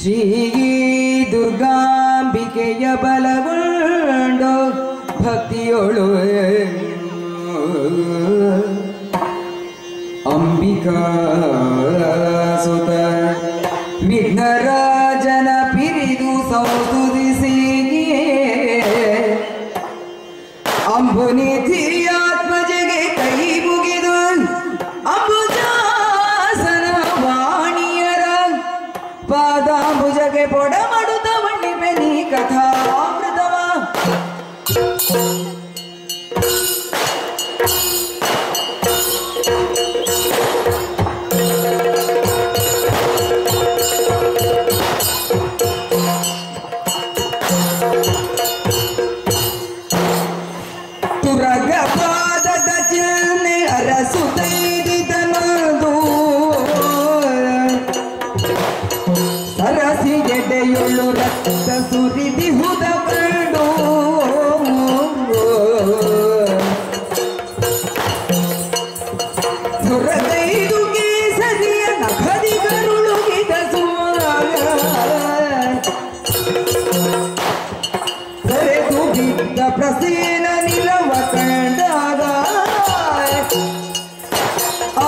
ಶ್ರೀ ದುರ್ಗಾಂಬಿಕೆಯ ಬಲಗೊಂಡು ಭಕ್ತಿಯೊಳು ಅಂಬಿಕಾ ಸುತ ವಿಘ್ನರಾಜನ ಪಿರಿದು ಸಂಸ್ತುತಿಸಿ ಅಂಬುನಿಧಿಯಾತ್ಮಜೆಗೆ ಕೈ ಮುಗಿದು ಅಂಬುಜಾಸನ ವಾಣಿಯರ ಪಾದಾಂಬುಜಗೆ ಪೊಡ ಮಾಡುತ್ತ ಮಣ್ಣಿಪೆ ನೀ ಕಥಾಮೃತವ ತುರಗ ಪಾದದ ಚಿಹ್ನೆ ಅರಸು ತೈದಿದನದು ಸರಸಿ ಎಡೆಯುಳ್ಳು ರಕ್ತ ಸುರಿದಿಹುದ ಕಂಡು ಸುರಗೈದು ಕೇಸರಿಯ ನಖದಿ ಕರುಳುಗಿದ ಸುಮಾರ ಕರೆದು ಬಿದ್ದ ಪ್ರಸೇನ ನಿಲವ ಕಂಡಾಗ ಆ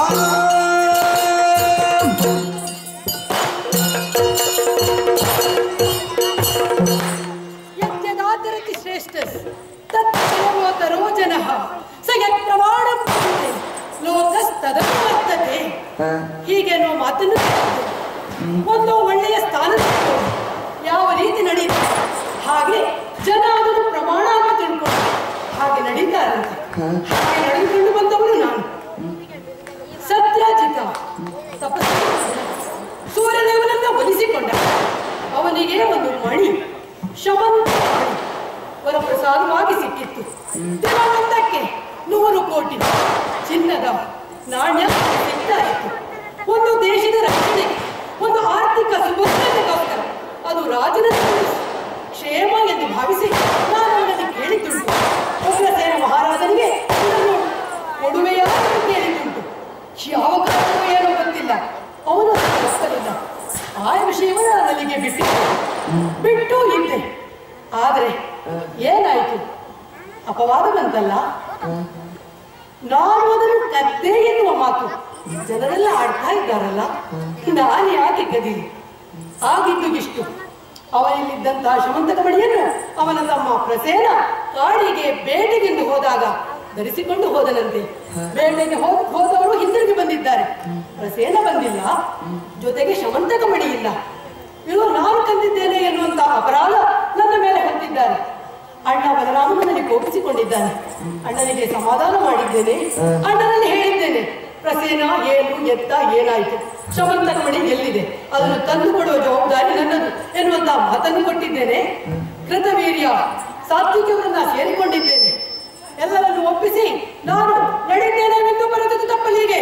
ಯಜ್ಞದಾತರತಿ ಶ್ರೇಷ್ಠಸ್ ತತ್ಪ್ರಮೋತರೋ ಜನಃ ಸ ಯತ್ಪ್ರಮಾಣಂ ಕುರುತೆ ಲೋಕಸ್ತದನು ವರ್ತತೆ ಹೀಗೆ ಅನ್ನೋ ಮಾತನ್ನು ಕೇಳಿದೆ. ಒಂದು ಒಳ್ಳೆಯ ಸ್ಥಾನದಲ್ಲಿ ಯಾವ ರೀತಿ ನಡೆಯುತ್ತೆ ಹಾಗೆ ಜನ ಅದನ್ನು ಪ್ರಮಾಣ ಅಂತ ತಿಳ್ಕೊಂಡು ಹಾಗೆ ನಡೀತಾರಂತೆ ಹಾಗೆ ನಡೆದುಕೊಂಡು ಬಂದವನು ನಾನು ಸತ್ಯಾಜಿತ ತಪಸ್ಸು ಸೂರ್ಯದೇವನನ್ನ ಒಲಿಸಿಕೊಂಡ ಅವನಿಗೆ ಒಂದು ಮಣಿ ಶಮಂತ ಮಣಿ ವರಪ್ರಸಾದವಾಗಿ ಸಿಕ್ಕಿತ್ತು ದಿನವೊಂದಕ್ಕೆ ನೂರು ಕೋಟಿ ಚಿನ್ನದ ನಾಣ್ಯ ಸಿಗ್ತಾ ಇತ್ತು ಒಂದು ದೇಶದ ರಕ್ಷಣೆಗೆ ಒಂದು ಆರ್ಥಿಕ ಸುಭದ್ರತೆಗೋಸ್ಕರ ಅದು ರಾಜನ ಕ್ಷೇಮ ಎಂದು ಭಾವಿಸಿ ನಾನು ಅವನನ್ನು ಕೇಳಿದ್ದುಂಟು ಉಗ್ರಸೇನ ಮಹಾರಾಜನಿಗೆ ಇದನ್ನು ಕೊಡುವೆಯಾ ಎಂದು ಕೇಳಿದ್ದುಂಟು ಯಾವ ಕಾರಣವೂ ಏನೋ ಗೊತ್ತಿಲ್ಲ ಅವನು ಅದನ್ನು ಒಪ್ಪಲಿಲ್ಲ ಆ ವಿಷಯವನ್ನು ನಾನು ಅಲ್ಲಿಗೆ ಬಿಟ್ಟಿದ್ದೆ ಬಿಟ್ಟು ಇದ್ದೆ ಆದರೆ ಏನಾಯ್ತು ಅಪವಾದ ಬಂತಲ್ಲ ನಾನು ಅದನ್ನು ಕದ್ದೆ ಎನ್ನುವ ಮಾತು ಜನರೆಲ್ಲ ಆಡ್ತಾ ಇದ್ದಾರಲ್ಲ ನಾನು ಯಾಕೆ ಕದೀಲಿ ಆಗಿದ್ದು ಇಷ್ಟು ಅವನಲ್ಲಿದ್ದಂತಹ ಶಮಂತಕ ಬಳಿಯನ್ನು ಅವನ ತಮ್ಮ ಪ್ರಸೇನ ಕಾಡಿಗೆ ಬೇಟೆಗೆಂದು ಹೋದಾಗ ಧರಿಸಿಕೊಂಡು ಹೋದನಂತೆ ಬೇಟೆಗೆ ಹೋದ ಹೋದವರು ಹಿಂದಿರುಗಿ ಬಂದಿದ್ದಾರೆ ಪ್ರಸೇನ ಬಂದಿಲ್ಲ ಜೊತೆಗೆ ಶಮಂತಕ ಮಣಿ ಇಲ್ಲ ಇದು ನಾನು ಕಂದಿದ್ದೇನೆ ಎನ್ನುವಂತ ಅಪರಾಧ ನನ್ನ ಮೇಲೆ ಹೊತ್ತಿದ್ದಾರೆ ಅಣ್ಣ ಬಲರಾಮನು ನನಗೆ ಕೋಪಿಸಿಕೊಂಡಿದ್ದಾನೆ ಅಣ್ಣನಿಗೆ ಸಮಾಧಾನ ಮಾಡಿದ್ದೇನೆ ಅಣ್ಣನಲ್ಲಿ ಹೇಳಿದ್ದೇನೆ ಪ್ರಸೇನ ಏನು ಎತ್ತ ಏನಾಯಿತು ಶಮಂತಕ ಮಣಿ ಎಲ್ಲಿದೆ ಅದನ್ನು ತಂದು ಕೊಡುವ ಜವಾಬ್ದಾರಿ ನನ್ನದು ಎನ್ನುವಂತ ಮಾತನ್ನು ಕೊಟ್ಟಿದ್ದೇನೆ ಕೃತವೀರ್ಯ ಸಾತ್ವಿಕವರನ್ನ ಸೇರಿಕೊಂಡಿದ್ದೇನೆ ಎಲ್ಲರನ್ನು ಒಪ್ಪಿಸಿ ನಾನು ನಡೀತೇನೆ ಎಂದು ಬರೆದದ್ದು ತಪ್ಪಲಿಗೆ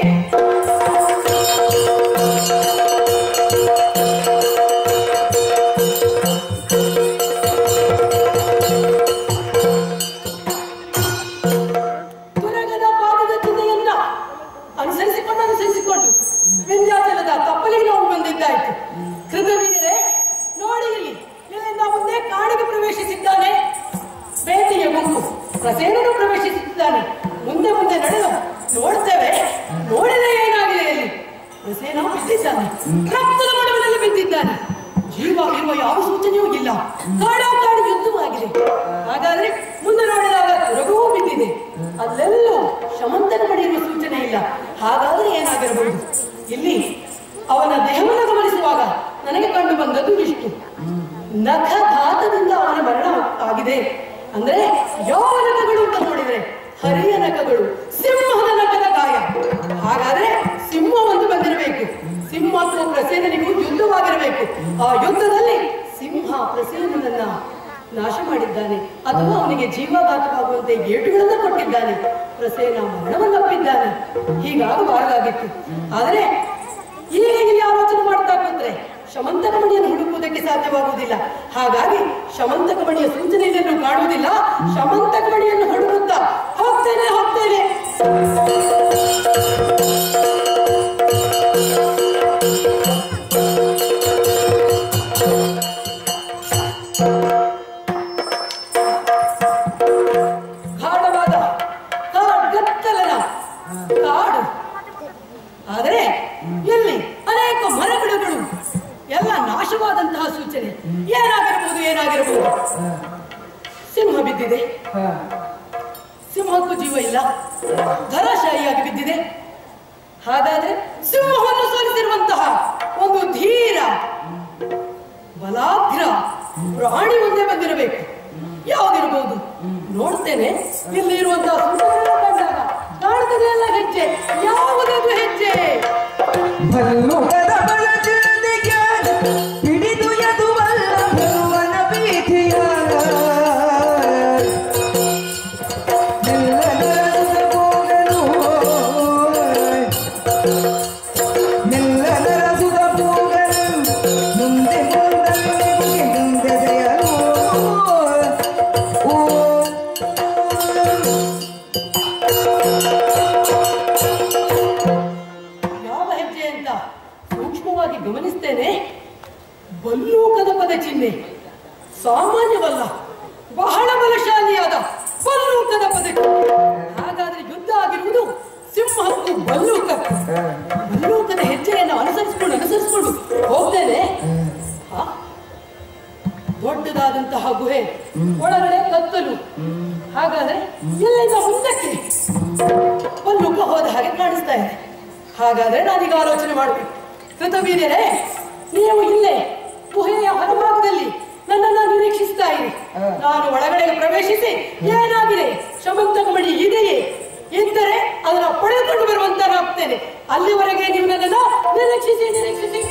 ತುರಗದ ಪಾದದ ಚಿಹ್ನೆಯನ್ನ ಅನುಸರಿಸಿಕೊಂಡು ಅನುಸರಿಸಿಕೊಂಡು ವಿಂಧ್ಯಾಚಲದ ತಪ್ಪಲಿಗೆ ನಾವು ಬಂದಿದ್ದಾಯ್ತು ಕೃತವೀರರೇ ನೋಡಿ ಇಲ್ಲಿ ಇಲ್ಲಿಂದ ಮುಂದೆ ಕಾಡಿಗೆ ಪ್ರವೇಶಿಸಿದ್ದಾನೆ ಬೇಟೆಯ ಗುಂಪು ಪ್ರಸೇನನು ಪ್ರವೇಶಿಸುತ್ತಿದ್ದಾನೆ ಮುಂದೆ ಮುಂದೆ ನಡೆದು ನೋಡ್ತೇವೆ ನೋಡಿದ್ರೆ ಏನಾಗಿದೆ ಇಲ್ಲಿ ಪ್ರಸೇನ ಬಿದ್ದಿದ್ದಾನೆ ರಕ್ತದ ಮಡುವಿನಲ್ಲಿ ಬಿದ್ದಿದ್ದಾನೆ ಜೀವ ಇರುವ ಯಾವ ಸೂಚನೆಯೂ ಇಲ್ಲ ಕಾಡ ಕಾಡು ಯುದ್ಧವಾಗಿದೆ ಹಾಗಾದ್ರೆ ಮುಂದೆ ನೋಡಿದಾಗ ತುರಗವೂ ಬಿದ್ದಿದೆ ಅಲ್ಲೆಲ್ಲೂ ಶಮಂತನ ಪಡೆಯುವ ಸೂಚನೆ ಇಲ್ಲ ಹಾಗಾದ್ರೆ ಏನಾಗಿರಬಹುದು ಇಲ್ಲಿ ಅವನ ದೇಹವನ್ನು ಗಮನಿಸುವಾಗ ನನಗೆ ಕಂಡು ಬಂದದ್ದು ಇಷ್ಟು ನಖಘಾತದಿಂದ ಅವನ ಮರಣ ಆಗಿದೆ ಅಂದ್ರೆ ಯಾವ ನಖಗಳು ಅಂತ ನೋಡಿದ್ರೆ ಹರಿಯ ನಖಗಳು ಸಿಂಹದ ನಖದ ಗಾಯ ಹಾಗಾದ್ರೆ ಸಿಂಹ ಒಂದು ಬಂದಿರಬೇಕು ಸಿಂಹ ಅಥವಾ ಪ್ರಸೇನನಿಗೂ ಯುದ್ಧವಾಗಿರಬೇಕು ಆ ಯುದ್ಧದಲ್ಲಿ ಸಿಂಹ ಪ್ರಸೇನನನ್ನ ನಾಶ ಮಾಡಿದ್ದಾನೆ ಅಥವಾ ಅವನಿಗೆ ಜೀವಘಾತವಾಗುವಂತೆ ಏಟುಗಳನ್ನ ಕೊಟ್ಟಿದ್ದಾನೆ ಪ್ರಸೇನ ಮರಣವನ್ನಪ್ಪಿದ್ದಾನೆ ಹೀಗಾಗಬಾರದಾಗಿತ್ತು ಆದರೆ ಈಗ ಇಲ್ಲಿ ಆಲೋಚನೆ ಮಾಡ್ತಾ ಕೂತ್ರೆ ಶಮಂತಕ ಮಣಿಯನ್ನು ಹುಡುಕುವುದಕ್ಕೆ ಸಾಧ್ಯವಾಗುವುದಿಲ್ಲ ಹಾಗಾಗಿ ಶಮಂತಕ ಮಣಿಯ ಸೂಚನೆಯನ್ನು ಕಾಣುವುದಿಲ್ಲ ಶಮಂತಕ ಮಣಿಯನ್ನು ಹುಡುಕುತ್ತಾ ಹೋಗ್ತೇನೆ ಹೋಗ್ತೇನೆ ಹಾ. ಸಿಂಹಕ್ಕೂ ಜೀವ ಇಲ್ಲ ಧರಾಶಾಹಿಯಾಗಿ ಬಿದ್ದಿದೆ ಹಾಗಾದ್ರೆ ಸಿಂಹವನ್ನು ಸೋಲಿಸಿರುವಂತಹ ಒಂದು ಧೀರ ಬಲಾಗ್ರ ಪ್ರಾಣಿ ಮುಂದೆ ಬಂದಿರಬೇಕು ಯಾವ್ದಿರಬಹುದು ನೋಡ್ತೇನೆ ಇಲ್ಲಿ ಇರುವಂತಹ ಸುಂದರವಾದ ಕಂಡಾಗ ಕಾಣ್ತದೆ ಎಲ್ಲ ಹೆಜ್ಜೆ ಯಾವುದದು ಹೆಜ್ಜೆ ಭಲ್ಲುಗದ ಬಲದಿಂದ ಹಿಡಿದು ಎದುವಲ್ಲ ಭರುವನ ಭೀತಿಯ ನಿಲ್ಲನರಸುತ್ತ ಹೋಗಲು ನಿಲ್ಲನರಸುತ್ತ ಹೋಗಲು ಮುಂದೆ ಮುಂದೆ ಮುಂದೆ ದಯಲು ಓ ಯಾವ ಹೆಜ್ಜೆ ಅಂತ ಸೂಕ್ಷ್ಮವಾಗಿ ಗಮನಿಸ್ತೇನೆ ಬಲ್ಲೂಕದ ಪದ ಚಿಹ್ನೆ ಸಾಮಾನ್ಯವಲ್ಲ ಬಹಳ ಬಲಶಾಲಿಯಾದ ಬಲ್ಲೂಕದ ಪದ ಚಿಹ್ನೆ ಹಾಗಾದ್ರೆ ಯುದ್ಧ ಆಗಿರುವುದು ಸಿಂಹಕ್ಕೂ ಬಲ್ಲೂಕಕ್ಕೂ ಬಲ್ಲೂಕದ ಹೆಜ್ಜೆಯನ್ನು ಅನುಸರಿಸಿಕೊಂಡು ಅನುಸರಿಸಿಕೊಂಡು ಹೋಗ್ತೇನೆ ಆ? ದೊಡ್ಡದಾದಂತಹ ಗುಹೆ ಒಳಗಡೆ ಕತ್ತಲು ಹಾಗಾದ್ರೆ ಇಲ್ಲಿಂದ ಮುಂದಕ್ಕೆ ಬಲ್ಲೂಕ ಹೋದ ಹಾಗೆ ಕಾಣಿಸ್ತಾ ಇದೆ ಹಾಗಾದ್ರೆ ನಾನೀಗ ಆಲೋಚನೆ ಮಾಡಬೇಕು ಕೃತವೀರ್ಯರೇ ನೀವು ಇಲ್ಲೇ ಗುಹೆಯ ಹೊರಭಾಗದಲ್ಲಿ ನನ್ನನ್ನ ನಿರೀಕ್ಷಿಸ್ತಾ ಇರಿ ನಾನು ಒಳಗಡೆ ಪ್ರವೇಶಿಸಿ ಏನಾಗಿದೆ ಶಮಂತಕ ಮಣಿ ಇದೆಯೇ ಇದ್ದರೆ ಅದನ್ನ ಪಡೆದುಕೊಂಡು ಬರುವಂತಾಗ್ತೇನೆ ಅಲ್ಲಿವರೆಗೆ ನೀವು ನನ್ನನ್ನ ನಿರೀಕ್ಷಿಸಿ ನಿರೀಕ್ಷಿಸಿ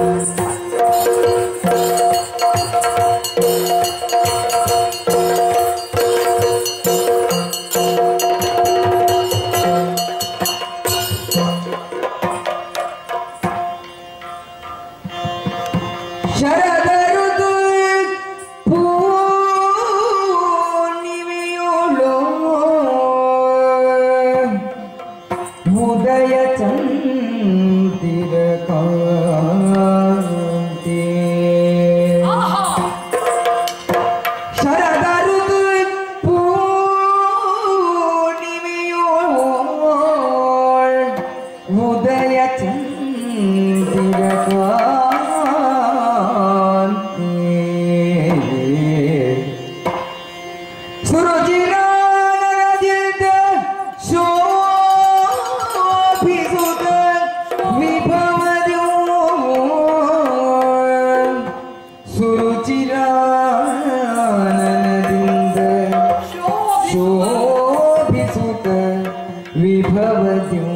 ಶರದ ಋತು ಪೂರ್ಣಿಮೆಯೋಳು ಉದಯ ಚಂದಿರ ಕಾಂತಿ ಆಹಾ ಶರದ ಋತು ಪೂರ್ಣಿಮೆಯೋಳು ಉದಯ ಚಂದಿರ ಕಾಂತಿ ಸುರುಚಿರಾನರಜಿತ ಶೋಭಿಸುತ ವಿಭವದ್ಯೋ ಸುರುಚಿರಾನನದಿಂದ ಶೋಭಿ ಶೋಭಿಸುತ ವಿಭವದ್ಯೋ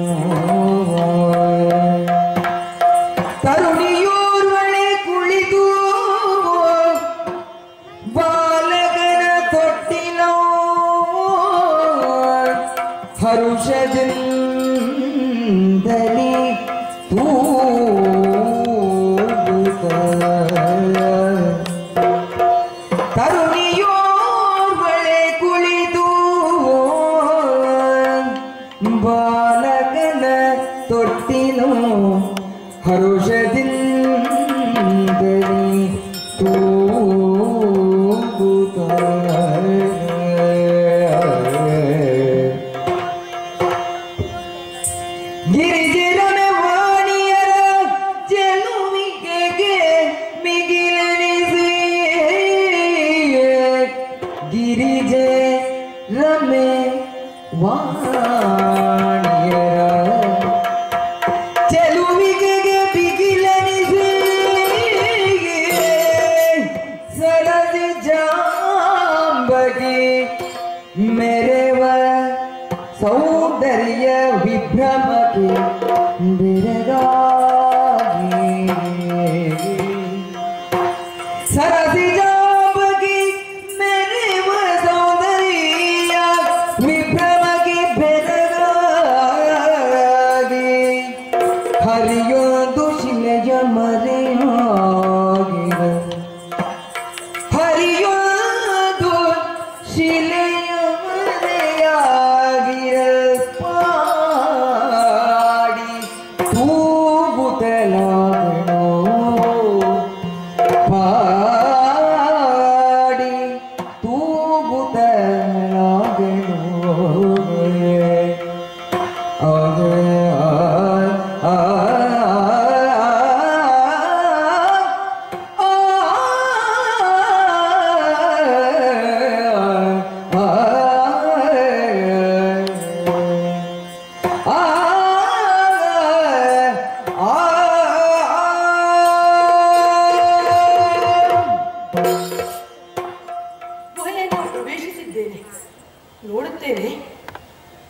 ತರುಣಿಯೋರ್ವಳೆ ಕುಳಿತು ಬಾಲಕನ ತೊಟ್ಟಿಲೋ ಹರುಷದಿಂದಲಿ ತೂಗುತ್ತ ತರುಣಿಯೋರ್ವಳೆ ಕುಳಿತು ಬಾಲಕನ ತೊಟ್ಟಿಲೋ ಹರುಷದಿಂದಲಿ ತೂಗುತ್ತ ಗಿರಿಜಿರನ ವಾಣಿಯರ ಚೆಲುವಿಗೆಗೆ ಮಿಗಿಲೆನಿಸಿ ಗಿರಿಜೆ ರಮೆ ವಾಣಿಯರ ಚೆಲುವಿಗೆಗೆ ಬಿಗಿಲೆನಿಸಿ ಸರದಿ ಜಾಂಬಗಿ ಮೆರೆವ ಸೌಂದರ್ಯ ವಿಭ್ರಮಕ್ಕೆ ಬೆರಗಾಗಿ ಸರದಿ ಜಾಂಬಗಿ ಮೆರೆವ ಸೌಂದರ್ಯ ವಿಭ್ರಮಕ್ಕೆ ಬೆರಗಾಗಿ ಹರಿಯೊಂದು ಶಿಲೆಯ ಮರೆಯಾಗಿರ ಹರಿಯೋದು ಶಿಲೆಯ ಮರೆಯಾಗಿರ ಪಾಡಿ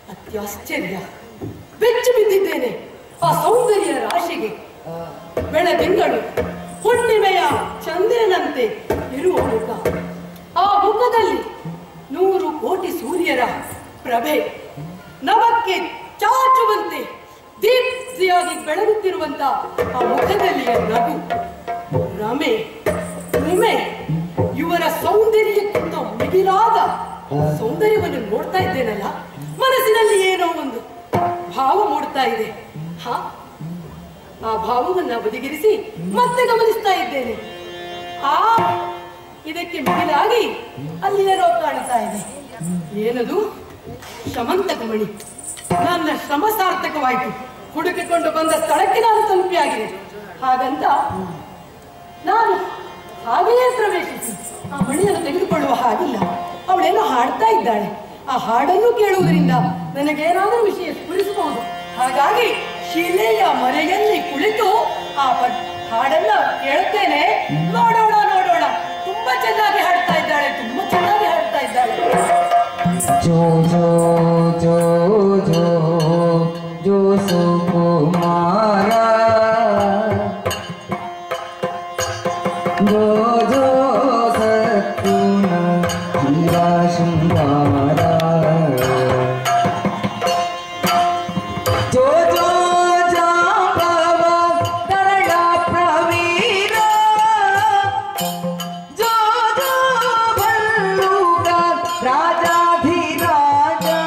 ಅತ್ಯಾಶ್ಚರ್ಯ ಬೆಚ್ಚಿ ಬಿದ್ದಿದ್ದೇನೆ ಆ ಸೌಂದರ್ಯ ರಾಶಿಗೆ ಬೆಳದಿಂಗಳು ಹುಣ್ಣಿಮೆಯ ಚಂದ್ರನಂತೆ ಇರುವ ಮುಖ ಆ ಮುಖದಲ್ಲಿ ನೂರು ಕೋಟಿ ಸೂರ್ಯರ ಪ್ರಭೆ ನವಕ್ಕೆ ಚಾಚುವಂತೆ ದೀಪ್ತಿಯಾಗಿ ಬೆಳಗುತ್ತಿರುವಂತ ಆ ಮುಖದಲ್ಲಿಯ ನಗು ರಮೆ ಉಮೆ ಇವರ ಸೌಂದರ್ಯಕ್ಕಿಂತ ಮಿಗಿಲಾದ ಸೌಂದರ್ಯವನ್ನು ನೋಡ್ತಾ ಇದ್ದೇನಲ್ಲ ಮನಸ್ಸಿನಲ್ಲಿ ಏನೋ ಒಂದು ಭಾವ ಮೂಡ್ತಾ ಇದೆ ಹಾ ಆ ಭಾವವನ್ನ ಬದಿಗಿರಿಸಿ ಮತ್ತೆ ಗಮನಿಸ್ತಾ ಇದ್ದೇನೆ ಆ ಇದಕ್ಕೆ ಮಿಗಿಲಾಗಿ ಅಲ್ಲಿ ಏನೋ ಕಾಣ್ತಾ ಇದೆ ಏನದು ಶಮಂತಕ ಮಣಿ ನನ್ನ ಶ್ರಮ ಸಾರ್ಥಕವಾಯಿತು ಹುಡುಕಿಕೊಂಡು ಬಂದ ಸ್ಥಳಕ್ಕೆ ನಾನು ತಲುಪಿಯಾಗಿದೆ ಹಾಗಂತ ನಾನು ಹಾಗೆಯೇ ಪ್ರವೇಶಿಸಿ ಆ ಮಣಿಯನ್ನು ತೆಗೆದುಕೊಳ್ಳುವ ಹಾಗಿಲ್ಲ ಅವಳೇನೋ ಹಾಡ್ತಾ ಇದ್ದಾಳೆ ಆ ಹಾಡನ್ನು ಕೇಳುವುದರಿಂದ ನನಗೇನಾದರೂ ವಿಷಯ ಸ್ಫುರಿಸಬಹುದು ಹಾಗಾಗಿ ಶಿಲೆಯ ಮರೆಯಲ್ಲಿ ಕುಳಿತು ಆ ಪ- ಹಾಡನ್ನ ಕೇಳುತ್ತೇನೆ ನೋಡೋಣ ನೋಡೋಣ ತುಂಬಾ ಚೆನ್ನಾಗಿ ಹಾಡ್ತಾ ಇದ್ದಾಳೆ ತುಂಬಾ ಚೆನ್ನಾಗಿ ಹಾಡ್ತಾ ಇದ್ದಾಳೆ जो जो जो जो जो सुकुमारा जो जो सत्कुण हीरा शृंगारा जो जो जांबवा तरला प्रवीरा जो जो भल्लूका राजाधिराजा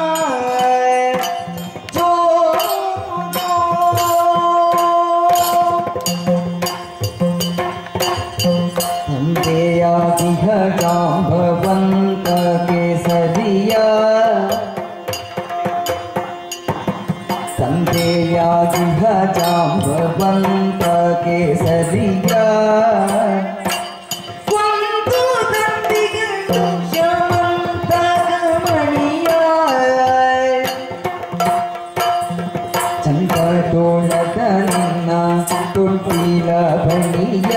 जो जो संदेया दिह जाम्बवंत केसरिया संदेया दिह जाम्बवंत केसरिया ಒಂದು ತಂದಿಗೆ ಶಮಂತಕಮಣಿಯ ಚಂದ್ರಡೋಳದ ನನ್ನ ತೊಟ್ಟಿಲ ಬಳಿಯ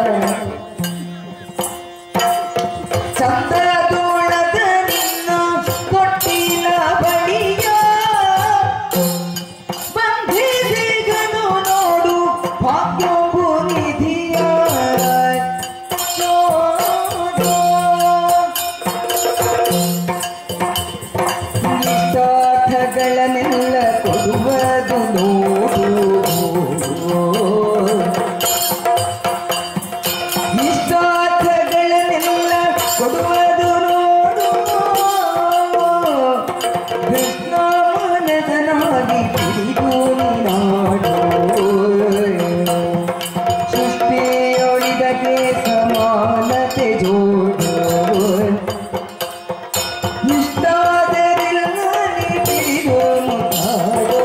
ಚಂದ್ರಡೋಳದ ನಿನ್ನ ತೊಟ್ಟಿಲ ಬಳಿಯ ಬಂಧಿಸಿಗನು ನೋಡು ಭಾಗ್ಯವು ನಿಧಿಯ ಇಷ್ಟಾರ್ಥಗಳನ್ನೆಲ್ಲ ಕೊಡುವುದು ನೋಡು ಇಷ್ಟಾರ್ಥಗಳನ್ನೆಲ್ಲ ಕೊಡುವುದು ನೋಡು ಕೃಷ್ಣಾನದನಾಗಿ ತಿಳಿದು ನಾಡು ಸೃಷ್ಟಿಯೊಳಿದಕ್ಕೆ ಸಮಾನತೆ ಜೋಡು ಇಷ್ಟಾದರಿಲ್ಲ ನೀ ತಿಳಿದು ಮುಖಾಡೋ.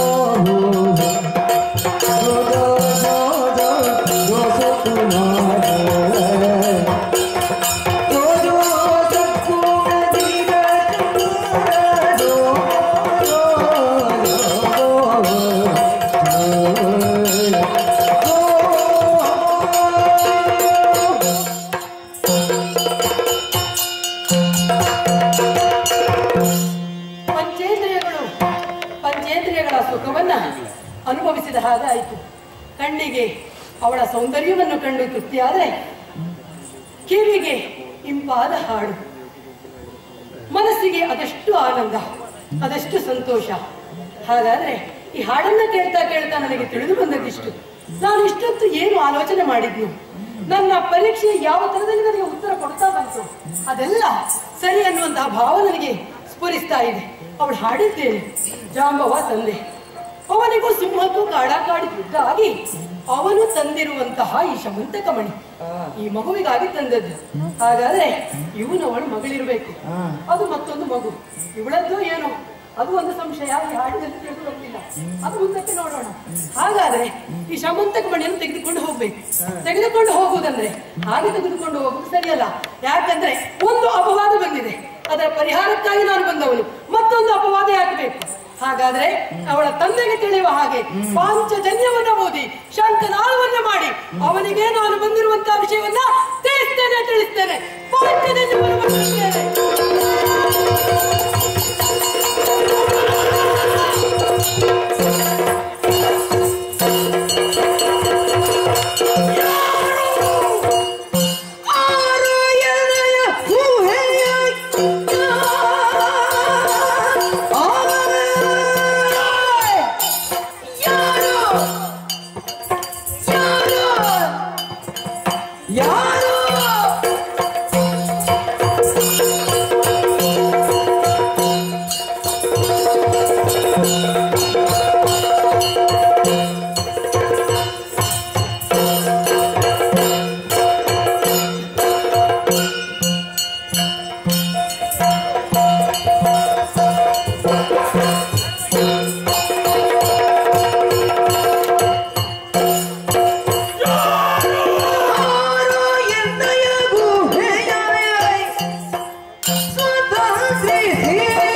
ಜೋ ಜೋ ಜೋ ಜೋ ಜೋ ಸಕುಮಾರ. ಜೋ ಜೋ ಸಕುಮದಿರ ಜೋ ಜೋ ಜೋ. ಪಂಚೇಂದ್ರಿಯಗಳು ಪಂಚೇಂದ್ರಿಯಗಳ ಸುಖವನ್ನ ಅನುಭವಿಸಿದ ಹಾಗಾಯಿತು ಕಣ್ಣಿಗೆ ಅವಳ ಸೌಂದರ್ಯವನ್ನು ಕಂಡು ತೃಪ್ತಿಯಾದರೆ ಕಿವಿಗೆ ಇಂಪಾದ ಹಾಡು ಮನಸ್ಸಿಗೆ ಅದಷ್ಟು ಆನಂದ ಅದಷ್ಟು ಸಂತೋಷ ಹಾಗಾದ್ರೆ ಈ ಹಾಡನ್ನ ಕೇಳ್ತಾ ಕೇಳ್ತಾ ನನಗೆ ತಿಳಿದು ಬಂದದ್ದಿಷ್ಟು ನಾನು ಇಷ್ಟೊತ್ತು ಏನು ಆಲೋಚನೆ ಮಾಡಿದ್ನು ನನ್ನ ಪರೀಕ್ಷೆ ಯಾವ ತರದಲ್ಲಿ ನನಗೆ ಉತ್ತರ ಕೊಡ್ತಾ ಬಂತು ಅದೆಲ್ಲ ಸರಿ ಅನ್ನುವಂತಹ ಭಾವ ನನಗೆ ಸ್ಫುರಿಸ್ತಾ ಇದೆ ಅವಳು ಹಾಡಿದ್ದೇನೆ ಜಾಂಬವ ತಂದೆ ಅವನಿಗೂ ಸಿಂಹಕ್ಕೂ ಕಾಡಾಕಾಡಿ ಯುದ್ಧಾಗಿ ಅವನು ತಂದಿರುವಂತಹ ಈ ಶಮಂತಕ ಮಣಿ ಈ ಮಗುವಿಗಾಗಿ ತಂದದ್ದು ಹಾಗಾದ್ರೆ ಇವನು ಅವಳು ಮಗಳಿರ್ಬೇಕು ಅದು ಮತ್ತೊಂದು ಮಗು ಇವಳದ್ದು ಏನೋ ಅದು ಒಂದು ಸಂಶಯ ಈ ಹಾಡಿನಲ್ಲಿ ತಿಳಿದು ಬಂದಿಲ್ಲ ಅದು ಮುಂದಕ್ಕೆ ನೋಡೋಣ ಹಾಗಾದ್ರೆ ಈ ಶಮಂತಕ ಮಣಿಯನ್ನು ತೆಗೆದುಕೊಂಡು ಹೋಗ್ಬೇಕು ತೆಗೆದುಕೊಂಡು ಹೋಗುವುದಂದ್ರೆ ಹಾಗೆ ತೆಗೆದುಕೊಂಡು ಹೋಗುದು ಸರಿಯಲ್ಲ ಯಾಕಂದ್ರೆ ಒಂದು ಅಪವಾದ ಬಂದಿದೆ ಅದರ ಪರಿಹಾರಕ್ಕಾಗಿ ನಾನು ಬಂದವನು ಮತ್ತೊಂದು ಅಪವಾದ ಯಾಕಬೇಕು ಹಾಗಾದ್ರೆ ಅವಳ ತಂದೆಗೆ ತಿಳಿಯುವ ಹಾಗೆ ಪಾಂಚಜನ್ಯವನ್ನ ಓದಿ ಶಾಂತನಾಳವನ್ನ ಮಾಡಿ ಅವನಿಗೆ ನಾನು ಬಂದಿರುವಂತಹ ವಿಷಯವನ್ನ ತಿಳಿಸ್ತೇನೆ ತಿಳಿಸ್ತೇನೆ ಪಾಂಚಜನ್ಯವನ್ನು ಓದಿಸ್ತೇನೆ. ಯಾರೋ ಎನ್ನಯ ಗುಹೆಯ ಸ್ವತಂತ್ರಿಸಿ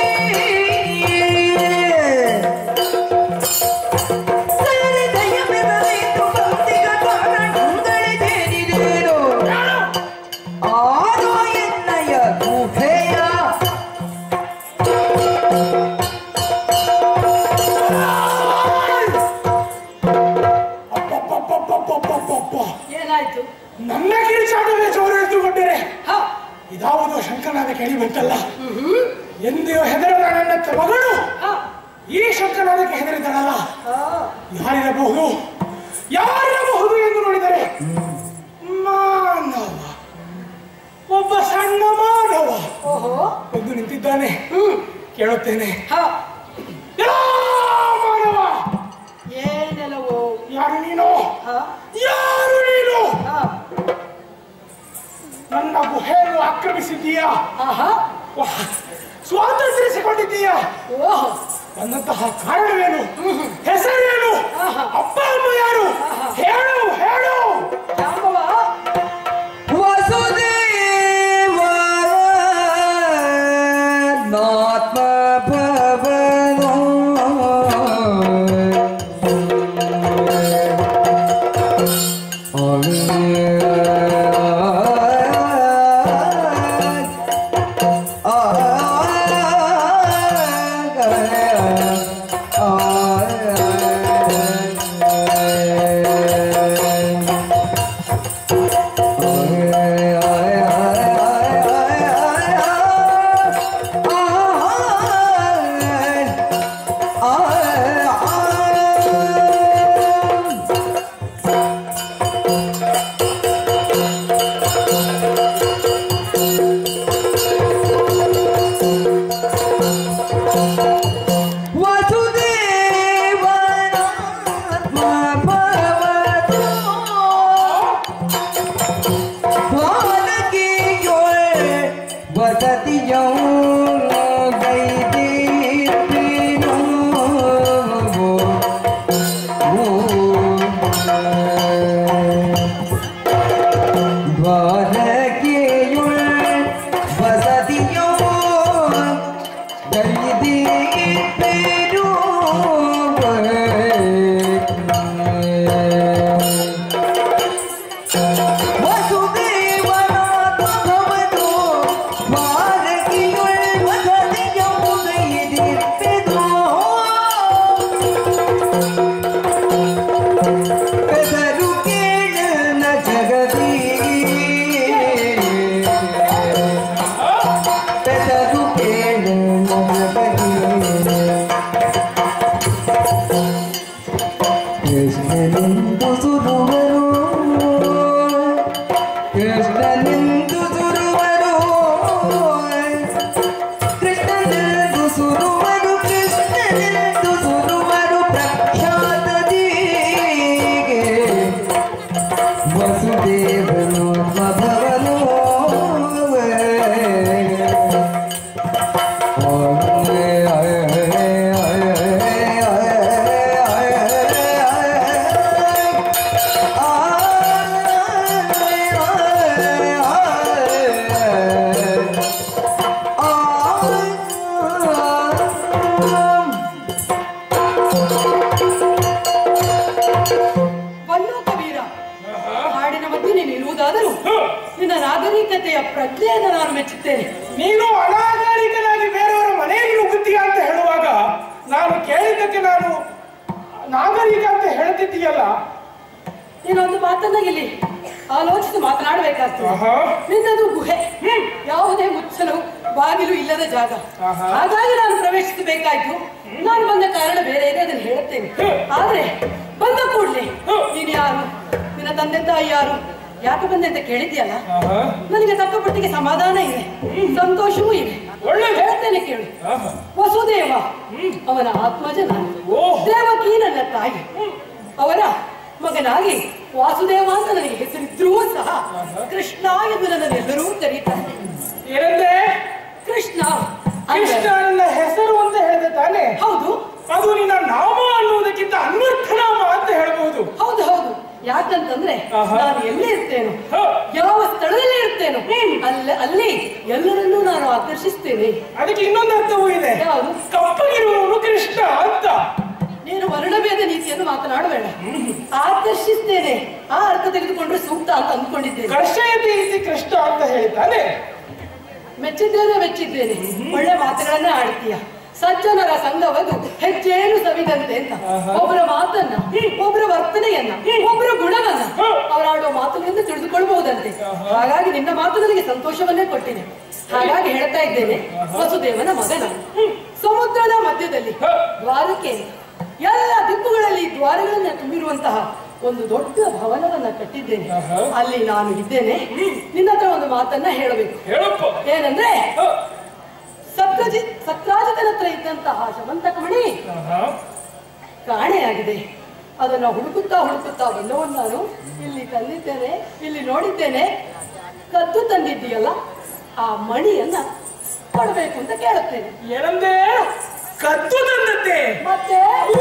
ಸರಿದಯ ಮೆದಲಿತು ಭಕ್ತಿಗ ಕಾರಣಗಳಿದೇನಿದೇನೋ ಆರೋ ಎನ್ನಯ ಗುಹೆಯ ಅಪ್ಪಪ್ಪಪ್ಪಪ್ಪಪ್ಪಪ್ಪಪ್ಪ. ಏನಾಯ್ತು ನನ್ನ ಕಿರಿಚಾಟವೇ ಜೋರು ಎದ್ದುಕೊಂಡರೆ ಹ ಇದಾವುದೋ ಶಂಕರನಾದ ಕೇಳಿ ಬಂತಲ್ಲ ಎಂದೆಯೋ ಹೆದರದ ನನ್ನ ಮಗಳು ಹ ಈ ಶಂಕರನಾದಕ್ಕೆ ಹೆದರಿದಳಲ್ಲ ಹ ಯಾರಿರಬಹುದು ಯಾರಿರಬಹುದು ಎಂದು ನೋಡಿದರೆ ಮಾನವ ಒಬ್ಬ ಸಣ್ಣ ಮಾನವ ಓಹೋ ಎಂದು ನಿಂತಿದ್ದಾನೆ ಹ್ಮ್ ಕೇಳುತ್ತೇನೆ ಹ ಎಲ್ಲಾ ಮಾನವ ಏನೆಲ್ಲವೋ ಯಾರು ನೀನು ಹ ಯಾರು ನೀನು ಹ ನನ್ನ ಗುಹೆಯನ್ನು ಆಕ್ರಮಿಸಿದ್ದೀಯಾ ಆಹಾ ವಾಹ್, ಸ್ವಾತಂತ್ರ್ಯಿಸಿಕೊಂಡಿದ್ದೀಯಾ ಓಹೋ ನನ್ನಂತಹ ಕಾರಣವೇನು ಹೆಸರೇನು ಆಹಾ. ಅಪ್ಪ ಅಮ್ಮ ಯಾರು ಆಹಾ. ಹೇಳು ಹೇಳು ಜಾಂಬವ ವಸುದೇವನಾತ್ಮ ಭವನೋ ವಸುದೇವನಾತ್ಮ ಭವತೋ ಬಾಲಕಿಯೊಳ್ ವಸತಿಯೌ ಗೈದಿರ್ಪಿನೋ. ದ್ವಾರಕೆಯೊಳ್ ವಸತಿಯೌ ಗೈದಿರ್ಪಿನೋ. ವಸುದೇವನಾಥ ಭವನೋ ಭಾರತೀಯೊಳ್ ವಸತಿಯೌದೈದಿರ್ಪೆದೋ. ಪೆದರು ಕೇಳನ ಜಗದೀ ಪೆದರು ಕೇಳನ ಜಗದೀ ಕೃಷ್ಣನೆಂದು ಸುರುವರು ಕೃಷ್ಣನೆಂದು ಸುರುವರು ಕೃಷ್ಣನೆಂದು ಸುರುವರು ಕೃಷ್ಣನೆಂದು ಸುರುವರು ಪ್ರಖ್ಯಾತದೀಗೆ ವಸುದೇವನು ಭವನೋ ಬನ್ನು ಕಬೀರ ಹಾಡಿನ ಮಧ್ಯೆ ನೀನು ಇರುವುದಾದರೂ ನಿನ್ನ ನಾಗರಿಕತೆಯ ಪ್ರಜ್ಞೆಯನ್ನು ನಾನು ಮೆಚ್ಚುತ್ತೇನೆ ನೀನು ಅನಾಗರಿಕನಾಗಿ ಬೇರೆಯವರ ಮನೆಯಲ್ಲಿ ನುಗ್ಗುತ್ತೀಯ ಅಂತ ಹೇಳುವಾಗ ನಾನು ಕೇಳಿದ್ದಕ್ಕೆ ನಾನು ನಾಗರಿಕ ಅಂತ ಹೇಳ್ತಿದ್ದೀಯಲ್ಲ ನೀನೊಂದು ಮಾತನ್ನ ಇಲ್ಲಿ ಆಲೋಚಿಸಿ ಮಾತನಾಡಬೇಕಾಗ್ತದೆ ಆಹಾ. ನಿನ್ನದು ಗುಹೆ ಯಾವುದೇ ಮುಚ್ಚಲು ಬಾಗಿಲು ಇಲ್ಲದ ಜಾಗ ಆಹಾ. ಹಾಗಾಗಿ ನಾನು ಪ್ರವೇಶಿಸಬೇಕಾಯ್ತು ನಾನು ಬಂದ ಕಾರಣ ಬೇರೆ ಇದೆ ಅದನ್ನು ಹೇಳುತ್ತೇನೆ ಆದ್ರೆ ಬಂದ ಕೂಡಲೇ ನೀನು ಯಾರು ನಿನ್ನ ತಂದೆ ತಾಯಿ ಯಾರು ಯಾಕೆ ಬಂದೆ ಅಂತ ಕೇಳಿದ್ಯಲ್ಲ ಆಹಾ. ನನಗೆ ತಕ್ಕ ಮಟ್ಟಿಗೆ ಸಮಾಧಾನ ಇದೆ ಸಂತೋಷವೂ ಇದೆ ಒಳ್ಳೆದು. ಹೇಳ್ತೇನೆ ಕೇಳು ಆಹಾ. ವಸುದೇವ ಹ್ಮ್. ಅವನ ಆತ್ಮಜ ನಾನು ಓಹ್. ದೇವಕಿ ನನ್ನ ತಾಯಿ ಅವರ ಮಗನಾಗಿ ವಾಸುದೇವ ಅಂತ ನನಗೆ ಹೆಸರಿದ್ರೂ ಸಹ ಕೃಷ್ಣ ಎಂದು ನನ್ನನ್ನು ಎಲ್ಲರೂ ಕರೀತಾರೆ ಏನಂದ್ರೆ ಕೃಷ್ಣ ಕೃಷ್ಣ ಅಂದ್ರೆ- ನನ್ನ ಹೆಸರು ಅಂತ ಹೇಳಿದೆ ತಾನೆ ಹೌದು ಅದು ನಿನ್ನ ನಾಮ ಅನ್ನುವುದಕ್ಕಿಂತ ಅನ್ವರ್ಥ ನಾಮ ಅಂತ ಹೇಳ್ಬಹುದು ಹೌದು ಹೌದು ಯಾಕಂತಂದ್ರೆ ಆಹಾ. ನಾನು ಎಲ್ಲಿ ಇರ್ತೇನೋ ಹ. ಯಾವ ಸ್ಥಳದಲ್ಲಿ ಇರ್ತೇನೋ ಅಲ್ಲಿ ಅಲ್ಲಿ ಎಲ್ಲರನ್ನೂ ನಾನು ಆಕರ್ಷಿಸ್ತೇನೆ ಅದಕ್ಕೆ ಇನ್ನೊಂದು ಅರ್ಥವೂ ಇದೆ ಯಾವುದು ಕಪ್ಪಗಿರುವವನು ಕೃಷ್ಣ ಅಂತ ನೀನು ವರ್ಣಭೇದ ನೀತಿಯನ್ನು ಮಾತನಾಡಬೇಡ ಆಕರ್ಷಿಸ್ತೇನೆ ಆ ಅರ್ಥ ತೆಗೆದುಕೊಂಡ್ರೆ ಸೂಕ್ತ ಅಂತ ಅಂದ್ಕೊಂಡಿದ್ದೇನೆ ಕರ್ಷಯತಿ ಇತಿ ಕೃಷ್ಣ ಅಂತ ಹೇಳಿದ್ದಾನೆ ಮೆಚ್ಚಿದ್ದೇನೆ ಮೆಚ್ಚಿದ್ದೇನೆ ಒಳ್ಳೆ ಮಾತುಗಳನ್ನೇ ಆಡ್ತೀಯ ಸಜ್ಜನರ ಸಂಘವದು ಹೆಜ್ಜೇನು ಸವಿದಂತೆ ಅಂತ ಆಹಾ. ಒಬ್ಬರ ಮಾತನ್ನ ಒಬ್ಬರ ವರ್ತನೆಯನ್ನ ಒಬ್ಬರ ಗುಣವನ್ನ ಅವರಾಡುವ ಮಾತುಗಳಿಂದ ತಿಳಿದುಕೊಳ್ಬಹುದಂತೆ ಹಾಗಾಗಿ ನಿನ್ನ ಮಾತು ನನಗೆ ಸಂತೋಷವನ್ನೇ ಕೊಟ್ಟಿದೆ ಹಾಗಾಗಿ ಹೇಳ್ತಾ ಇದ್ದೇನೆ ವಸುದೇವನ ಮಗನ ಸಮುದ್ರದ ಮಧ್ಯದಲ್ಲಿ ದ್ವಾರಕೆ ಎಲ್ಲ ದಿಕ್ಕುಗಳಲ್ಲಿ ದ್ವಾರಗಳನ್ನ ತುಂಬಿರುವಂತಹ ಒಂದು ದೊಡ್ಡ ಭವನವನ್ನ ಕಟ್ಟಿದ್ದೇನೆ ಆಹಾ. ಅಲ್ಲಿ ನಾನು ಇದ್ದೇನೆ ನಿನ್ನ ಹತ್ರ ಒಂದು ಮಾತನ್ನ ಹೇಳಬೇಕು ಹೇಳಪ್ಪ ಏನಂದ್ರೆ ಹ. ಸತ್ರಾಜಿ ಸತ್ರಾಜಿತನ ಹತ್ರ ಇದ್ದಂತಹ ಶಮಂತಕಮಣಿ ಆಹಾ. ಕಾಣೆಯಾಗಿದೆ ಅದನ್ನ ಹುಡುಕುತ್ತಾ ಹುಡುಕುತ್ತಾ ಬಂದವನು ನಾನು ಇಲ್ಲಿ ತಂದಿದ್ದೇನೆ ಇಲ್ಲಿ ನೋಡಿದ್ದೇನೆ ಕದ್ದು ತಂದಿದ್ದೀಯಲ್ಲ ಆ ಮಣಿಯನ್ನ ಕೊಡಬೇಕು ಅಂತ ಕೇಳುತ್ತೇನೆ ಏನಂದೆ ಕದ್ದು ತಂದದ್ದೆ ಮತ್ತೆ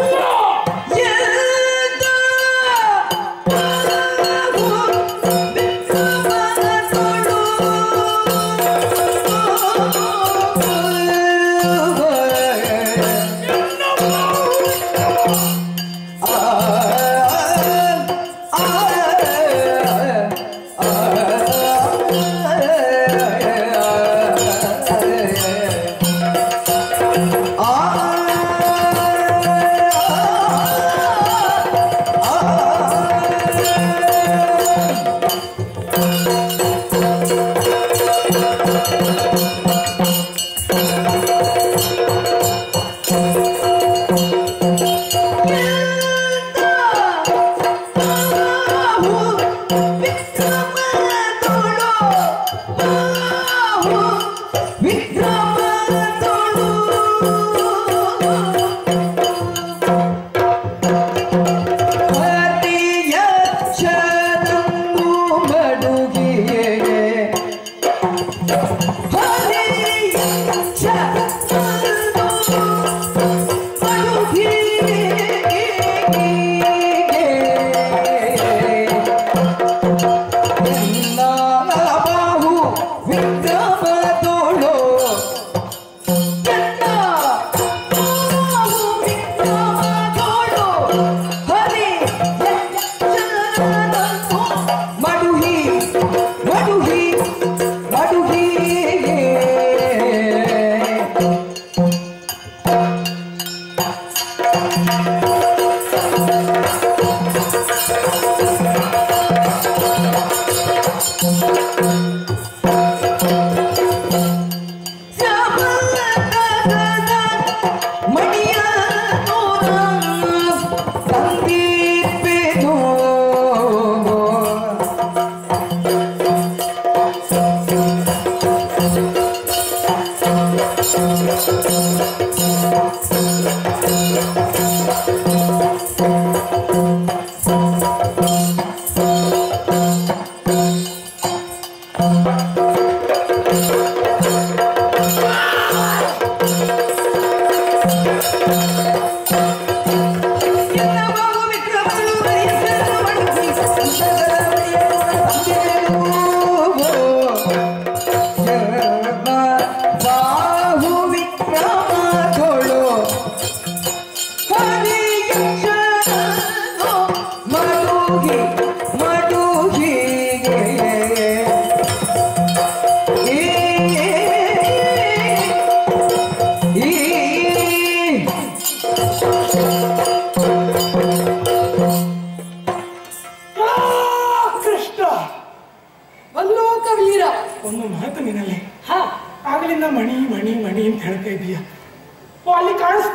ಮಡುಹಿ ಮಡುಹಿ ಮಡುಹಿ ಮಣಿಯ ಸಂದೀಪಿದು ಬಾಹು ವಿಕ್ರಮಗಳು ಮಡುಗಿ ಮಡುಗಿಗೆ ಈ ಈ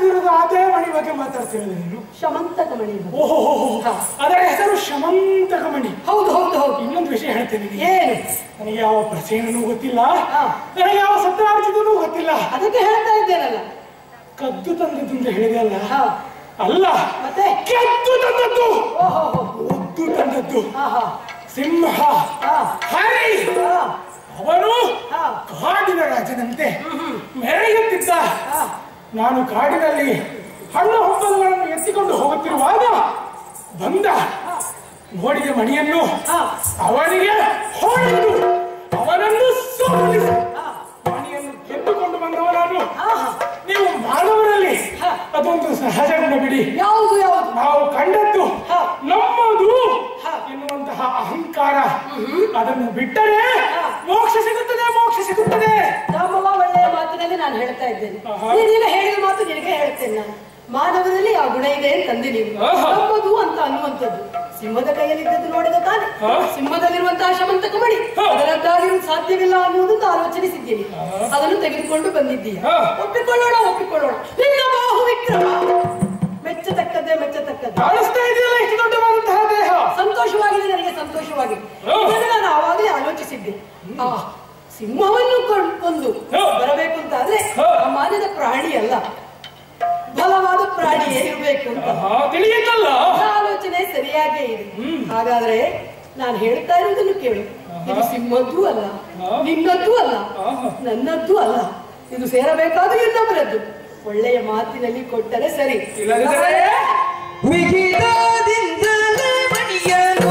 ಮಾತಾಡ್ತಿರೋದು ಅದೇ ಮಣಿ ಬಗ್ಗೆ ಮಾತಾಡ್ತಿರೋದು ನೀನು ಶಮಂತಕ ಮಣಿ ಇದು. ಓಹೋ ಅದರ ಹೆಸರು ಶಮಂತಕ ಮಣಿ ಹೌದು ಹೌದು ಹೌದು ಇನ್ನೊಂದು ವಿಷಯ ಹೇಳ್ತೇನೆ ನಿನಗೆ. ಏನು ನನಗೆ ಯಾವ ಪ್ರಸೇನೂ ಗೊತ್ತಿಲ್ಲ ಹಾ. ನನಗೆ ಯಾವ ಸತ್ಯನಾರಾಯಣನೂ ಗೊತ್ತಿಲ್ಲ ಅದಕ್ಕೆ ಹೇಳ್ತಾ ಇದ್ದೇನಲ್ಲ ಕದ್ದು ತಂದದ್ದು ಅಂತ ಹೇಳಿದೆ ಅಲ್ಲ ಹಾ ಅಲ್ಲ ಮತ್ತೆ ಕೆದ್ದು ತಂದದ್ದು ಓಹೋ ಒದ್ದು ತಂದದ್ದು ಹಾ ಹಾ ಸಿಂಹ ಹಾ ಹರಿ ಹಾ ಅವನು ಹಾ ಕಾಡಿನ ರಾಜನಂತೆ ಮೆರೆಯುತ್ತಿದ್ದ ಹಾ ನಾನು ಕಾಡಿನಲ್ಲಿ ಹಣ್ಣು ಹಂಪಲುಗಳನ್ನು ಎತ್ತಿಕೊಂಡು ಹೋಗುತ್ತಿರುವಾಗ ಬಂದ ನೋಡಿದ ಮಣಿಯನ್ನು ಹಾ ಅವನಿಗೆ ಹೊಡೆದು ಅವನನ್ನು ಸೋಲಿಸಿ ಹಾ ಮಣಿಯನ್ನು ಗೆದ್ದುಕೊಂಡು ಬಂದವ ನಾನು ಹಾ ಹಾ ನೀವು ಮಾನವರಲ್ಲಿ ಹಾ. ಅದೊಂದು ಸಹಜ ಗುಣ ಬಿಡಿ ಯಾವುದು ಯಾವುದು ನಾವು ಕಂಡದ್ದು ಹಾ. ನಮ್ಮದು ಹಾ. ಎನ್ನುವಂತಹ ಅಹಂಕಾರ ಅದನ್ನು ಬಿಟ್ಟರೆ ಮೋಕ್ಷ ಸಿಗುತ್ತದೆ ಮೋಕ್ಷ ಸಿಗುತ್ತದೆ ರಾಮವ್ವ ಒಳ್ಳೆಯ ಮಾತಿನಲ್ಲಿ ನಾನು ಹೇಳ್ತಾ ಇದ್ದೇನೆ ಆಹಾ. ನೀನೀಗ ಹೇಳಿದ ಮಾತು ನಿನಗೆ ಹೇಳ್ತೇನೆ ನಾನು ಮಾನವರಲ್ಲಿ ಆ ಗುಣ ಇದೆ ಅಂತಂದೆ ನೀನು ಆಹಾ. ನಮ್ಮದು ಅಂತ ಅನ್ನುವಂಥದ್ದು ಸಿಂಹದ ಕೈಯಲ್ಲಿದ್ದದ್ದು ನೋಡಿದ ತಾನೆ ಹಾ. ಸಿಂಹದಲ್ಲಿರುವಂತಹ ಶಮಂತಕ ಮಣಿ ಹಾ. ಅದರದ್ದಾಗಿರುವುದು ಸಾಧ್ಯವಿಲ್ಲ ಅನ್ನುವುದನ್ನು ಆಲೋಚನಿಸಿದ್ದೀನಿ ಅದನ್ನು ತೆಗೆದುಕೊಂಡು ಬಂದಿದ್ದೀಯ ಹಾ. ಒಪ್ಪಿಕೊಳ್ಳೋಣ ಒಪ್ಪಿಕೊಳ್ಳೋಣ ನಿನ್ನ ಬಾಹು ವಿಕ್ರಮ ಮೆಚ್ಚತಕ್ಕದ್ದೇ ಮೆಚ್ಚತಕ್ಕದ್ದೇ ಕಾಣಿಸ್ತಾ ಇದೆಯಲ್ಲ ಇಷ್ಟು ದೊಡ್ಡವಾದಂತಹ ದೇಹ ಸಂತೋಷವಾಗಿದೆ ನನಗೆ ಸಂತೋಷವಾಗಿದೆ ಹಾ. ಇದನ್ನು ನಾನು ಆವಾಗಲೇ ಆಲೋಚಿಸಿದ್ದೆ ಆ ಸಿಂಹವನ್ನು ಕೊಂಡ್- ಕೊಂದು ಹಾ. ಬರಬೇಕು ಅಂತ ಆದ್ರೆ ಹಾ. ಸಾಮಾನ್ಯದ ಪ್ರಾಣಿ ಅಲ್ಲ ಬಲವಾದ ಪ್ರಾಣಿಯೇ ಇರಬೇಕು ಅಂತ ಆಹಾ, ತಿಳಿಯುತ್ತಲ್ಲ ನನ್ನ ಆಲೋಚನೆ ಸರಿಯಾಗೇ ಇದೆ ಹಾಗಾದ್ರೆ ನಾನು ಹೇಳ್ತಾ ಇರುವುದನ್ನು ಕೇಳು ಇದು ಸಿಂಹದ್ದು ಅಲ್ಲ ನಿನ್ನದ್ದು ಅಲ್ಲ ಆಹಾ. ನನ್ನದ್ದು ಅಲ್ಲ ಇದು ಸೇರಬೇಕಾದ ಇನ್ನೊಬ್ಬರದ್ದು ಒಳ್ಳೆಯ ಮಾತಿನಲ್ಲಿ ಕೊಟ್ಟರೆ ಸರಿ ಇಲ್ಲದಿದ್ದರೆ ವಿಹಿತದಿಂದಲೇ ಮಣಿಯನು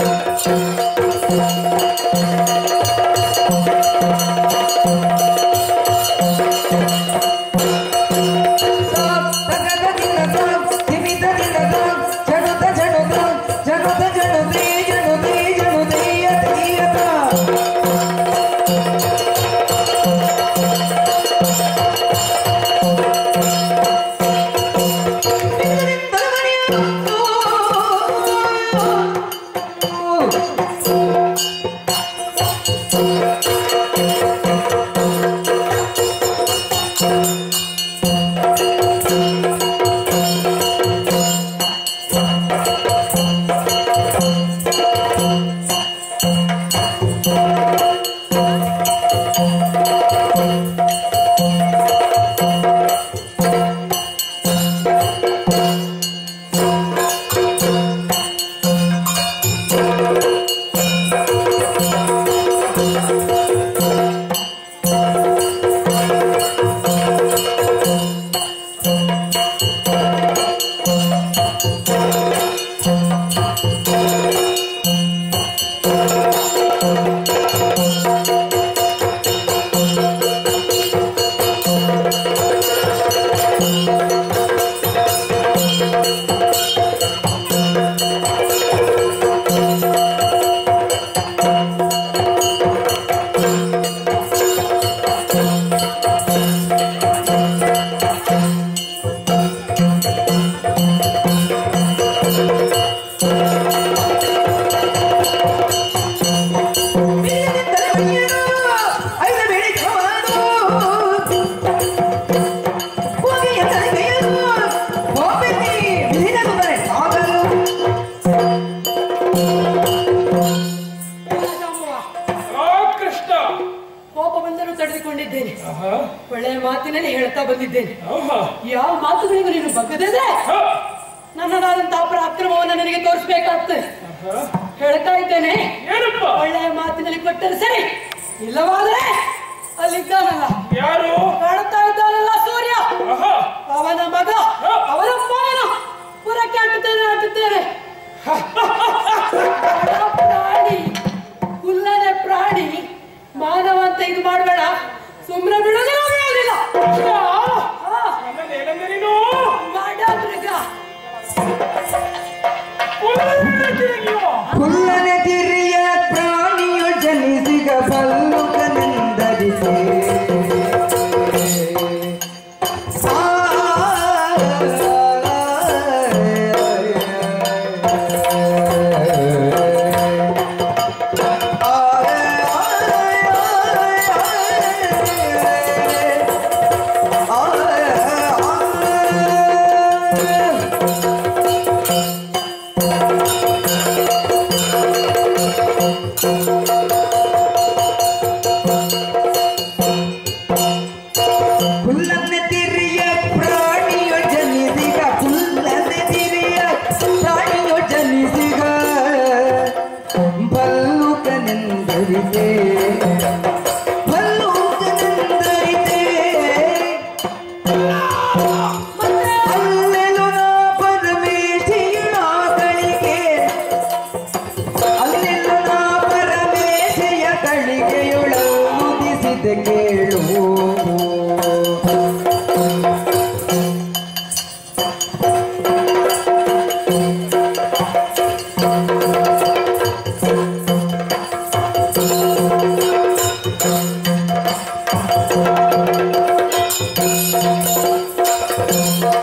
ಜನುತ ಜನುತ ಜನುತ ಜನುತಿ ಜನುತಿ ಜನುತೀಯ ತೀಯತ ಆ ಕೃಷ್ಣ ಕೋಪ ಬಂದರೂ ತಡೆದುಕೊಂಡಿದ್ದೇನೆ ಆಹಾ, ಒಳ್ಳೆಯ ಮಾತಿನಲ್ಲಿ ಹೇಳ್ತಾ ಬಂದಿದ್ದೇನೆ ಆಹಾ, ಯಾವ ಮಾತುಗಳಿಗೂ ನೀನು ಬಗ್ಗದಿದ್ರೆ ಹಾ, ನನ್ನದಾದಂತಹ ಪರಾಕ್ರಮವನ್ನು ನನಗೆ ತೋರಿಸ್ಬೇಕಾಗ್ತದೆ ಆಹಾ. ಹೇಳ್ತಾ ಇದ್ದೇನೆ ಏನಪ್ಪ ಒಳ್ಳೆಯ ಮಾತಿನಲ್ಲಿ ಕೊಟ್ಟರೆ ಸರಿ ಇಲ್ಲವಾದ್ರೆ ಅಲ್ಲಿದ್ದಾನಲ್ಲ ಯಾರು ಕಾಣುತ್ತಾ ಇದ್ದಾನಲ್ಲ ಸೂರ್ಯ ಆಹಾ, ಅವನ ಮಗ ಅವನ ಮಗನ ಪುರಕ್ಕೆ ಅಟ್ಟುತ್ತೇನೆ ಅಟ್ಟುತ್ತೇನೆ ಬಡ ಪ್ರಾಣಿ ಹುಲ್ಲನೆ ಪ್ರಾಣಿ ಮಾನವ ಅಂತ ಇದು ಮಾಡಬೇಡ ಸುಮ್ಮನೆ ಬಿಡೋದಿಲ್ಲ ಬಿಡೋದಿಲ್ಲ ಕೃಷ್ಣ, ಆ, ನನ್ನನ್ನು ಏನಂದೆ ನೀನು ಮಾಡ ಮೃಗ ಉಲ್ಲಂಘಿಸಿದೆಯೋ? ಹುಲ್ಲನೆ ತಿರಿಯ ಪ್ರಾಣಿಯು ಜನಿಸಿಗ ಬಲ್ಲುಕನೆಂದರಿಸೆ ಆ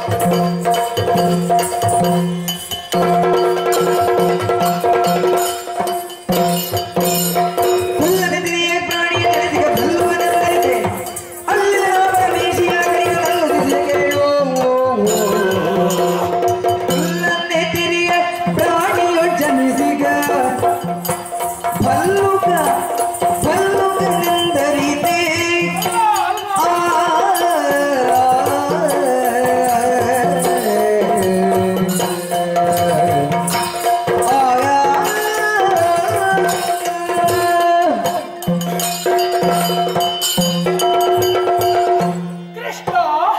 ಹುಲ್ಲನೆದಿರಿಯ ಪ್ರಾಣಿಯ ನೆನೆಸಿಗ ಬಲ್ಲುವನ ಕರೆದೆ. ಅಲ್ಲಿನ ಪರಮೇಶಿಯ ಕರೆಯ ಕಲ್ಲುದಿಸಿ ಕೇಳು. ಹುಲ್ಲನೆದಿರಿಯ ಪ್ರಾಣಿಯು ಜನಿಸಿಗ ಭಲ್ಲುಕ ಭಲ್ಲುಕನೆಂದರಿತೆ. ಆ ಕೃಷ್ಣ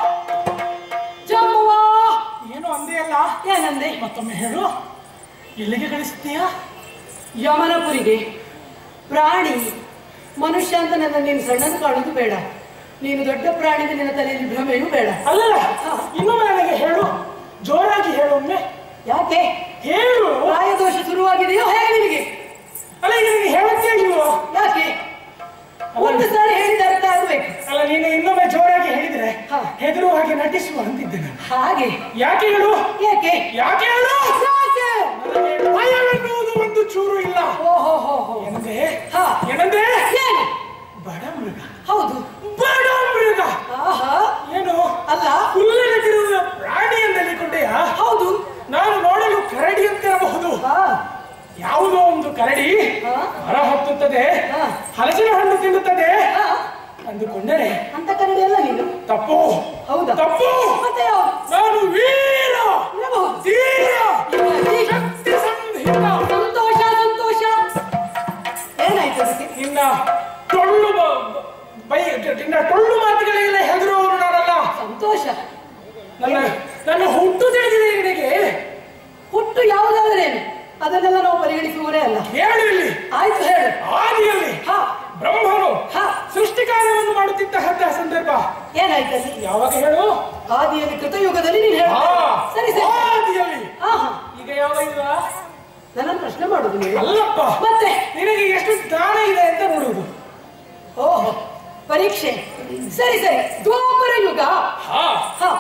ಜಮ್ಮುವ ಏನು ಅಂದೆಯಲ್ಲ ಏನಂದೆ ಮತ್ತೊಮ್ಮೆ ಹೇಳು ಎಲ್ಲಿಗೆ ಕಳಿಸುತ್ತೀಯಾ ಯಮನಪುರಿಗೆ ಪ್ರಾಣಿ ಮನುಷ್ಯ ಅಂತ ನನ್ನ ನೀನು ಸಣ್ಣದು ಕಾಣುದು ಬೇಡ ನೀನು ದೊಡ್ಡ ಪ್ರಾಣಿಗೆ ನಿನ್ನ ತಲೆಯಲ್ಲಿ ಭ್ರಮೆಯೂ ಬೇಡ ಅಲ್ಲಲ್ಲ ಇನ್ನೊಮ್ಮೆ ನನಗೆ ಹೇಳು ಜೋರಾಗಿ ಹೇಳು ಒಮ್ಮೆ ಯಾಕೆ ಹೇಳು ಪ್ರಾಯದೋಷ ಶುರುವಾಗಿದೆಯೋ ಹೇಗೆ ನಿನಗೆ ಅಲ್ಲ ಈಗ ನಿನಗೆ ಹೇಳುತ್ತೇ ಇಲ್ವೋ ಯಾಕೆ ಒಂದು ಸಾರಿ ಹೇಳಿದ ಅರ್ಥ ಆಗ್ಬೇಕು ಅಲ್ಲ ನೀನು ಇನ್ನೊಮ್ಮೆ ಜೋರಾಗಿ ಹೇಳಿದ್ರೆ ಹಾ. ಹೆದರುವ ಹಾಗೆ ನಟಿಸುವ ಅಂತಿದ್ದೆ ನಾನು ಹಾಗೆ ಯಾಕೆ ಹೇಳು ಯಾಕೆ ಯಾಕೆ ಹೇಳು ಯಾಕೆ ನನಗೆ ಭಯವೆನ್ನುವುದು ಒಂದು ಚೂರು ಇಲ್ಲ ಓಹೋ ಹೋ ಹೋ ಏನಂದೆ ಹಾ. ಏನಂದೆ ಏನು ಬಡ ಮೃಗ ಹೌದು ಬಡ ಮೃಗ ಆಹಾ ಏನು ಅಲ್ಲ ಹುಲ್ಲನಗಿರುವ ಪ್ರಾಣಿ ಎಂದಲ್ಲಿಕೊಂಡೆಯಾ ಹೌದು ನಾನು ನೋಡಲು ಕರಡಿ ಅಂತಿರಬಹುದು ಹಾ ಯಾವುದೋ ಒಂದು ಕರಡಿ ಹಾ. ಮರ ಹತ್ತುತ್ತದೆ ಹಾ. ಹಲಸಿನ ಹಣ್ಣು ತಿನ್ನುತ್ತದೆ ಹಾ. ಅಂದುಕೊಂಡರೆ ಅಂತ ಕನ್ನಡಿ ಅಲ್ಲ ನೀನು ತಪ್ಪು ಹೌದಾ ತಪ್ಪು ಮತ್ತೆ ಯಾವ ನಾನು ವೀರ ಇರಬಹುದು. ಧೀರ ಇರಲಿ. ಶಕ್ತಿ ಸಂಹಿತ ಸಂತೋಷ ಸಂತೋಷ ಏನಾಯ್ತು ಅದಕ್ಕೆ ನಿನ್ನ ಟೊಳ್ಳು ಬ- ಬ- ಬೈ ನಿನ್ನ ಟೊಳ್ಳು ಮಾತುಗಳಿಗೆಲ್ಲ ಹೆದರುವವನು ನಾನಲ್ಲ ಸಂತೋಷ ನನ್ನ ನನ್ನ ಹುಟ್ಟು ತಿಳಿದಿದೆ ನಿನಗೆ ಹುಟ್ಟು ಯಾವುದಾದರೇನು ಅದನ್ನೆಲ್ಲ ನಾವು ಪರಿಗಣಿಸುವವರೇ ಅಲ್ಲ ಹೇಳು ಇಲ್ಲಿ ಆಯ್ತು ಹೇಳು ಆದಿಯಲ್ಲಿ ಹಾ ಬ್ರಹ್ಮನು ಹಾ ಸೃಷ್ಟಿ ಕಾರ್ಯವನ್ನು ಮಾಡುತ್ತಿದ್ದಂತಹ ಸಂದರ್ಭ ಏನಾಯ್ತು ಅಲ್ಲಿ ಯಾವಾಗ ಹೇಳು ಆದಿಯಲ್ಲಿ ಕೃತಯುಗದಲ್ಲಿ ನೀನು ಹೇಳು ಆ, ಸರಿ ಸರಿ ಆದಿಯಲ್ಲಿ ಹಾ ಹಾ ಈಗ ಯಾವಾಗ ಈಗ ನನ್ನನ್ನು ಪ್ರಶ್ನೆ ಮಾಡುದು ನೀವು ಅಲ್ಲಪ್ಪ ಮತ್ತೆ ನಿನಗೆ ಎಷ್ಟು ಜ್ಞಾನ ಇದೆ ಅಂತ ನೋಡುವುದು ಓಹೋ ಪರೀಕ್ಷೆ ಸರಿ ಸರಿ ದ್ವಾಪರ ಯುಗ ಹಾ ಹಾ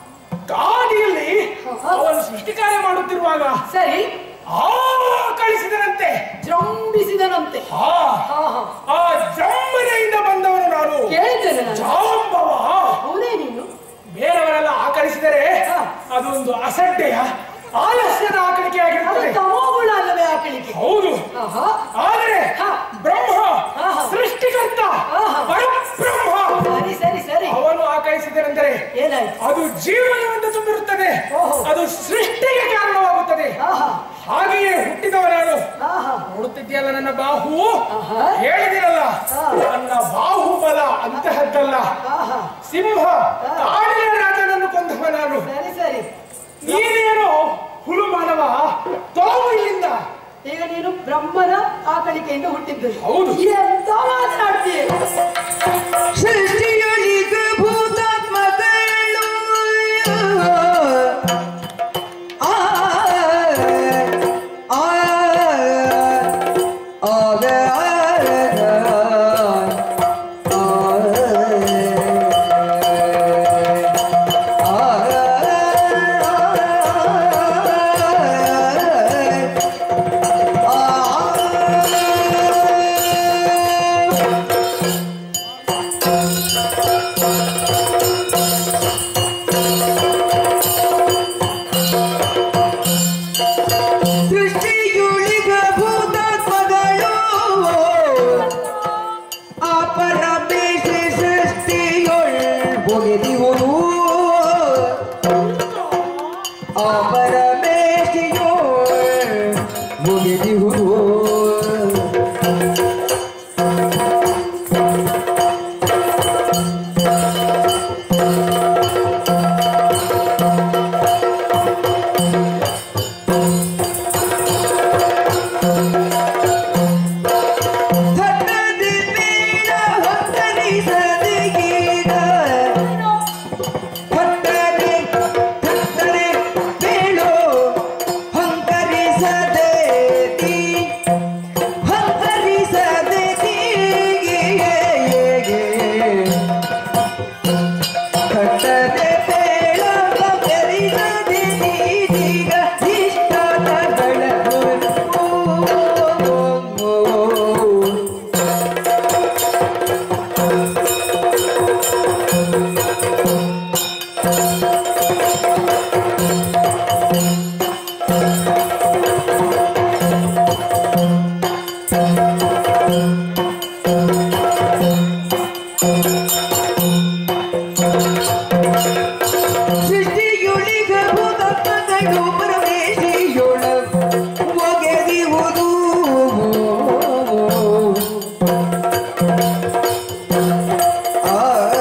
ಆದಿಯಲ್ಲಿ ಹಾ. ಅವನು ಸೃಷ್ಟಿ ಕಾರ್ಯ ಮಾಡುತ್ತಿರುವಾಗ ಸರಿ ಆ ಕಳಿಸಿದನಂತೆ ಜಂಬಿಸಿದನಂತೆ ಹಾ ಹಾ ಹಾ ಆ ಜಂಬನೆಯಿಂದ ಬಂದವನು ನಾನು ಕೇಳಿದ್ದೇನೆ ನಾನು ಜಾಂಬವ ಹೌದೇ ನೀನು ಬೇರೆಯವರೆಲ್ಲ ಆಕಳಿಸಿದರೆ ಹಾ. ಅದೊಂದು ಅಸಡ್ಡೆಯ ಆಲಸ್ಯದ ಆಕಳಿಕೆ ಅದು ಆಗಿರುತ್ತದೆ ತಮೋಗುಣ ಅಲ್ಲವೇ ಆಕಳಿಕೆ ಹೌದು ಆಹಾ ಆದರೆ ಹಾ. ಬ್ರಹ್ಮ ಆಹಾ. ಸೃಷ್ಟಿಕರ್ತ ಆಹಾ. ಪರಬ್ರಹ್ಮ ಸರಿ ಸರಿ ಸರಿ ಅವನು ಆಕಳಿಸಿದನೆಂದರೆ ಏನಾಯ್ತು ಅದು ಜೀವನವನ್ನು ತುಂಬಿರುತ್ತದೆ ಓಹೋ. ಅದು ಸೃಷ್ಟಿಗೆ ಕಾರಣವಾಗುತ್ತದೆ ಆಹಾ ಹಾಗೆಯೇ ಹುಟ್ಟಿದವ ನಾನು ಆಹಾ ನೋಡುತ್ತಿದ್ದೀಯಲ್ಲ ನನ್ನ ಬಾಹು ಆಹಾ. ಹೇಳಿದಿರಲ್ಲ ಹಾ. ನನ್ನ ಬಾಹುಬಲ ಅಂತಹದ್ದಲ್ಲ ಆಹಾ ಸಿಂಹ ಕಾಡಿನ ರಾಜನನ್ನು ಕೊಂದವ ನಾನು ಸರಿ ಸರಿ ನೀನೇನು ಹುಲು ಮಾನವ ತೊಲವು ಇಲ್ಲಿಂದ ಈಗ ನೀನು ಬ್ರಹ್ಮನ ಆಕಳಿಕೆಯಿಂದ ಹುಟ್ಟಿದ್ದು ಹೌದು. ಎಂತ ಮಾತನಾಡ್ತೀಯ ಸೃಷ್ಟಿಯೊಳಿಗ ಭೂತಾತ್ಮಗಳು ಆ ಆ ಆಗ ಸೃಷ್ಟಿಯುಳಿಗ ಭೂತಾತ್ಮಗಳು ಆ ಪರಮೇಶ ಸೃಷ್ಟಿಯೊಳ್ ಬೊಗೆದಿಹುದು ಆ ಪರಮೇಶಿಯೊಳ್ ಬೊಗೆದಿಹುದು ಹತ್ತದಿ ಬೇಡ ಹತ್ತರಿಸದಿ ಗೀಡ ಹತ್ತನೆ ಹತ್ತನೆ ಬೇಳು ಹಂಕರಿಸದೆ ತೀರ ಸೃಷ್ಟಿಯೊಳಿಗ ಭೂತತ್ವಗಳು ಪರಮೇಶಿಯೊಳ ಒಗೆದಿರುವುದು ಆ,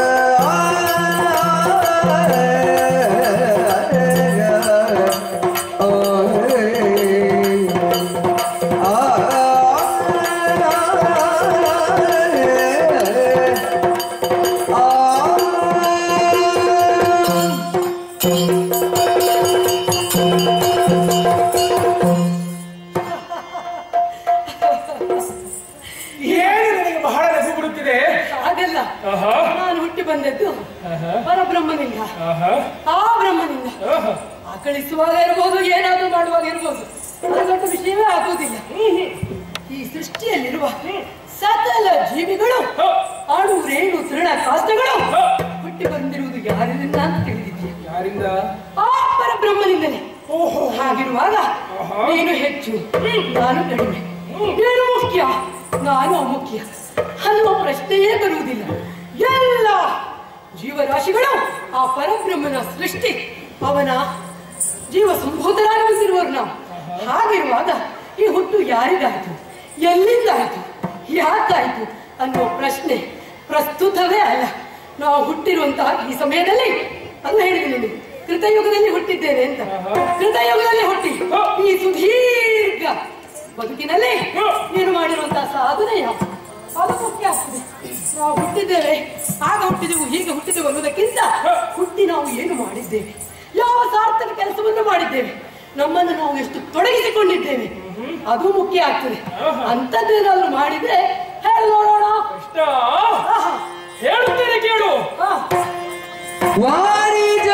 ಏನು ನನಗೆ ಬಹಳ ನಸು ಬಿಡುತ್ತಿದೆ ಹಾಗಲ್ಲ ಆಹಾ ನಾನು ಹುಟ್ಟಿ ಬಂದದ್ದು ಪರಬ್ರಹ್ಮನಿಂದ ಆಹಾ ಆ ಬ್ರಹ್ಮನಿಂದ ಆಹಾ ಆಕಳಿಸುವಾಗ ಇರ್ಬೋದು ಏನಾದ್ರೂ ಮಾಡುವಾಗ ಇರ್ಬೋದು ಅದು ದೊಡ್ಡ ವಿಷಯವೇ ಆಗುವುದಿಲ್ಲ ಈ ಸೃಷ್ಟಿಯಲ್ಲಿರುವ ಸಕಲ ಜೀವಿಗಳು ಅಣು ರೇಣು ತೃಣ ಕಾಷ್ಟಗಳು ಹುಟ್ಟಿ ಬಂದಿರುವುದು ಯಾರಿಂದ ಅಂತ ತಿಳಿದಿದ್ದೀಯ ಯಾರಿಂದ ಆ ಪರಬ್ರಹ್ಮನಿಂದಲೇ ಓಹೋ ಹಾಗಿರುವಾಗ ಆಹಾ. ನೀನು ಹೆಚ್ಚು ನಾನು ಕಡಿಮೆ ನೀನು ಮುಖ್ಯ ನಾನು ಅಮುಖ್ಯ ಅನ್ನುವ ಪ್ರಶ್ನೆಯೇ ಬರುವುದಿಲ್ಲ ಎಲ್ಲ ಜೀವರಾಶಿಗಳು ಆ ಪರಬ್ರಹ್ಮನ ಸೃಷ್ಟಿ ಅವನ ಜೀವ ಸಂಭೂತರಾಗಿರುವರು ನಾವು ಹಾಗಿರುವಾಗ ಈ ಹುಟ್ಟು ಯಾರಿಗಾಯ್ತು ಎಲ್ಲಿಂದಾಯ್ತು ಯಾಕಾಯ್ತು ಅನ್ನುವ ಪ್ರಶ್ನೆ ಪ್ರಸ್ತುತವೇ ಅಲ್ಲ ನಾವು ಹುಟ್ಟಿರುವಂತಹ ಈ ಸಮಯದಲ್ಲಿ ಅದು ಹೇಳಿದೆ ನೀನು ಕೃತಯುಗದಲ್ಲಿ ಹುಟ್ಟಿದ್ದೇನೆ ಅಂತ ಕೃತಯುಗದಲ್ಲಿ ಹುಟ್ಟಿ ಈ ಸುದೀರ್ಘ ಬದುಕಿನಲ್ಲಿ ನೀನು ಮಾಡಿರುವಂತಹ ಸಾಧನೆ ಯಾವುದು ಅದು ಮುಖ್ಯ ಆಗ್ತದೆ ನಾವು ಹುಟ್ಟಿದ್ದೇವೆ ಆಗ ಹುಟ್ಟಿದೆವು ಹೀಗೆ ಹುಟ್ಟಿದೆವು ಅನ್ನೋದಕ್ಕಿಂತ ಹುಟ್ಟಿ ನಾವು ಏನು ಮಾಡಿದ್ದೇವೆ ಯಾವ ಸಾರ್ಥಕ ಕೆಲಸವನ್ನು ಮಾಡಿದ್ದೇವೆ ನಮ್ಮನ್ನು ನಾವು ಎಷ್ಟು ತೊಡಗಿಸಿಕೊಂಡಿದ್ದೇವೆ ಅದು ಮುಖ್ಯ ಆಗ್ತದೆ ಅಂಥದ್ದೇನಾದ್ರೂ ಮಾಡಿದ್ರೆ ಹೇಳಿ ನೋಡೋಣ ಕಷ್ಟ ಆಹಾ, ಹೇಳುತ್ತೇನೆ ಕೇಳು ಆ, ವಾರಿಜ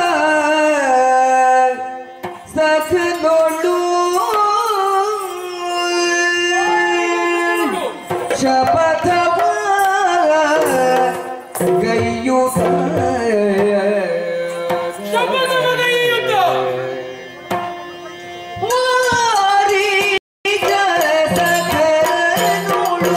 ಸಖನೊಳು ಶಪಥವ ಗೈಯುತ ಶಪಥವಗೈಯುತ. ವಾರಿಜ ಸಖನೊಳು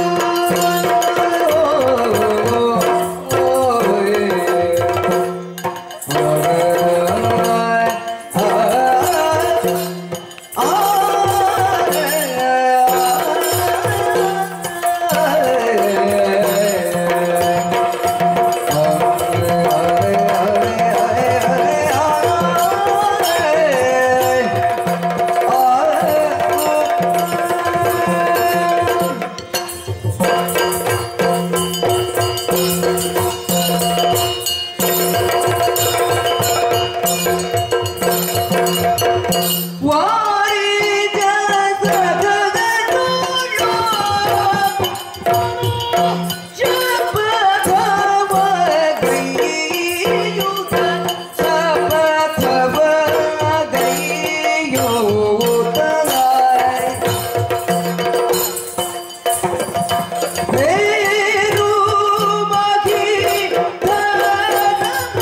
ವಾರಿಜ ಸಖನೊಳು ಶಪಥವ ಗೈಯುತ ಶಪಥವ ಗೈಯುತ ಬೇರು ಮಗಿ ಧನವ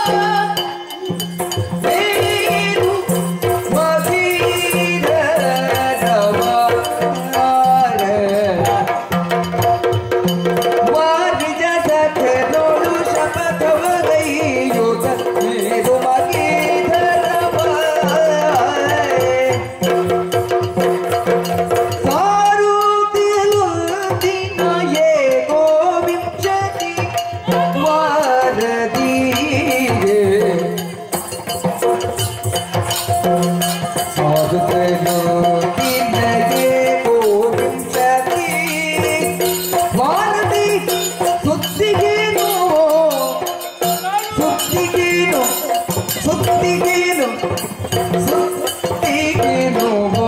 ಬೇರು ವಾರದಿ ಸಾಧುತನು ನಿನಗೆ ಗೋವಿಂದತಿ ವಾರದಿ ಸುತ್ತಿಗೇನು ಸುತ್ತಿಗೇನು ಸುತ್ತಿಗೇನು ಸುತ್ತಿಗೇನು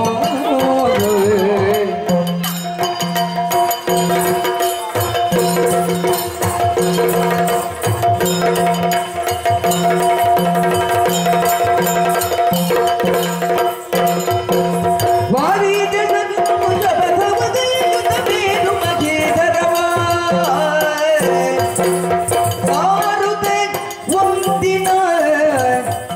ವಾರಿದ ಶಬ್ದವದೆಯುತ್ತಬೇನು ಮಗೇಧರವ ಸಾರುದೆ ಒಂದಿನ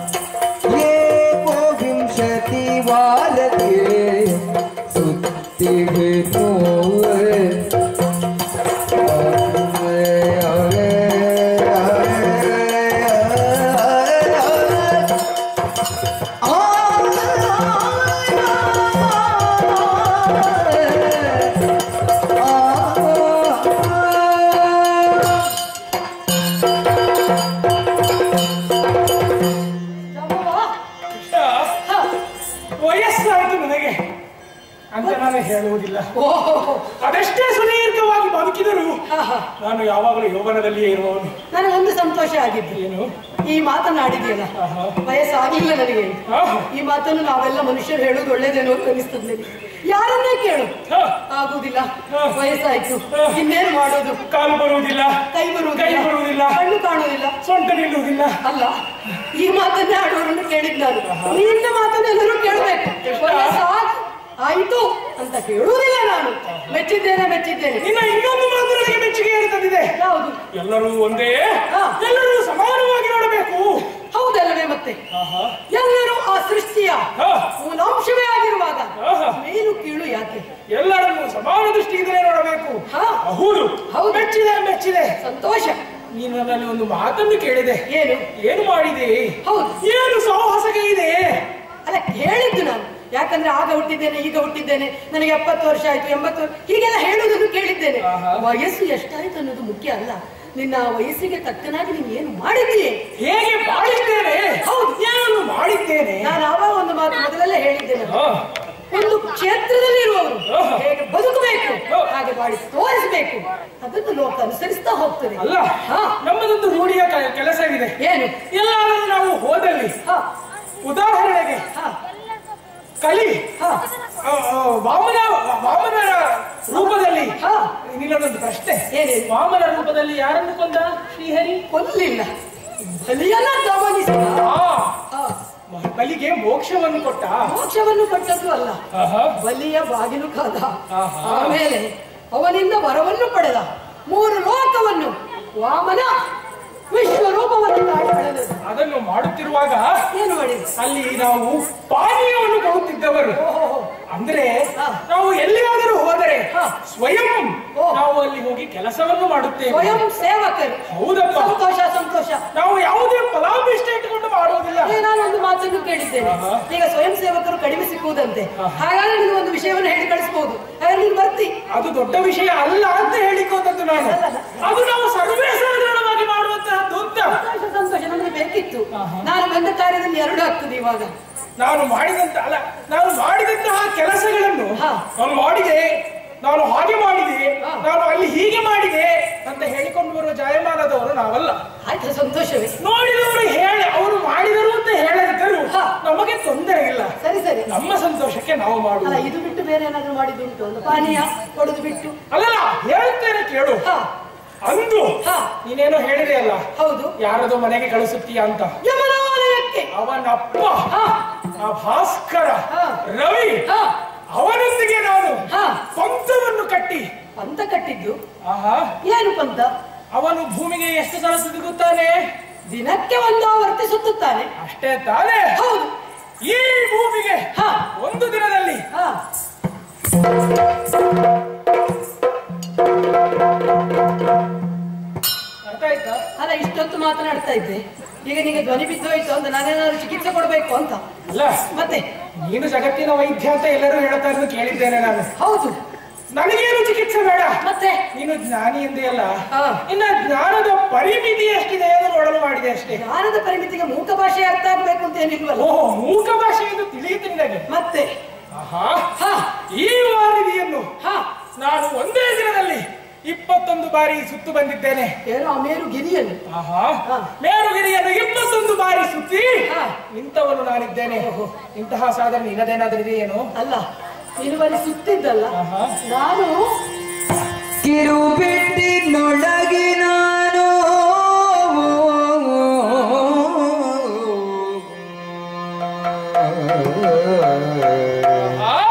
ವಯಸ್ಸಾಯಿತು ನನಗೆ ಅಂತ ನಾನು ಹೇಳುವುದಿಲ್ಲ ಓಹೋ ಅದೆಷ್ಟೇ ಸುದೀರ್ಘವಾಗಿ ಬದುಕಿದರೂ ಹಾ, ಹಾ. ನಾನು ಯಾವಾಗಲೂ ಯೌವನದಲ್ಲಿಯೇ ಇರುವವನು ನನಗೊಂದು ಸಂತೋಷ ಆಗಿದ್ದು ಏನು ಈ ಮಾತನಾಡಿದೆಯಲ್ಲ ಆಹಾ. ವಯಸ್ಸಾಗಿಲ್ಲ ನನಗೆ ಅಂತ. ಆಹಾ. ಈ ಮಾತನ್ನು ನಾವೆಲ್ಲ ಮನುಷ್ಯರು ಹೇಳೋದು ಒಳ್ಳೇದೇನೋ ಅಂತ ಅನಿಸ್ತದೆ ನನಗೆ ಯಾರನ್ನೇ ಕೇಳು ಹಾ. ಆಗುದಿಲ್ಲ ಹಾ. ವಯಸ್ಸಾಯ್ತು ಹಾ. ಇನ್ನೇನು ಮಾಡೋದು ಕಾಲು ಬರುವುದಿಲ್ಲ ಕೈ ಕೈ ಬರುವುದಿಲ್ಲ ಬರುವುದಿಲ್ಲ ಕಣ್ಣು ಕಾಣುವುದಿಲ್ಲ ಸೊಂಟ ನಿಲ್ಲುವುದಿಲ್ಲ ಅಲ್ಲ ಈ ಮಾತನ್ನೇ ಆಡುವವರನ್ನು ಕೇಳಿದ್ ನಾನು ನಿನ್ನ ಮಾತನ್ನು ಎಲ್ಲರೂ ಕೇಳಬೇಕು ವಯಸ್ಸಾಯ್ತು ಆಯ್ತು ಅಂತ ಕೇಳುವುದಿಲ್ಲ ನಾನು ಮೆಚ್ಚಿದ್ದೇನೆ ಮೆಚ್ಚಿದ್ದೇನೆ ನಿನ್ನ ಇನ್ನೊಂದು ಮಾತು ನನಗೆ ಮೆಚ್ಚುಗೆ ಇರುತ್ತದೆ ಯಾವುದು ಎಲ್ಲರೂ ಒಂದೇ ಹಾ. ಎಲ್ಲರೂ ಸಮಾನವಾಗಿ ನೋಡಬೇಕು ಹೌದಲ್ಲವೇ ಮತ್ತೆ ಆಹಾ. ಎಲ್ಲರೂ ಆ ಸೃಷ್ಟಿಯ ಹಾ. ಮೂಲಾಂಶವೇ ಆಗಿರುವಾಗ ಆಹಾ. ಮೇಲು ಕೀಳು ಯಾಕೆ ಎಲ್ಲರನ್ನು ಸಮಾನ ದೃಷ್ಟಿಯಿಂದಲೇ ನೋಡಬೇಕು ಹಾ. ಹೌದು ಹೌದು. ಮೆಚ್ಚಿದೆ ಮೆಚ್ಚಿದೆ ಸಂತೋಷ ನೀನು ನನ್ನಲ್ಲಿ ಒಂದು ಮಾತನ್ನು ಕೇಳಿದೆ ಏನು ಏನು ಮಾಡಿದೆ ಹೌದು ಏನು ಸಾಹಸಗೆ ಇದೆ ಅಲ್ಲ ಕೇಳಿದ್ದು ನಾನು ಯಾಕಂದ್ರೆ ಆಗ ಹುಟ್ಟಿದ್ದೇನೆ ಈಗ ಹುಟ್ಟಿದ್ದೇನೆ ನನಗೆ ಎಪ್ಪತ್ತು ವರ್ಷ ಆಯ್ತು ಎಂಬತ್ತು ವರ್ಷ ಹೀಗೆಲ್ಲ ಹೇಳುವುದನ್ನು ಕೇಳಿದ್ದೇನೆ ಆಹಾ. ವಯಸ್ಸು ಎಷ್ಟಾಯ್ತು ಅನ್ನೋದು ಮುಖ್ಯ ಅಲ್ಲ ನಿನ್ನ ವಯಸ್ಸಿಗೆ ತಕ್ಕನಾಗಿ ನೀನು ಏನು ಮಾಡಿದ್ದೀಯೆ ಹೇಗೆ ಮಾಡಿದ್ದೇನೆ ಹೌದು. ಏನನ್ನು ಮಾಡಿದ್ದೇನೆ ನಾನು ಆವಾಗ ಒಂದು ಮಾತು ಮೊದಲೆಲ್ಲ ಹೇಳಿದ್ದೇನೆ ಹಾ. ಒಂದು ಕ್ಷೇತ್ರದಲ್ಲಿ ಇರುವವರು ಆಹಾ. ಹೇಗೆ ಬದುಕಬೇಕು ಹಾ. ಹಾಗೆ ಮಾಡಿ ತೋರಿಸಬೇಕು ಅದನ್ನು ಲೋಕ ಅನುಸರಿಸ್ತಾ ಹೋಗ್ತದೆ ಅಲ್ಲ ಹಾ. ನಮ್ಮದೊಂದು ರೂಢಿಯ ಕ- ಕೆಲಸವಿದೆ ಏನು ಎಲ್ಲಾದರೂ ನಾವು ಹೋದಲ್ಲಿ ಹಾ ಉದಾಹರಣೆಗೆ ಹಾ ಕಲಿ ಹಾ ಆ, ಆ, ವಾಮನ ವಾಮನರ ರೂಪದಲ್ಲಿ ಹಾ. ನಿನ್ನದೊಂದು ಪ್ರಶ್ನೆ ಏನು? ವಾಮನ ರೂಪದಲ್ಲಿ ಯಾರನ್ನು ಕೊಂದ ಶ್ರೀಹರಿ ಕೊಲ್ಲಿಲ್ಲ ಬಲಿಯನ್ನ ಗಮನಿಸಿದ ಆ, ಹಾ. ಮ- ಬಲಿಗೆ ಮೋಕ್ಷವನ್ನು ಕೊಟ್ಟ ಮೋಕ್ಷವನ್ನು ಕೊಟ್ಟದ್ದು ಅಲ್ಲ ಆಹಾ. ಬಲಿಯ ಬಾಗಿಲು ಕಾದ ಆಹಾ. ಆಮೇಲೆ ಅವನಿಂದ ವರವನ್ನು ಪಡೆದ ಮೂರು ಲೋಕವನ್ನು ವಾಮನ ವಿಶ್ವರೂಪವನ್ನು ತಾಳಿ ಬೆಳೆದದು ಅದನ್ನು ಮಾಡುತ್ತಿರುವಾಗ ಏನು ಮಾಡಿದ ಅಲ್ಲಿ ನಾವು ಪಾನೀಯವನ್ನು ಕೊಡುತ್ತಿದ್ದವರು ಓಹೋ ಅಂದ್ರೆ ಹಾ. ನಾವು ಎಲ್ಲಿಯಾದರೂ ಹೋದರೆ ಹಾ. ಸ್ವಯಂ ಓ. ನಾವು ಅಲ್ಲಿ ಹೋಗಿ ಕೆಲಸವನ್ನು ಮಾಡುತ್ತೇವೆ ಸ್ವಯಂ ಸೇವಕರು ಹೌದಪ್ಪ ಸಂತೋಷ ಸಂತೋಷ ನಾವು ಯಾವುದೇ ಫಲಾಭಿಷ್ಟ ಇಟ್ಟುಕೊಂಡು ಮಾಡುವುದಿಲ್ಲ ಈಗ ನಾನು ಒಂದು ಮಾತನ್ನು ಕೇಳಿದ್ದೇನೆ ಆಹಾ. ಈಗ ಸ್ವಯಂ ಸೇವಕರು ಕಡಿಮೆ ಸಿಕ್ಕುವುದಂತೆ ಆಹಾ. ಹಾಗಾದ್ರೆ ನೀನು ಒಂದು ವಿಷಯವನ್ನು ಹೇಳಿ ಕಳಿಸಬಹುದು ಹಾಗಾದ್ರೆ ನೀನು ಬರ್ತಿ ಅದು ದೊಡ್ಡ ವಿಷಯ ಅಲ್ಲ ಅಂತ ಹೇಳಿಕೊಂಡದ್ದು ನಾನು ಅದು ನಾವು ಸರ್ವೇ ಸಾಧಾರಣವಾಗಿ ಮಾಡುವಂತಹದ್ದು ಅಂತ ಸಂತೋಷ ಸಂತೋಷ ನಮಗೆ ಬೇಕಿತ್ತು ಆಹಾ. ನಾನು ಬಂದ ಕಾರ್ಯದಲ್ಲಿ ಎರಡು ಆಗ್ತದೆ ಇವಾಗ ನಾನು ಮಾಡಿದಂತ ಅಲ್ಲ ನಾನು ಮಾಡಿದಂತಹ ಕೆಲಸಗಳನ್ನು ಹಾ. ನಾನು ಮಾಡಿದೆ ನಾನು ಹಾಗೆ ಮಾಡಿದೆ ಹಾ. ನಾನು ಅಲ್ಲಿ ಹೀಗೆ ಮಾಡಿದೆ ಅಂತ ಹೇಳಿಕೊಂಡು ಬರುವ ಜಾಯಮಾನದವರು ನಾವಲ್ಲ ಆಯ್ತು ಸಂತೋಷವೇ ನೋಡಿದವರು ಹೇಳಿ ಅವರು ಮಾಡಿದರು ಅಂತ ಹೇಳದಿದ್ದರು ಹಾ. ನಮಗೆ ತೊಂದರೆ ಇಲ್ಲ ಸರಿ ಸರಿ ನಮ್ಮ ಸಂತೋಷಕ್ಕೆ ನಾವು ಅಲ್ಲ ಮಾಡುವುದು ಇದು ಬಿಟ್ಟು ಬೇರೆ ಏನಾದ್ರೂ ಮಾಡಿದ್ದುಂಟು ಒಂದು ಪಾನೀಯ ಕೊಡುದು ಬಿಟ್ಟು ಅಲ್ಲಲ್ಲ ಹೇಳ್ತೇನೆ ಕೇಳು ಹಾ ಅಂದು ಹಾ. ನೀನೇನೋ ಹೇಳಿದೆ ಅಲ್ಲ ಹೌದು ಯಾರದೋ ಮನೆಗೆ ಕಳಿಸುತ್ತೀಯ ಅಂತ ಯಮನಾಲಯಕ್ಕೆ ಅವನಪ್ಪ ಹಾ ಆ ಭಾಸ್ಕರ ಹಾ. ರವಿ ಹಾ ಅವನೊಂದಿಗೆ ನಾನು ಹಾ ಪಂಥವನ್ನು ಕಟ್ಟಿ ಪಂತ ಕಟ್ಟಿದ್ದು ಆಹಾ ಏನು ಪಂತ ಅವನು ಭೂಮಿಗೆ ಎಷ್ಟು ಸಲ ಸುತ್ತುತ್ತಾನೆ ದಿನಕ್ಕೆ ಒಂದು ಆವರ್ತಿ ಸುತ್ತುತ್ತಾನೆ ಅಷ್ಟೇ ತಾನೇ ಹೌದು ಈ ಭೂಮಿಗೆ ಹಾ ಒಂದು ದಿನದಲ್ಲಿ ಹಾ ಅರ್ಥ ಆಯ್ತಾ ಅಲ್ಲ ಇಷ್ಟೊತ್ತು ಮಾತನಾಡ್ತಾ ಇದ್ದೆ ಈಗ ನಿಮಗೆ ಧ್ವನಿ ಬಿದ್ದೋಯ್ತು ಅಂತ ನಾನೇನಾದ್ರು ಚಿಕಿತ್ಸೆ ಕೊಡ್ಬೇಕು ಅಂತ ಅಲ್ಲ ಮತ್ತೆ ನೀನು ಜಗತ್ತಿನ ವೈದ್ಯ ಅಂತ ಎಲ್ಲರೂ ಹೇಳ್ತಾ ಇರೋದು ಕೇಳಿದ್ದೇನೆ ನಾನು ಹೌದು ನನಗೇನು ಚಿಕಿತ್ಸೆ ಬೇಡ ಮತ್ತೆ ನೀನು ಜ್ಞಾನಿ ಎಂದೇ ಅಲ್ಲ ಹಾ. ಇನ್ನ ಜ್ಞಾನದ ಪರಿಮಿತಿ ಎಷ್ಟಿದೆ ಎಂದು ನೋಡಲು ಮಾಡಿದೆ ಅಷ್ಟೇ ಜ್ಞಾನದ ಪರಿಮಿತಿಗೆ ಮೂಕ ಭಾಷೆ ಅರ್ಥ ಆಗ್ಬೇಕು ಅಂತ ಏನಿಲ್ವಲ್ಲ ಓಹೋ ಮೂಕ ಭಾಷೆ ಎಂದು ತಿಳಿಯುತ್ತೆ ನಿನಗೆ ಮತ್ತೆ ಆಹಾ ಹಾ ಈ ವಾರಿದಿಯನ್ನು ಹಾ ನಾನು ಒಂದೇ ದಿನದಲ್ಲಿ ಇಪ್ಪತ್ತೊಂದು ಬಾರಿ ಸುತ್ತು ಬಂದಿದ್ದೇನೆ ಏನೋ ಆ ಮೇರು ಗಿರಿಯಲ್ಲಿ ಆಹಾ ಹಾ. ಮೇರುಗಿರಿಯನ್ನು ಇಪ್ಪತ್ತೊಂದು ಬಾರಿ ಸುತ್ತಿ ಹಾ. ನಿಂತವನು ನಾನಿದ್ದೇನೆ ಇಂತಹ ಸಾಧನೆ ನಿನ್ನದೇನಾದ್ರೂ ಇದೆಯೇನು ಅಲ್ಲ ನೀನು ಬರೀ ಸುತ್ತಿದ್ದಲ್ಲ ಆಹಾ. ನಾನು ಕಿರುಬಿಟ್ಟಿನೊಳಗೆ ನಾನು ಆಹಾ.